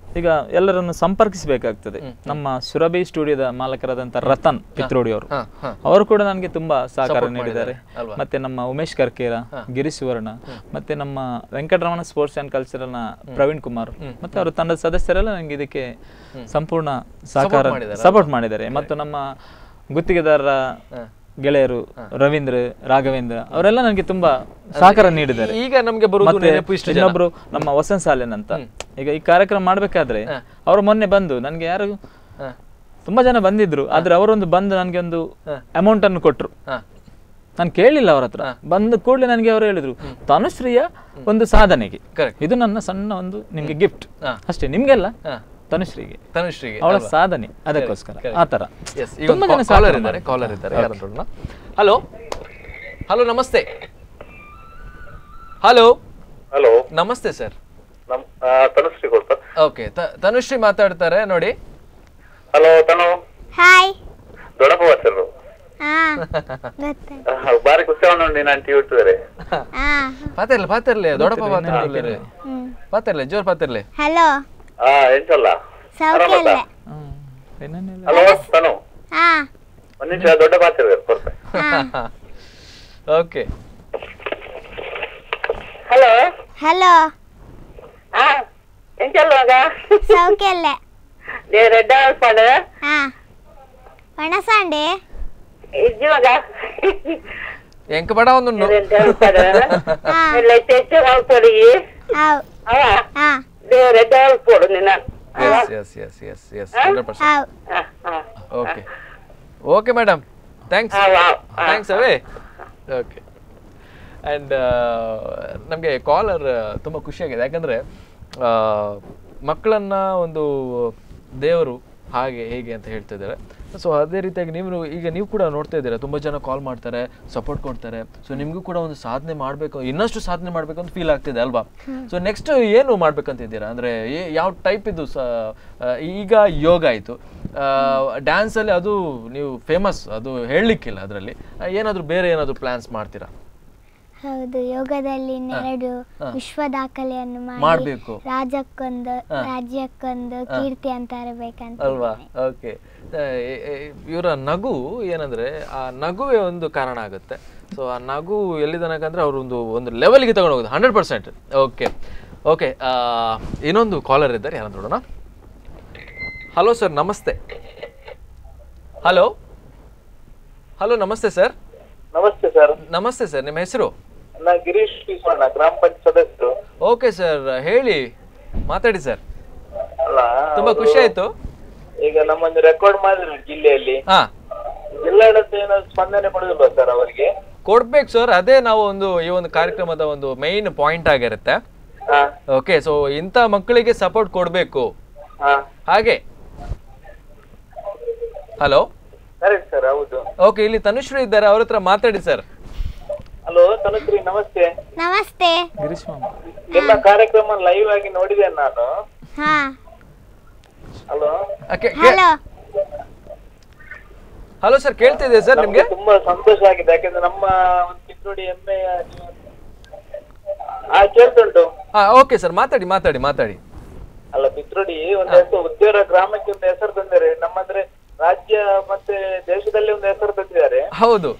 ಈಗ ಎಲ್ಲರನ್ನು ಸಂಪರ್ಕಿಸಬೇಕಾಗ್ತದೆ ನಮ್ಮ ಸುರಭಿ ಸ್ಟುಡಿಯೋದ ಮಾಲಕರಾದಂಥ ರತನ್ ಪಿತ್ರೋಡಿ ಅವರು ಹಾ, ಹಾ. ಅವರು ಕೂಡ ನನಗೆ ತುಂಬಾ ಸಹಕಾರ Support ನೀಡಿದ್ದಾರೆ ಮಾಡಿದ್ದಾರೆ, ಅಲ್ವಾ? ಮತ್ತೆ ನಮ್ಮ ಉಮೇಶ್ ಕರ್ಕೇರ ಗಿರಿ ಸುವರ್ಣ ಮತ್ತೆ ನಮ್ಮ ವೆಂಕಟರಮಣ ಸ್ಪೋರ್ಟ್ಸ್ ಅಂಡ್ ಕಲ್ಚರಲ್ನ ಪ್ರವೀಣ್ ಕುಮಾರ್ ಮತ್ತೆ ಅವರ ತಂಡದ ಸದಸ್ಯರೆಲ್ಲ ನನಗೆ ಇದಕ್ಕೆ ಸಂಪೂರ್ಣ ಸಹಕಾರ ಮಾಡಿದ್ದಾರೆ, ಸಪೋರ್ಟ್ ಮಾಡಿದ್ದಾರೆ ಮತ್ತು ನಮ್ಮ ಗುತ್ತಿಗೆದಾರರ ಗೆಳೆಯರು ರವೀಂದ್ರ ರಾಘವೇಂದ್ರ ಅವರೆಲ್ಲ ನನಗೆ ತುಂಬಾ ಸಹಕಾರ ನೀಡಿದ್ದಾರೆ ಈಗ ನಮ್ಗೆ ಬರುವುದು ಮತ್ತೆ ನೆನಪು ಇಷ್ಟು ಜನ. ಇನ್ನೊಬ್ರು ನಮ್ಮ ವಸಂತ್ ಸಾಲೆನ್ ಅಂತ ಈಗ ಈ ಕಾರ್ಯಕ್ರಮ ಮಾಡ್ಬೇಕಾದ್ರೆ ಅವರು ಮೊನ್ನೆ ಬಂದು ನನ್ಗೆ ಯಾರು ತುಂಬಾ ಜನ ಬಂದಿದ್ರು ಆದ್ರೆ ಅವರೊಂದು ಬಂದು ನನಗೆ ಒಂದು ಅಮೌಂಟ್ ಅನ್ನು ಕೊಟ್ರು ಹಾ. ನಾನು ಕೇಳಿಲ್ಲ ಅವ್ರ ಹತ್ರ ಬಂದ ಕೂಡಲೇ ನನಗೆ ಅವರು ಹೇಳಿದ್ರು ತನುಶ್ರೀಯ ಒಂದು ಸಾಧನೆಗೆ Correct. ಇದು ನನ್ನ ಸಣ್ಣ ಒಂದು ನಿಮ್ಗೆ ಗಿಫ್ಟ್ ಹಾ. ಅಷ್ಟೇ ನಿಮ್ಗೆಲ್ಲ ಹಾ. ತನುಶ್ರೀಗೆ ತನುಶ್ರೀಗೆ ಅವಳ ಅಲ್ವಾ? ಸಾಧನೆ ಅದಕ್ಕೋಸ್ಕರ Correct. ಆ ತರ ಎಸ್ ಈಗ ತುಂಬಾ ಜನ ಕಾಲರ್ ಸಹಕಾರ ಇದ್ದಾರೆ ಮಾಡಿದ್ದಾರೆ. ಕಾಲರ್ ಇದ್ದಾರೆ ಯಾರನ್ನ ಹಲೋ ಹಲೋ ನಮಸ್ತೆ ಹಲೋ ಹಲೋ ನಮಸ್ತೆ ಸರ್ ನಮ್ ಆ, ತನುಶ್ರೀ ಕೊಡ್ತಾ ಓಕೆ ತನುಶ್ರೀ ಮಾತಾಡ್ತಾರೆ ನೋಡಿ ಹಲೋ ತನು ಹಾಯ್ ದೊಡ್ಡಪ್ಪ ವಾಚರು ಹಾ ಗೊತ್ತಾಯ್ತು ಬಾರಿ ಖುಷಿ ನೋಡಿ ನಾನು ಟಿ ಇರ್ತದೆ ಹಾ ಪಾತಿರ್ಲಿ ಪಾತಿರ್ಲಿ ದೊಡ್ಡಪ್ಪ ಮಾತಾಡ್ಲಿ ಹ್ಮ್ ಪಾತಿರ್ಲಿ ಜೋರ್ ಪಾತಿರ್ಲಿ ಹಲೋ ಹಾ ಎಂತಲ್ಲ ಸೌಖ್ಯ ಅಲ್ಲೇ ಹ್ಮ್. ಏನೇನಿಲ್ಲ. ಹಲೋ ತನು ಹಾ ಒಂದ್ ನಿಮಿಷ ದೊಡ್ಡ ಪಾತ್ರ ಕೊಡ್ತೆ ಓಕೆ ಹಲೋ ಹಲೋ ಹಾ ಎಂಚಲ್ವಾಗ ಸೌಖ್ಯ ಅಲ್ಲೇ ದೇ ರೆಡ್ಡ ಪಡ ಹಾ ಒಣಸಂಡೆ ಇಜ್ಜಿವಾಗ ಎಂಕ ಬಡ ಒಂದು ರೆಡ್ಡ ಪಡ ಹಾ ಇಲ್ಲ ತೆಚ್ಚ ಹಾಕ್ಕೊಡಿ ಹೌ ಅವ ಹಾ ದೇ ರೆಡ್ಡ ಹಾಕ್ಕೊಡು ನಿನ್ನ yes yes yes yes yes hundred percent ಹೌ ಹಾ ಹಾ ಓಕೆ ಓಕೆ ಮೇಡಮ್ ಥ್ಯಾಂಕ್ಸ್ ಹಾ, ವಾ. ಹಾ. ಥ್ಯಾಂಕ್ಸ್ ಅವೇ ಓಕೆ ಆ್ಯಂಡ್ ನಮಗೆ ಕಾಲರ್ ತುಂಬ ಖುಷಿಯಾಗಿದೆ ಯಾಕಂದರೆ ಮಕ್ಕಳನ್ನ ಒಂದು ದೇವರು ಹಾಗೆ ಹೇಗೆ ಅಂತ ಹೇಳ್ತಾ ಇದ್ದಾರೆ ಸೊ ಅದೇ ರೀತಿಯಾಗಿ ನೀವು ಈಗ ನೀವು ಕೂಡ ನೋಡ್ತಾ ಇದ್ದೀರಾ ತುಂಬ ಜನ ಕಾಲ್ ಮಾಡ್ತಾರೆ ಸಪೋರ್ಟ್ ಕೊಡ್ತಾರೆ ಸೊ ನಿಮಗೂ ಕೂಡ ಒಂದು ಸಾಧನೆ ಮಾಡಬೇಕು ಇನ್ನಷ್ಟು ಸಾಧನೆ ಮಾಡಬೇಕು ಅಂತ ಫೀಲ್ ಆಗ್ತಿದೆ ಅಲ್ವಾ ಸೊ ನೆಕ್ಸ್ಟ್ ಏನು ಮಾಡ್ಬೇಕಂತಿದ್ದೀರಾ ಅಂದರೆ ಯಾವ ಟೈಪ್ ಇದು ಸ ಆ, ಈಗ ಯೋಗ ಆಯಿತು ಡ್ಯಾನ್ಸಲ್ಲಿ ಅದು ನೀವು ಫೇಮಸ್ ಅದು ಹೇಳಲಿಕ್ಕಿಲ್ಲ ಅದರಲ್ಲಿ ಏನಾದರೂ ಬೇರೆ ಏನಾದರೂ ಪ್ಲ್ಯಾನ್ಸ್ ಮಾಡ್ತೀರಾ ಹೌದು ಯೋಗದಲ್ಲಿ ಇನ್ನೆರಡು ವಿಶ್ವ ದಾಖಲೆಯನ್ನು ಮಾಡಿ ಮಾಡ್ಬೇಕು. ರಾಜ್ಯಕ್ಕೊಂದು ರಾಜ್ಯಕ್ಕೊಂದು ಕೀರ್ತಿ ಅಂತ ತರಬೇಕಂತ ಅಲ್ವಾ ಓಕೆ ಇವರ ನಗು ಏನಂದ್ರೆ ಆ ನಗುವೇ ಒಂದು ಕಾರಣ ಆಗುತ್ತೆ ಸೊ ಆ ನಗು ಎಲ್ಲಿ ತನಕ ಅಂದ್ರೆ ಅವ್ರು ಒಂದು ಒಂದು ಲೆವೆಲ್ಗೆ ತಗೊಂಡು ಹೋಗೋದು ಹಂಡ್ರೆಡ್ ಪರ್ಸೆಂಟ್ ಓಕೆ ಓಕೆ ಇನ್ನೊಂದು ಕಾಲರ್ ಇದ್ದಾರೆ ಯಾರಂತ ನೋಡೋಣ ಹಲೋ ಸರ್ ನಮಸ್ತೆ ಹಲೋ ಹಲೋ ನಮಸ್ತೆ ಸರ್ ನಮಸ್ತೆ ಸರ್ ನಮಸ್ತೆ ಸರ್ ನಿಮ್ಮ ಹೆಸರು ನಾ ಗಿರೀಶ್ ಪಿಸೋಣ ಗ್ರಾಮ ಪಂಚಾಯತ್ ಸದಸ್ಯರು ಓಕೆ ಸರ್ ಹೇಳಿ ಮಾತಾಡಿ ಸರ್ ಅಲ್ಲ ತುಂಬಾ ಖುಷಿ ಆಯ್ತು ಈಗ ನಮ್ಮೊಂದು ರೆಕಾರ್ಡ್ ಮಾಡಿದ್ರು ಜಿಲ್ಲೆಯಲ್ಲಿ ಹಾ ಜಿಲ್ಲಾಡಳಿತ ಏನಾದ್ರು ಸ್ಪಂದನೆ ಕೊಡುದಿಲ್ವಾ ಸರ್ ಅವರಿಗೆ ಕೊಡ್ಬೇಕು ಸರ್ ಅದೇ ನಾವು ಒಂದು ಈ ಒಂದು ಕಾರ್ಯಕ್ರಮದ ಒಂದು ಮೈನ್ ಪಾಯಿಂಟ್ ಆಗಿರುತ್ತೆ ಹಾ ಓಕೆ ಸೊ ಇಂಥ ಮಕ್ಕಳಿಗೆ ಸಪೋರ್ಟ್ ಕೊಡಬೇಕು ಹಾ ಹಾಗೆ ಹಲೋ ಕರೆಕ್ಟ್ ಸರ್ ಹೌದು ಓಕೆ ಇಲ್ಲಿ ತನುಶ್ರೀ ಇದ್ದಾರೆ ಅವ್ರ ಹತ್ರ ಮಾತಾಡಿ ಸರ್ ಹಲೋ ತನುಶ್ರೀ ನಮಸ್ತೆ ನಮಸ್ತೆ ಗಿರೀಶ್ ಮಾಮ ನಿಮ್ಮ ಕಾರ್ಯಕ್ರಮ ಲೈವ್ ಆಗಿ ನೋಡಿದೆ ನಾನು ಹಾ ಹಲೋ ಹಲೋ ಹಲೋ ಸರ್ ಕೇಳ್ತಿದೆ ಸರ್ ನಿಮ್ಗೆ ನಮ್ಗೆ ತುಂಬಾ ಸಂತೋಷ ಆಗಿದೆ ಯಾಕಂದ್ರೆ ನಮ್ಮ ಒಂದು ಚಿಕ್ಕಡಿ ಹೆಮ್ಮೆಯ ಹಾ ಕೇಳ್ತುಂಟು ಹಾ ಓಕೆ ಸರ್ ಮಾತಾಡಿ ಮಾತಾಡಿ ಮಾತಾಡಿ ಅಲ್ಲ ಪಿತ್ರೋಡಿ ಒಂದು ಹೆಸರು ಉದ್ಯೋಗ ಗ್ರಾಮಕ್ಕೆ ಒಂದು ಹೆಸರು ತಂದಿದ್ದಾರೆ ನಮ್ಮಂದ್ರೆ ರಾಜ್ಯ ಮತ್ತೆ ದೇಶದಲ್ಲಿ ಒಂದು ಹೆಸರು ತಂದಿದ್ದಾರೆ ಹೌದು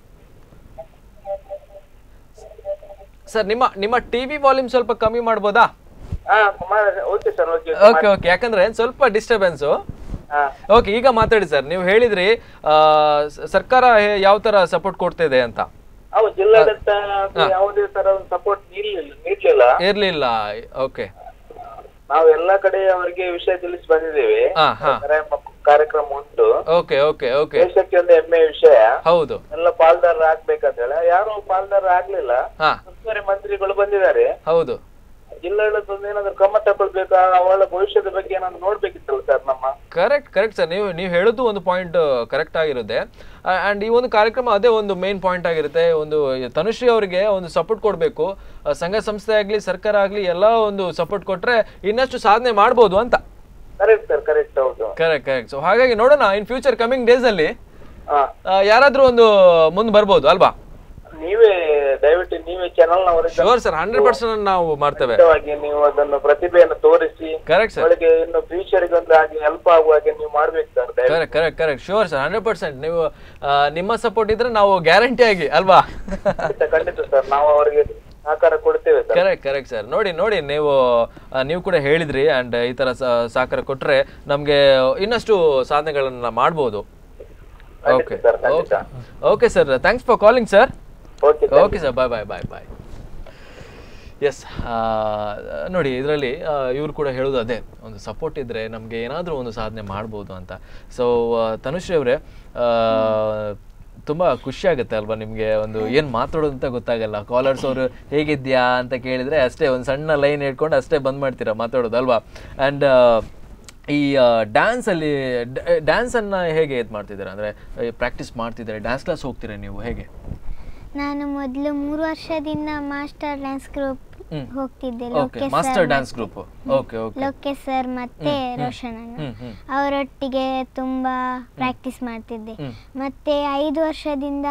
ಸರ್ ನಿಮ್ಮ ನಿಮ್ಮ ಟಿವಿ ವಾಲ್ಯೂಮ್ ಸ್ವಲ್ಪ ಕಮ್ಮಿ ಮಾಡ್ಬೋದಾ ಹಾ okay sir okay okay okay ಯಾಕಂದ್ರೆ ಸ್ವಲ್ಪ ಡಿಸ್ಟರ್ಬೆನ್ಸು ಹಾ ಓಕೆ ಈಗ ಮಾತಾಡಿ ಸರ್ ನೀವು ಹೇಳಿದ್ರಿ ಆ, ಸ- ಸರ್ಕಾರ ಹೇ- ಯಾವ ತರ ಸಪೋರ್ಟ್ ಕೊಡ್ತಾ ಇದೆ ಅಂತ ಹೌದು ಜಿಲ್ಲಾಡಳಿತ ಯಾವುದೇ ತರ ಒಂದು ಸಪೋರ್ಟ್ ನೀಡ್ಲಿಲ್ಲ ನೀಡ್ಲಿಲ್ಲ ಇರ್ಲಿಲ್ಲ ಓಕೆ ನಾವು ಎಲ್ಲಾ ಕಡೆ ಅವರಿಗೆ ವಿಷಯ ತಿಳಿಸಿ ಬಂದಿದ್ದೇವೆ ಹಾ ಹಾ ಕಾರ್ಯ- ಕಾರ್ಯಕ್ರಮ ಉಂಟು ಓಕೆ ಓಕೆ ಓಕೆ ದೇಶಕ್ಕೆ ಒಂದು ಹೆಮ್ಮೆಯ ವಿಷಯ ಹೌದು ಎಲ್ಲ ಪಾಲ್ದಾರ ಆಗ್ಬೇಕಂತ ಹೇಳಿ ಯಾರು ಪಾಲ್ದಾರ ಆಗ್ಲಿಲ್ಲ ಹಾ ಉಸ್ತುವಾರಿ ಮಂತ್ರಿಗಳು ಬಂದಿದ್ದಾರೆ ಹೌದು ಜಿಲ್ಲಾಡಳಿತ ಒಂದು ಏನಾದ್ರು ಕ್ರಮ ತಗೊಳ್ಬೇಕಾ ಅವಳ ಭವಿಷ್ಯದ ಬಗ್ಗೆ ಏನಾದ್ರು ನೋಡ್ಬೇಕಿತ್ತಲ್ಲ ಸರ್ ನಮ್ಮ ಕರೆಕ್ಟ್ ಕರೆಕ್ಟ್ ಸರ್ ನೀವು ನೀವು ಹೇಳೋದು ಒಂದು ಪಾಯಿಂಟ್ ಕರೆಕ್ಟ್ ಆಗಿರುತ್ತೆ ಆ್ಯಂಡ್ ಈ ಒಂದು ಕಾರ್ಯಕ್ರಮ ಅದೇ ಒಂದು ಮೇನ್ ಪಾಯಿಂಟ್ ಆಗಿರುತ್ತೆ ಒಂದು ತನುಶ್ರೀ ಅವರಿಗೆ ಒಂದು ಸಪೋರ್ಟ್ ಕೊಡಬೇಕು ಸಂಘ ಸಂಸ್ಥೆ ಆಗಲಿ ಸರ್ಕಾರ ಆಗಲಿ ಎಲ್ಲ ಒಂದು ಸಪೋರ್ಟ್ ಕೊಟ್ಟರೆ ಇನ್ನಷ್ಟು ಸಾಧನೆ ಮಾಡ್ಬೋದು ಅಂತ ಕರೆಕ್ಟ್ ಸರ್ ಕರೆಕ್ಟ್ ಹೌದು ಕರೆಕ್ಟ್ ಕರೆಕ್ಟ್ ಸೊ ಹಾಗಾಗಿ ನೋಡೋಣ ಇನ್ ಫ್ಯೂಚರ್ ಕಮಿಂಗ್ ಡೇಸಲ್ಲಿ ಹಾ ಯಾರಾದರೂ ಒಂದು ಮುಂದೆ ಬರ್ಬೋದು ಅಲ್ವಾ ನೀವೇ ದಯವಿಟ್ಟು ನೀವೇ ಚಾನಲ್ ನವರಿಗೆ ಶೋರ್ ಸರ್ ಹಂಡ್ರೆಡ್ ಪರ್ಸೆಂಟ್ ನಾವು ಮಾಡ್ತೇವೆ ನೀವು ಅದನ್ನು ಪ್ರತಿಭೆಯನ್ನು ತೋರಿಸಿ ಕರೆಕ್ಟ್ ಸರ್ ಅವಳಿಗೆ ಇನ್ನು ಫ್ಯೂಚರ್ ಒಂದು ಹಾಗೆ ಹೆಲ್ಪ್ ಆಗುವ ಹಾಗೆ ನೀವು ಮಾಡ್ಬೇಕು ಸರ್ ದಯವಿಟ್ಟು correct correct correct sure sir hundred percent ನೀವು ಆ, ನಿಮ್ಮ ಸಪೋರ್ಟ್ ಇದ್ರೆ ನಾವು ಗ್ಯಾರಂಟಿ ಆಗಿ ಅಲ್ವಾ ಖಂಡಿತ ಖಂಡಿತ ಸರ್ ನಾವು ಅವರಿಗೆ ಸಹಕಾರ ಕೊಡ್ತೇವೆ ಸರ್ ಕರೆಕ್ಟ್ ಕರೆಕ್ಟ್ ಸರ್ ನೋಡಿ ನೋಡಿ ನೀವು ಆ, ನೀವು ಕೂಡ ಹೇಳಿದ್ರಿ ಅಂಡ್ ಈ ತರ ಸ- ಸಹಕಾರ ಕೊಟ್ರೆ ನಮ್ಗೆ ಇನ್ನಷ್ಟು ಸಾಧನೆಗಳನ್ನ ಮಾಡ್ಬೋದು ಓಕೆ ಸರ್ ಖಂಡಿತ okay sir thanks for calling sir okay okay sir bye bye bye bye yes ನೋಡಿ ಇದರಲ್ಲಿ ಇವರು ಕೂಡ ಹೇಳೋದು ಅದೇ ಒಂದು ಸಪೋರ್ಟ್ ಇದ್ದರೆ ನಮಗೆ ಏನಾದರೂ ಒಂದು ಸಾಧನೆ ಮಾಡ್ಬೋದು ಅಂತ ಸೊ ತನುಶ್ರೀ ಅವರೇ ತುಂಬ ಖುಷಿ ಆಗುತ್ತೆ ಅಲ್ವಾ ನಿಮಗೆ ಒಂದು ಏನು ಮಾತಾಡೋದು ಅಂತ ಗೊತ್ತಾಗಲ್ಲ ಕಾಲರ್ಸ್ ಅವರು ಹೇಗಿದ್ಯಾ ಅಂತ ಕೇಳಿದರೆ ಅಷ್ಟೇ ಒಂದು ಸಣ್ಣ ಲೈನ್ ಹೇಳ್ಕೊಂಡು ಅಷ್ಟೇ ಬಂದ್ ಮಾಡ್ತೀರಾ ಮಾತಾಡೋದು ಅಲ್ವಾ ಆ್ಯಂಡ್ ಈ ಡ್ಯಾನ್ಸಲ್ಲಿ ಡ್ಯಾನ್ಸನ್ನು ಹೇಗೆ ಇದು ಮಾಡ್ತಿದ್ದೀರಾ ಅಂದರೆ ಪ್ರಾಕ್ಟೀಸ್ ಮಾಡ್ತಿದ್ದೀರಾ ಡ್ಯಾನ್ಸ್ ಕ್ಲಾಸ್ ಹೋಗ್ತೀರಾ ನೀವು ಹೇಗೆ ನಾನು ಮೊದಲು ಮೂರು ವರ್ಷದಿಂದ ಮಾಸ್ಟರ್ ಡ್ಯಾನ್ಸ್ ಗ್ರೂಪ್ ಹ್ಮ್. ಹೋಗ್ತಿದ್ದೆ okay Lokesh master sir dance group okay okay Lokesh sir ಮತ್ತೆ ರೋಷನ್ ಅಣ್ಣ ಹ್ಮ್ ಹ್ಮ್ ಅವರೊಟ್ಟಿಗೆ ತುಂಬಾ ಪ್ರಾಕ್ಟೀಸ್ ಮಾಡ್ತಿದ್ದೆ ಹ್ಮ್. ಮತ್ತೆ ಐದು ವರ್ಷದಿಂದ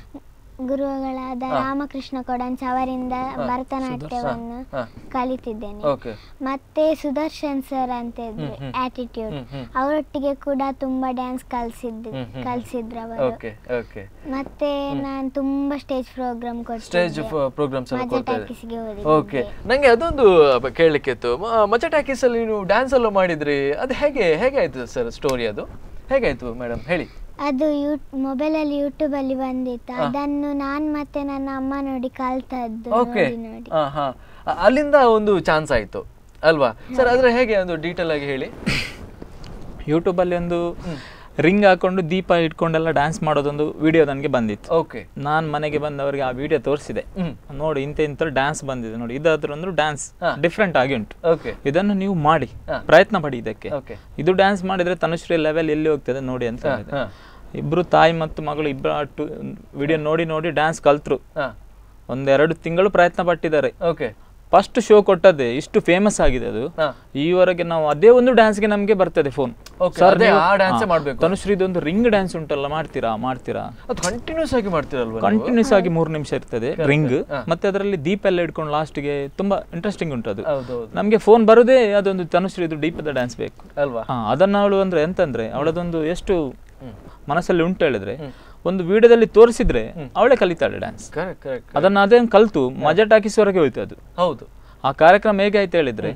ಗುರುಗಳಾದ ರಾಮಕೃಷ್ಣ ಕೊಡಂಚ್ ಅವರಿಂದ ಭರತನಾಟ್ಯವನ್ನು ಹಾ. ಕಲಿತಿದ್ದೇನೆ ಓಕೆ ಮತ್ತೆ ಸುದರ್ಶನ್ ಸರ್ ಅಂತ ಇದ್ರು ಆಟಿಟ್ಯೂಡ್ ಹ್ಮ್, ಹ್ಮ್. ಅವರೊಟ್ಟಿಗೆ ಕೂಡ ತುಂಬಾ ಡ್ಯಾನ್ಸ್ ಕಲಿಸಿದ್ದು ಹ್ಮ್, ಹ್ಮ್. ಕಲಿಸಿದ್ರು ಅವರು ಓಕೆ ಓಕೆ ಮತ್ತೆ ನಾನು ತುಂಬಾ ಸ್ಟೇಜ್ ಪ್ರೋಗ್ರಾಮ್ ಸ್ಟೇಜ್ ಕೊಡ್ತಿದ್ದೆ ಪ್ರೋಗ್ರಾಮ್ಸ್ ಎಲ್ಲ ಮಜಾ ಕೊಡ್ತಾ ಇದೆ ಟಾಕೀಸ್ಗೆ ಓಕೆ ಹೋಗಿದ್ದೆ ನಂಗೆ ಅದೊಂದು ಬ- ಕೇಳಲಿಕ್ಕಿತ್ತು ಮ- ಮಚ ಟಾಕೀಸ್ ಅಲ್ಲಿ ನೀವು ಡ್ಯಾನ್ಸ್ ಎಲ್ಲ ಮಾಡಿದ್ರಿ ಅದು ಹೇಗೆ ಹೇಗೆ ಆಯ್ತು ಸರ್ ಸ್ಟೋರಿ ಅದು ಹೇಗಾಯ್ತು ಮೇಡಮ್ ಹೇಳಿ ಅದು ಯೂ ಮೊಬೈಲಲ್ಲಿ ಯೂಟ್ಯೂಬಲ್ಲಿ ಬಂದಿತ್ತು ಅದನ್ನು ನಾನು ಮತ್ತೆ ನನ್ನ ಅಮ್ಮ ನೋಡಿ ಕಲ್ತದ್ದು ಓಕೆ ನೋಡಿ ನೋಡಿ ಹಾ ಹಾ ಅ- ಅಲ್ಲಿಂದ ಒಂದು ಚಾನ್ಸ್ ಆಯ್ತು ಅಲ್ವಾ ಸರ್ ಅದ್ರ ಹೇಗೆ ಒಂದು ಡೀಟೇಲ್ ಆಗಿ ಹೇಳಿ ಯೂಟ್ಯೂಬಲ್ಲಿ ಒಂದು ರಿಂಗ್ ಹಾಕೊಂಡು ದೀಪ ಇಟ್ಕೊಂಡೆಲ್ಲ ಡ್ಯಾನ್ಸ್ ಮಾಡೋದೊಂದು ವಿಡಿಯೋ ನನಗೆ ಬಂದಿತ್ತು ಓಕೆ ನಾನು ಮನೆಗೆ ಬಂದವರಿಗೆ ಆ ವಿಡಿಯೋ ತೋರಿಸಿದೆ ಹ್ಮ್. ನೋಡಿ ಇಂಥ ಇಂಥ ಡ್ಯಾನ್ಸ್ ಬಂದಿದೆ ನೋಡಿ ಇದಾದ್ರೂ ಒಂದು ಡ್ಯಾನ್ಸ್ ಹಾ. ಡಿಫ್ರೆಂಟ್ ಆಗಿ ಉಂಟು ಓಕೆ ಇದನ್ನು ನೀವು ಮಾಡಿ ಹಾ. ಪ್ರಯತ್ನ ಪಡಿ ಇದಕ್ಕೆ ಓಕೆ ಇದು ಡ್ಯಾನ್ಸ್ ಮಾಡಿದ್ರೆ ತನುಶ್ರೀ ಲೆವೆಲ್ ಎಲ್ಲಿ ಹೋಗ್ತದೆ ನೋಡಿ ಅಂತ ಹಾ, ಹೇಳಿದೆ. ಹಾ. ಇಬ್ರು ತಾಯಿ ಮತ್ತು ಮಗಳು ಇಬ್ಬರು ವಿಡಿಯೋ ನೋಡಿ ನೋಡಿ ಡ್ಯಾನ್ಸ್ ಕಲ್ತ್ರು ಹಾ ಒಂದೆರಡು ತಿಂಗಳು ಪ್ರಯತ್ನ ಪಟ್ಟಿದ್ದಾರೆ ಓಕೆ ಫಸ್ಟ್ ಶೋ ಕೊಟ್ಟದ್ದೇ ಇಷ್ಟು ಫೇಮಸ್ ಆಗಿದೆ ಅದು ಹಾ. ಈವರೆಗೆ ನಾವು ಅದೇ ಒಂದು ಡ್ಯಾನ್ಸ್ಗೆ ನಮಗೆ ಬರ್ತದೆ ಫೋನ್ Okay, ಅದೇ ಆ dance ಏ ಮಾಡ್ಬೇಕು. ತನುಶ್ರೀದೊಂದು ರಿಂಗ್ ಡ್ಯಾನ್ಸ್ ಉಂಟಲ್ಲ ಮಾಡ್ತೀರಾ ಮಾಡ್ತೀರಾ ಅದು ಕಂಟಿನ್ಯೂಸ್ ಆಗಿ ಮಾಡ್ತೀರಲ್ವಾ ನೀವು? ಕಂಟಿನ್ಯೂಸ್ ಆಗಿ ಮೂರು ನಿಮಿಷ ಇರ್ತದೆ ರಿಂಗ್ ಮತ್ತೆ ಅದರಲ್ಲಿ ದೀಪ ಎಲ್ಲ ಇಟ್ಕೊಂಡು ಲಾಸ್ಟ್ಗೆ ತುಂಬಾ ಇಂಟ್ರೆಸ್ಟಿಂಗ್ ಉಂಟು ಅದು ಹೌದು ಹೌದು ನಮಗೆ ಫೋನ್ ಬರೋದೇ ಅದೊಂದು ತನುಶ್ರೀದು ದೀಪದ ಡ್ಯಾನ್ಸ್ ಬೇಕು ಅಲ್ವಾ ಹಾ ಅದನ್ನ ಅವಳು ಅಂದ್ರೆ ಎಂತಂದ್ರೆ ಅವಳದೊಂದು ಎಷ್ಟು ಮನಸ್ಸಲ್ಲಿ ಉಂಟು ಹೇಳಿದ್ರೆ ಒಂದು ವಿಡಿಯೋದಲ್ಲಿ ತೋರಿಸಿದ್ರೆ ಅವಳೇ ಕಲಿತಾಳೆ ಡ್ಯಾನ್ಸ್ ಕರೆಕ್ಟ್ ಕರೆಕ್ಟ್ ಅದನ್ನ ಅದೇ ಕಲ್ತು ಮಜಾ ಟಾಕಿಸ್ವರೆಗೆ ಹೋಯ್ತು ಅದು ಹೌದು ಆ ಕಾರ್ಯಕ್ರಮ ಹೇಗೆ ಆಯ್ತು ಹೇಳಿದ್ರೆ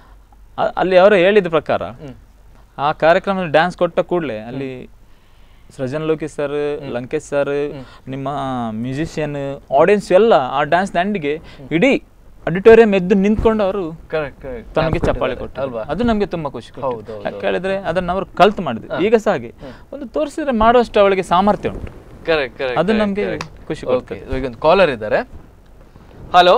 ಅ- ಅಲ್ಲಿ ಅವರು ಹೇಳಿದ ಪ್ರಕಾರ ಆ ಕಾರ್ಯಕ್ರಮದಲ್ಲಿ ಡ್ಯಾನ್ಸ್ ಕೊಟ್ಟ ಕೂಡಲೇ ಅಲ್ಲಿ ಸೃಜನ್ ಲೋಕೇಶ್ ಸರ್ ಲಂಕೇಶ್ ಸರ್ ನಿಮ್ಮ ಮ್ಯೂಸಿಷಿಯನ್ ಆಡಿಯನ್ಸ್ ಎಲ್ಲ ಆ ಡ್ಯಾನ್ಸ್ ದಂಡಿಗೆ ಇಡೀ ಆಡಿಟೋರಿಯಂ ಎದ್ದು ನಿಂತ್ಕೊಂಡು ಅವರು ಕರೆಕ್ಟ್ ಕರೆಕ್ಟ್ ತನಗೆ ಚಪ್ಪಾಳೆ ಕೊಟ್ಟರು ಅಲ್ವಾ ಅದು ನಮಗೆ ತುಂಬಾ ಖುಷಿ ಕೊಟ್ಟಿದ್ದು. ಹೌದು, ಹೌದು, ಯಾಕೆ ಹೇಳಿದ್ರೆ ಅದನ್ನ ಅವರು ಕಲ್ತು ಮಾಡಿದ್ರು ಈಗ ಸಹ ಹಾಗೆ ಒಂದು ತೋರಿಸಿದ್ರೆ ಮಾಡುವಷ್ಟು ಅವಳಿಗೆ ಸಾಮರ್ಥ್ಯ ಉಂಟು ಕರೆಕ್ಟ್ ಕರೆಕ್ಟ್ ಅದು ನಮ್ಗೆ ಖುಷಿ ಓಕೆ ಈಗ ಒಂದು ಕಾಲರ್ ಇದ್ದಾರೆ ಹಲೋ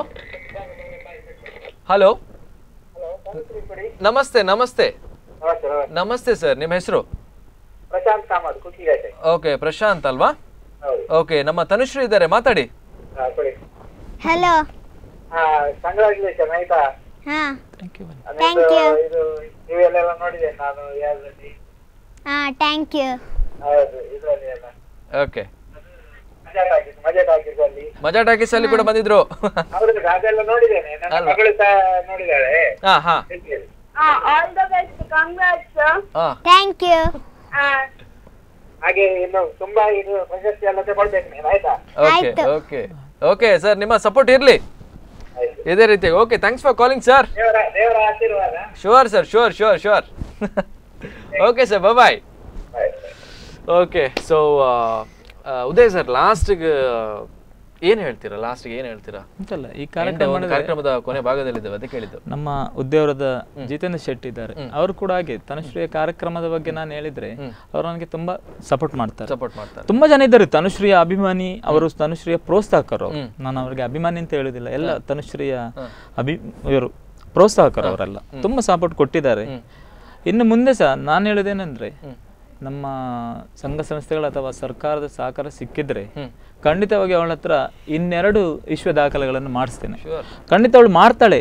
ಹಲೋ ನಮಸ್ತೆ ನಮಸ್ತೆ ನಮಸ್ತೆ ಸರ್ ನಿಮ್ಮ ಹೆಸರು ಪ್ರಶಾಂತ್ ಕಾಮತ್ ಕುಕ್ಕಿಗಟ್ಟೆ ಓಕೆ ಪ್ರಶಾಂತ್ ಅಲ್ವಾ ಹೌದು ಓಕೆ ನಮ್ಮ ತನುಶ್ರೀ ಇದ್ದಾರೆ ಮಾತಾಡಿ ಹಾ, ಕೊಡಿ ಹಲೋ ಹಾ ಕಂಗ್ರಾಚುಲೇಷನ್ ಆಯ್ತಾ ಹಾ ಥ್ಯಾಂಕ್ ಯು Thank ನಿಮ್ದು you. ಇದು ನೀವೆಲ್ಲ ನೋಡಿದೆ ನಾನು ಯಾವ್ದ್ರಲ್ಲಿ ಹಾ ಥ್ಯಾಂಕ್ ಯು ಹೌದು ಇದರಲ್ಲಿ ಎಲ್ಲ ಓಕೆ ಮಜಾ ಟಾಕಿಸ್ ಮಜಾ ಟಾಕಿಸ್ ಅಲ್ಲಿ ಮಜಾ ಟಾಕೀಸ್ ಅಲ್ಲಿ ಕೂಡ ಬಂದಿದ್ರು ಹೌದು ಅದೆಲ್ಲ ನೋಡಿದ್ದೇನೆ ನನ್ನ ಅಲ್ವಾ? ಮಗಳು ಸಹ ನೋಡಿದ್ದಾಳೆ ಹಾ ಹಾ ಹೇಳ್ತೀನಿ. ಆಲ್ ದ ಬೆಸ್ಟ್ ಕಂಗ್ರಾಟ್ಸ್ ಹಾ ಥ್ಯಾಂಕ್ ಯು ಹಾಗೆ ಇನ್ನು ತುಂಬಾ ಇದು ಪ್ರಶಸ್ತಿ ಎಲ್ಲ ತಗೊಳ್ಬೇಕು ನೀನು ಆಯ್ತಾ ಓಕೆ ಆಯ್ತು. ಓಕೆ ಓಕೆ ಸರ್ ನಿಮ್ಮ ಸಪೋರ್ಟ್ ಇರಲಿ ಆಯ್ತು ಇದೇ ರೀತಿ okay thanks for calling sir ದೇವರ ದೇವರ ಆಶೀರ್ವಾದ sure sir sure sure sure okay sir bye ಆಯ್ತು ಓಕೆ ಸೊ ಉದಯ್ ಸರ್ ಲಾಸ್ಟ್ಗೆ ಏನು ಹೇಳ್ತೀರಾ ಲಾಸ್ಟ್ಗೆ ಏನು ಹೇಳ್ತೀರಾ ಅಂತಲ್ಲ ಈ End ಕಾರ್ಯಕ್ರಮ ಒಂದು ಮಾಡಿದ್ರೆ ಕಾರ್ಯಕ್ರಮದ ಕೊನೆ ಭಾಗದಲ್ಲಿದ್ದೇವೆ ಅದಕ್ಕೆ ಹೇಳಿದ್ದು ನಮ್ಮ ಉದ್ಯೋಗದ ಜಿತೇಂದ್ರ ಶೆಟ್ಟಿ ಇದ್ದಾರೆ ಅವರು ಕೂಡ ಹಾಗೆ ತನುಶ್ರೀಯ ಕಾರ್ಯಕ್ರಮದ ಬಗ್ಗೆ ನಾನು ಹೇಳಿದ್ರೆ ಅವರು ನನಗೆ ತುಂಬಾ ಸಪೋರ್ಟ್ ಮಾಡ್ತಾರೆ ಸಪೋರ್ಟ್ ಮಾಡ್ತಾರೆ ತುಂಬಾ ಜನ ಇದ್ದಾರೆ ತನುಶ್ರೀಯ ಅಭಿಮಾನಿ ಅವರು ತನುಶ್ರೀಯ ಪ್ರೋತ್ಸಾಹಕರು ಅವ್ರು. ನಾನು ಅವರಿಗೆ ಅಭಿಮಾನಿ ಅಂತ ಹೇಳುದಿಲ್ಲ ಎಲ್ಲ ತನುಶ್ರೀಯ ಅಭಿ ಇವರು ಪ್ರೋತ್ಸಾಹಕರು ಅವರೆಲ್ಲ ತುಂಬಾ ಸಪೋರ್ಟ್ ಕೊಟ್ಟಿದ್ದಾರೆ ಇನ್ನು ಮುಂದೆ ಸಹ ನಾನು ಹೇಳೋದೇನೆಂದ್ರೆ ನಮ್ಮ ಸಂಘ ಸಂಸ್ಥೆಗಳ ಅಥವಾ ಸರ್ಕಾರದ ಸಹಕಾರ ಸಿಕ್ಕಿದ್ರೆ ಖಂಡಿತವಾಗಿ ಅವಳ ಹತ್ರ ಇನ್ನೆರಡು ವಿಶ್ವ ದಾಖಲೆಗಳನ್ನು ಮಾಡಿಸ್ತೇನೆ ಖಂಡಿತ ಅವಳು ಮಾಡ್ತಾಳೆ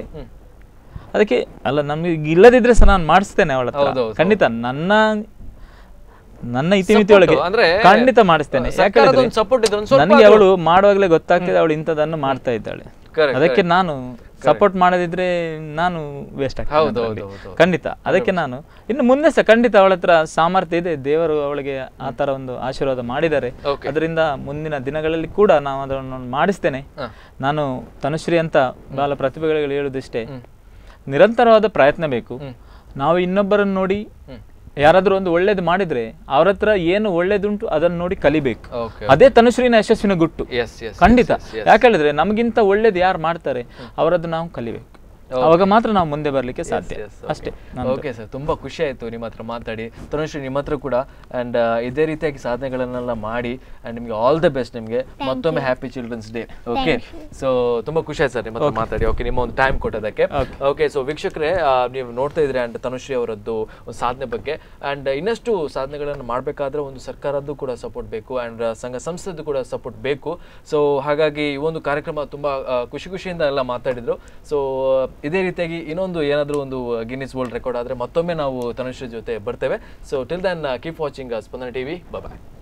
ಅದಕ್ಕೆ ಅಲ್ಲ ನಮ್ಗೆ ಇಲ್ಲದಿದ್ರೆ ಸಹ ನಾನು ಮಾಡಿಸ್ತೇನೆ ಅವಳ ಹತ್ರ ಹೌದೌದು. ಖಂಡಿತ ನನ್ನ ನನ್ನ ಇತಿಮಿತಿಯೊಳಗೆ Support, ಅಂದ್ರೆ ಖಂಡಿತ ಮಾಡಿಸ್ತೇನೆ ಸರ್ಕಾರದ ಯಾಕಂದ್ರೆ ಒಂದು support ಇದ್ರೆ ಒಂದ್ ಸ್ವಲ್ಪ ನನಗೆ ಆದ್ರೂ- ಅವಳು ಮಾಡುವಾಗಲೇ ಗೊತ್ತಾಗ್ತದೆ ಅವಳು ಇಂಥದನ್ನು ಮಾಡ್ತಾ ಇದ್ದಾಳೆ Correct, ಅದಕ್ಕೆ correct. ನಾನು ಸಪೋರ್ಟ್ ಮಾಡದಿದ್ರೆ ನಾನು ವೇಸ್ಟ್ ಹೌದು, ಆಗ್ತದೆ ಹೌದು, ಹೌದು. ಖಂಡಿತ ಅದಕ್ಕೆ ನಾನು ಇನ್ನು ಮುಂದೆ ಸಹ ಖಂಡಿತ ಅವಳ ಹತ್ರ ಸಾಮರ್ಥ್ಯ ಇದೆ ದೇವರು ಅವಳಿಗೆ ಆ ತರ ಒಂದು ಆಶೀರ್ವಾದ ಮಾಡಿದ್ದಾರೆ Okay. ಅದರಿಂದ ಮುಂದಿನ ದಿನಗಳಲ್ಲಿ ಕೂಡ ನಾವು ಅದನ್ನು ಮಾಡಿಸ್ತೇನೆ ನಾನು ತನುಶ್ರೀ ಅಂತ ಬಾಲ ಪ್ರತಿಭೆಗಳಿಗೆ ಹೇಳುದಿಷ್ಟೇ ನಿರಂತರವಾದ ಪ್ರಯತ್ನ ಬೇಕು ನಾವು ಇನ್ನೊಬ್ಬರನ್ನು ನೋಡಿ ಯಾರಾದ್ರೂ ಒಂದು ಒಳ್ಳೇದು ಮಾಡಿದ್ರೆ ಅವ್ರ ಹತ್ರ ಏನು ಒಳ್ಳೇದುಂಟು ಅದನ್ನು ನೋಡಿ ಕಲಿಬೇಕು Okay. ಅದೇ ತನುಶ್ರೀನ ಯಶಸ್ವಿನ ಗುಟ್ಟು Yes, yes, ಖಂಡಿತ yes, yes, yes. ಯಾಕೇಳಿದ್ರೆ ನಮಗಿಂತ ಒಳ್ಳೇದು ಯಾರು ಮಾಡ್ತಾರೆ ಅವರದ್ದು ನಾವು ಕಲಿಬೇಕು ಅವಾಗ ಮಾತ್ರ ನಾವು ಮುಂದೆ ಬರ್ಲಿಕ್ಕೆ ಸಾಧ್ಯ ಅಷ್ಟೇ ನಂದು. ಓಕೆ ಸರ್ ತುಂಬಾ ಖುಷಿ ಆಯ್ತು ನಿಮ್ಮ ಹತ್ರ ಮಾತಾಡಿ ತನುಶ್ರೀ ನಿಮ್ಮ ಹತ್ರ ಕೂಡ ಅಂಡ್ ಇದೇ ರೀತಿಯಾಗಿ ಸಾಧನೆಗಳನ್ನೆಲ್ಲ ಮಾಡಿ ಅಂಡ್ ನಿಮ್ಗೆ ಆಲ್ ದ ಬೆಸ್ಟ್ ನಿಮ್ಗೆ ಮತ್ತೊಮ್ಮೆ happy children's day okay so ತುಂಬಾ ಖುಷಿ ಆಯ್ತು ಸರ್ ನಿಮ್ಮ ಹತ್ರ ಮಾತಾಡಿ ಓಕೆ ನಿಮ್ಮ ಒಂದು ಟೈಮ್ ಕೊಟ್ಟೋದಕ್ಕೆ ಓಕೆ ಸೊ ವೀಕ್ಷಕರೇ ಆ, ನೀವು ನೋಡ್ತಾ ಇದ್ರಿ ಅಂಡ್ ತನುಶ್ರೀ ಅವರದ್ದು ಒಂದು ಸಾಧನೆ ಬಗ್ಗೆ ಅಂಡ್ ಇನ್ನಷ್ಟು ಸಾಧನೆಗಳನ್ನು ಮಾಡಬೇಕಾದ್ರೆ ಒಂದು ಸರ್ಕಾರದ್ದು ಕೂಡ ಸಪೋರ್ಟ್ ಬೇಕು ಅಂಡ್ ಸಂಘ ಸಂಸ್ಥೆದು ಕೂಡ ಸಪೋರ್ಟ್ ಬೇಕು ಸೊ ಹಾಗಾಗಿ ಈ ಒಂದು ಕಾರ್ಯಕ್ರಮ ತುಂಬಾ ಆ, ಖುಷಿ ಖುಷಿಯಿಂದ ಎಲ್ಲ ಮಾತಾಡಿದ್ರು ಸೊ ಇದೇ ರೀತಿಯಾಗಿ ಇನ್ನೊಂದು ಏನಾದರೂ ಒಂದು ಗಿನ್ನಿಸ್ ವರ್ಲ್ಡ್ ರೆಕಾರ್ಡ್ ಆದರೆ ಮತ್ತೊಮ್ಮೆ ನಾವು ತನುಶ್ರೀ ಜೊತೆ ಬರ್ತೇವೆ so till then keep watching Spandana TV ಬಾಯ್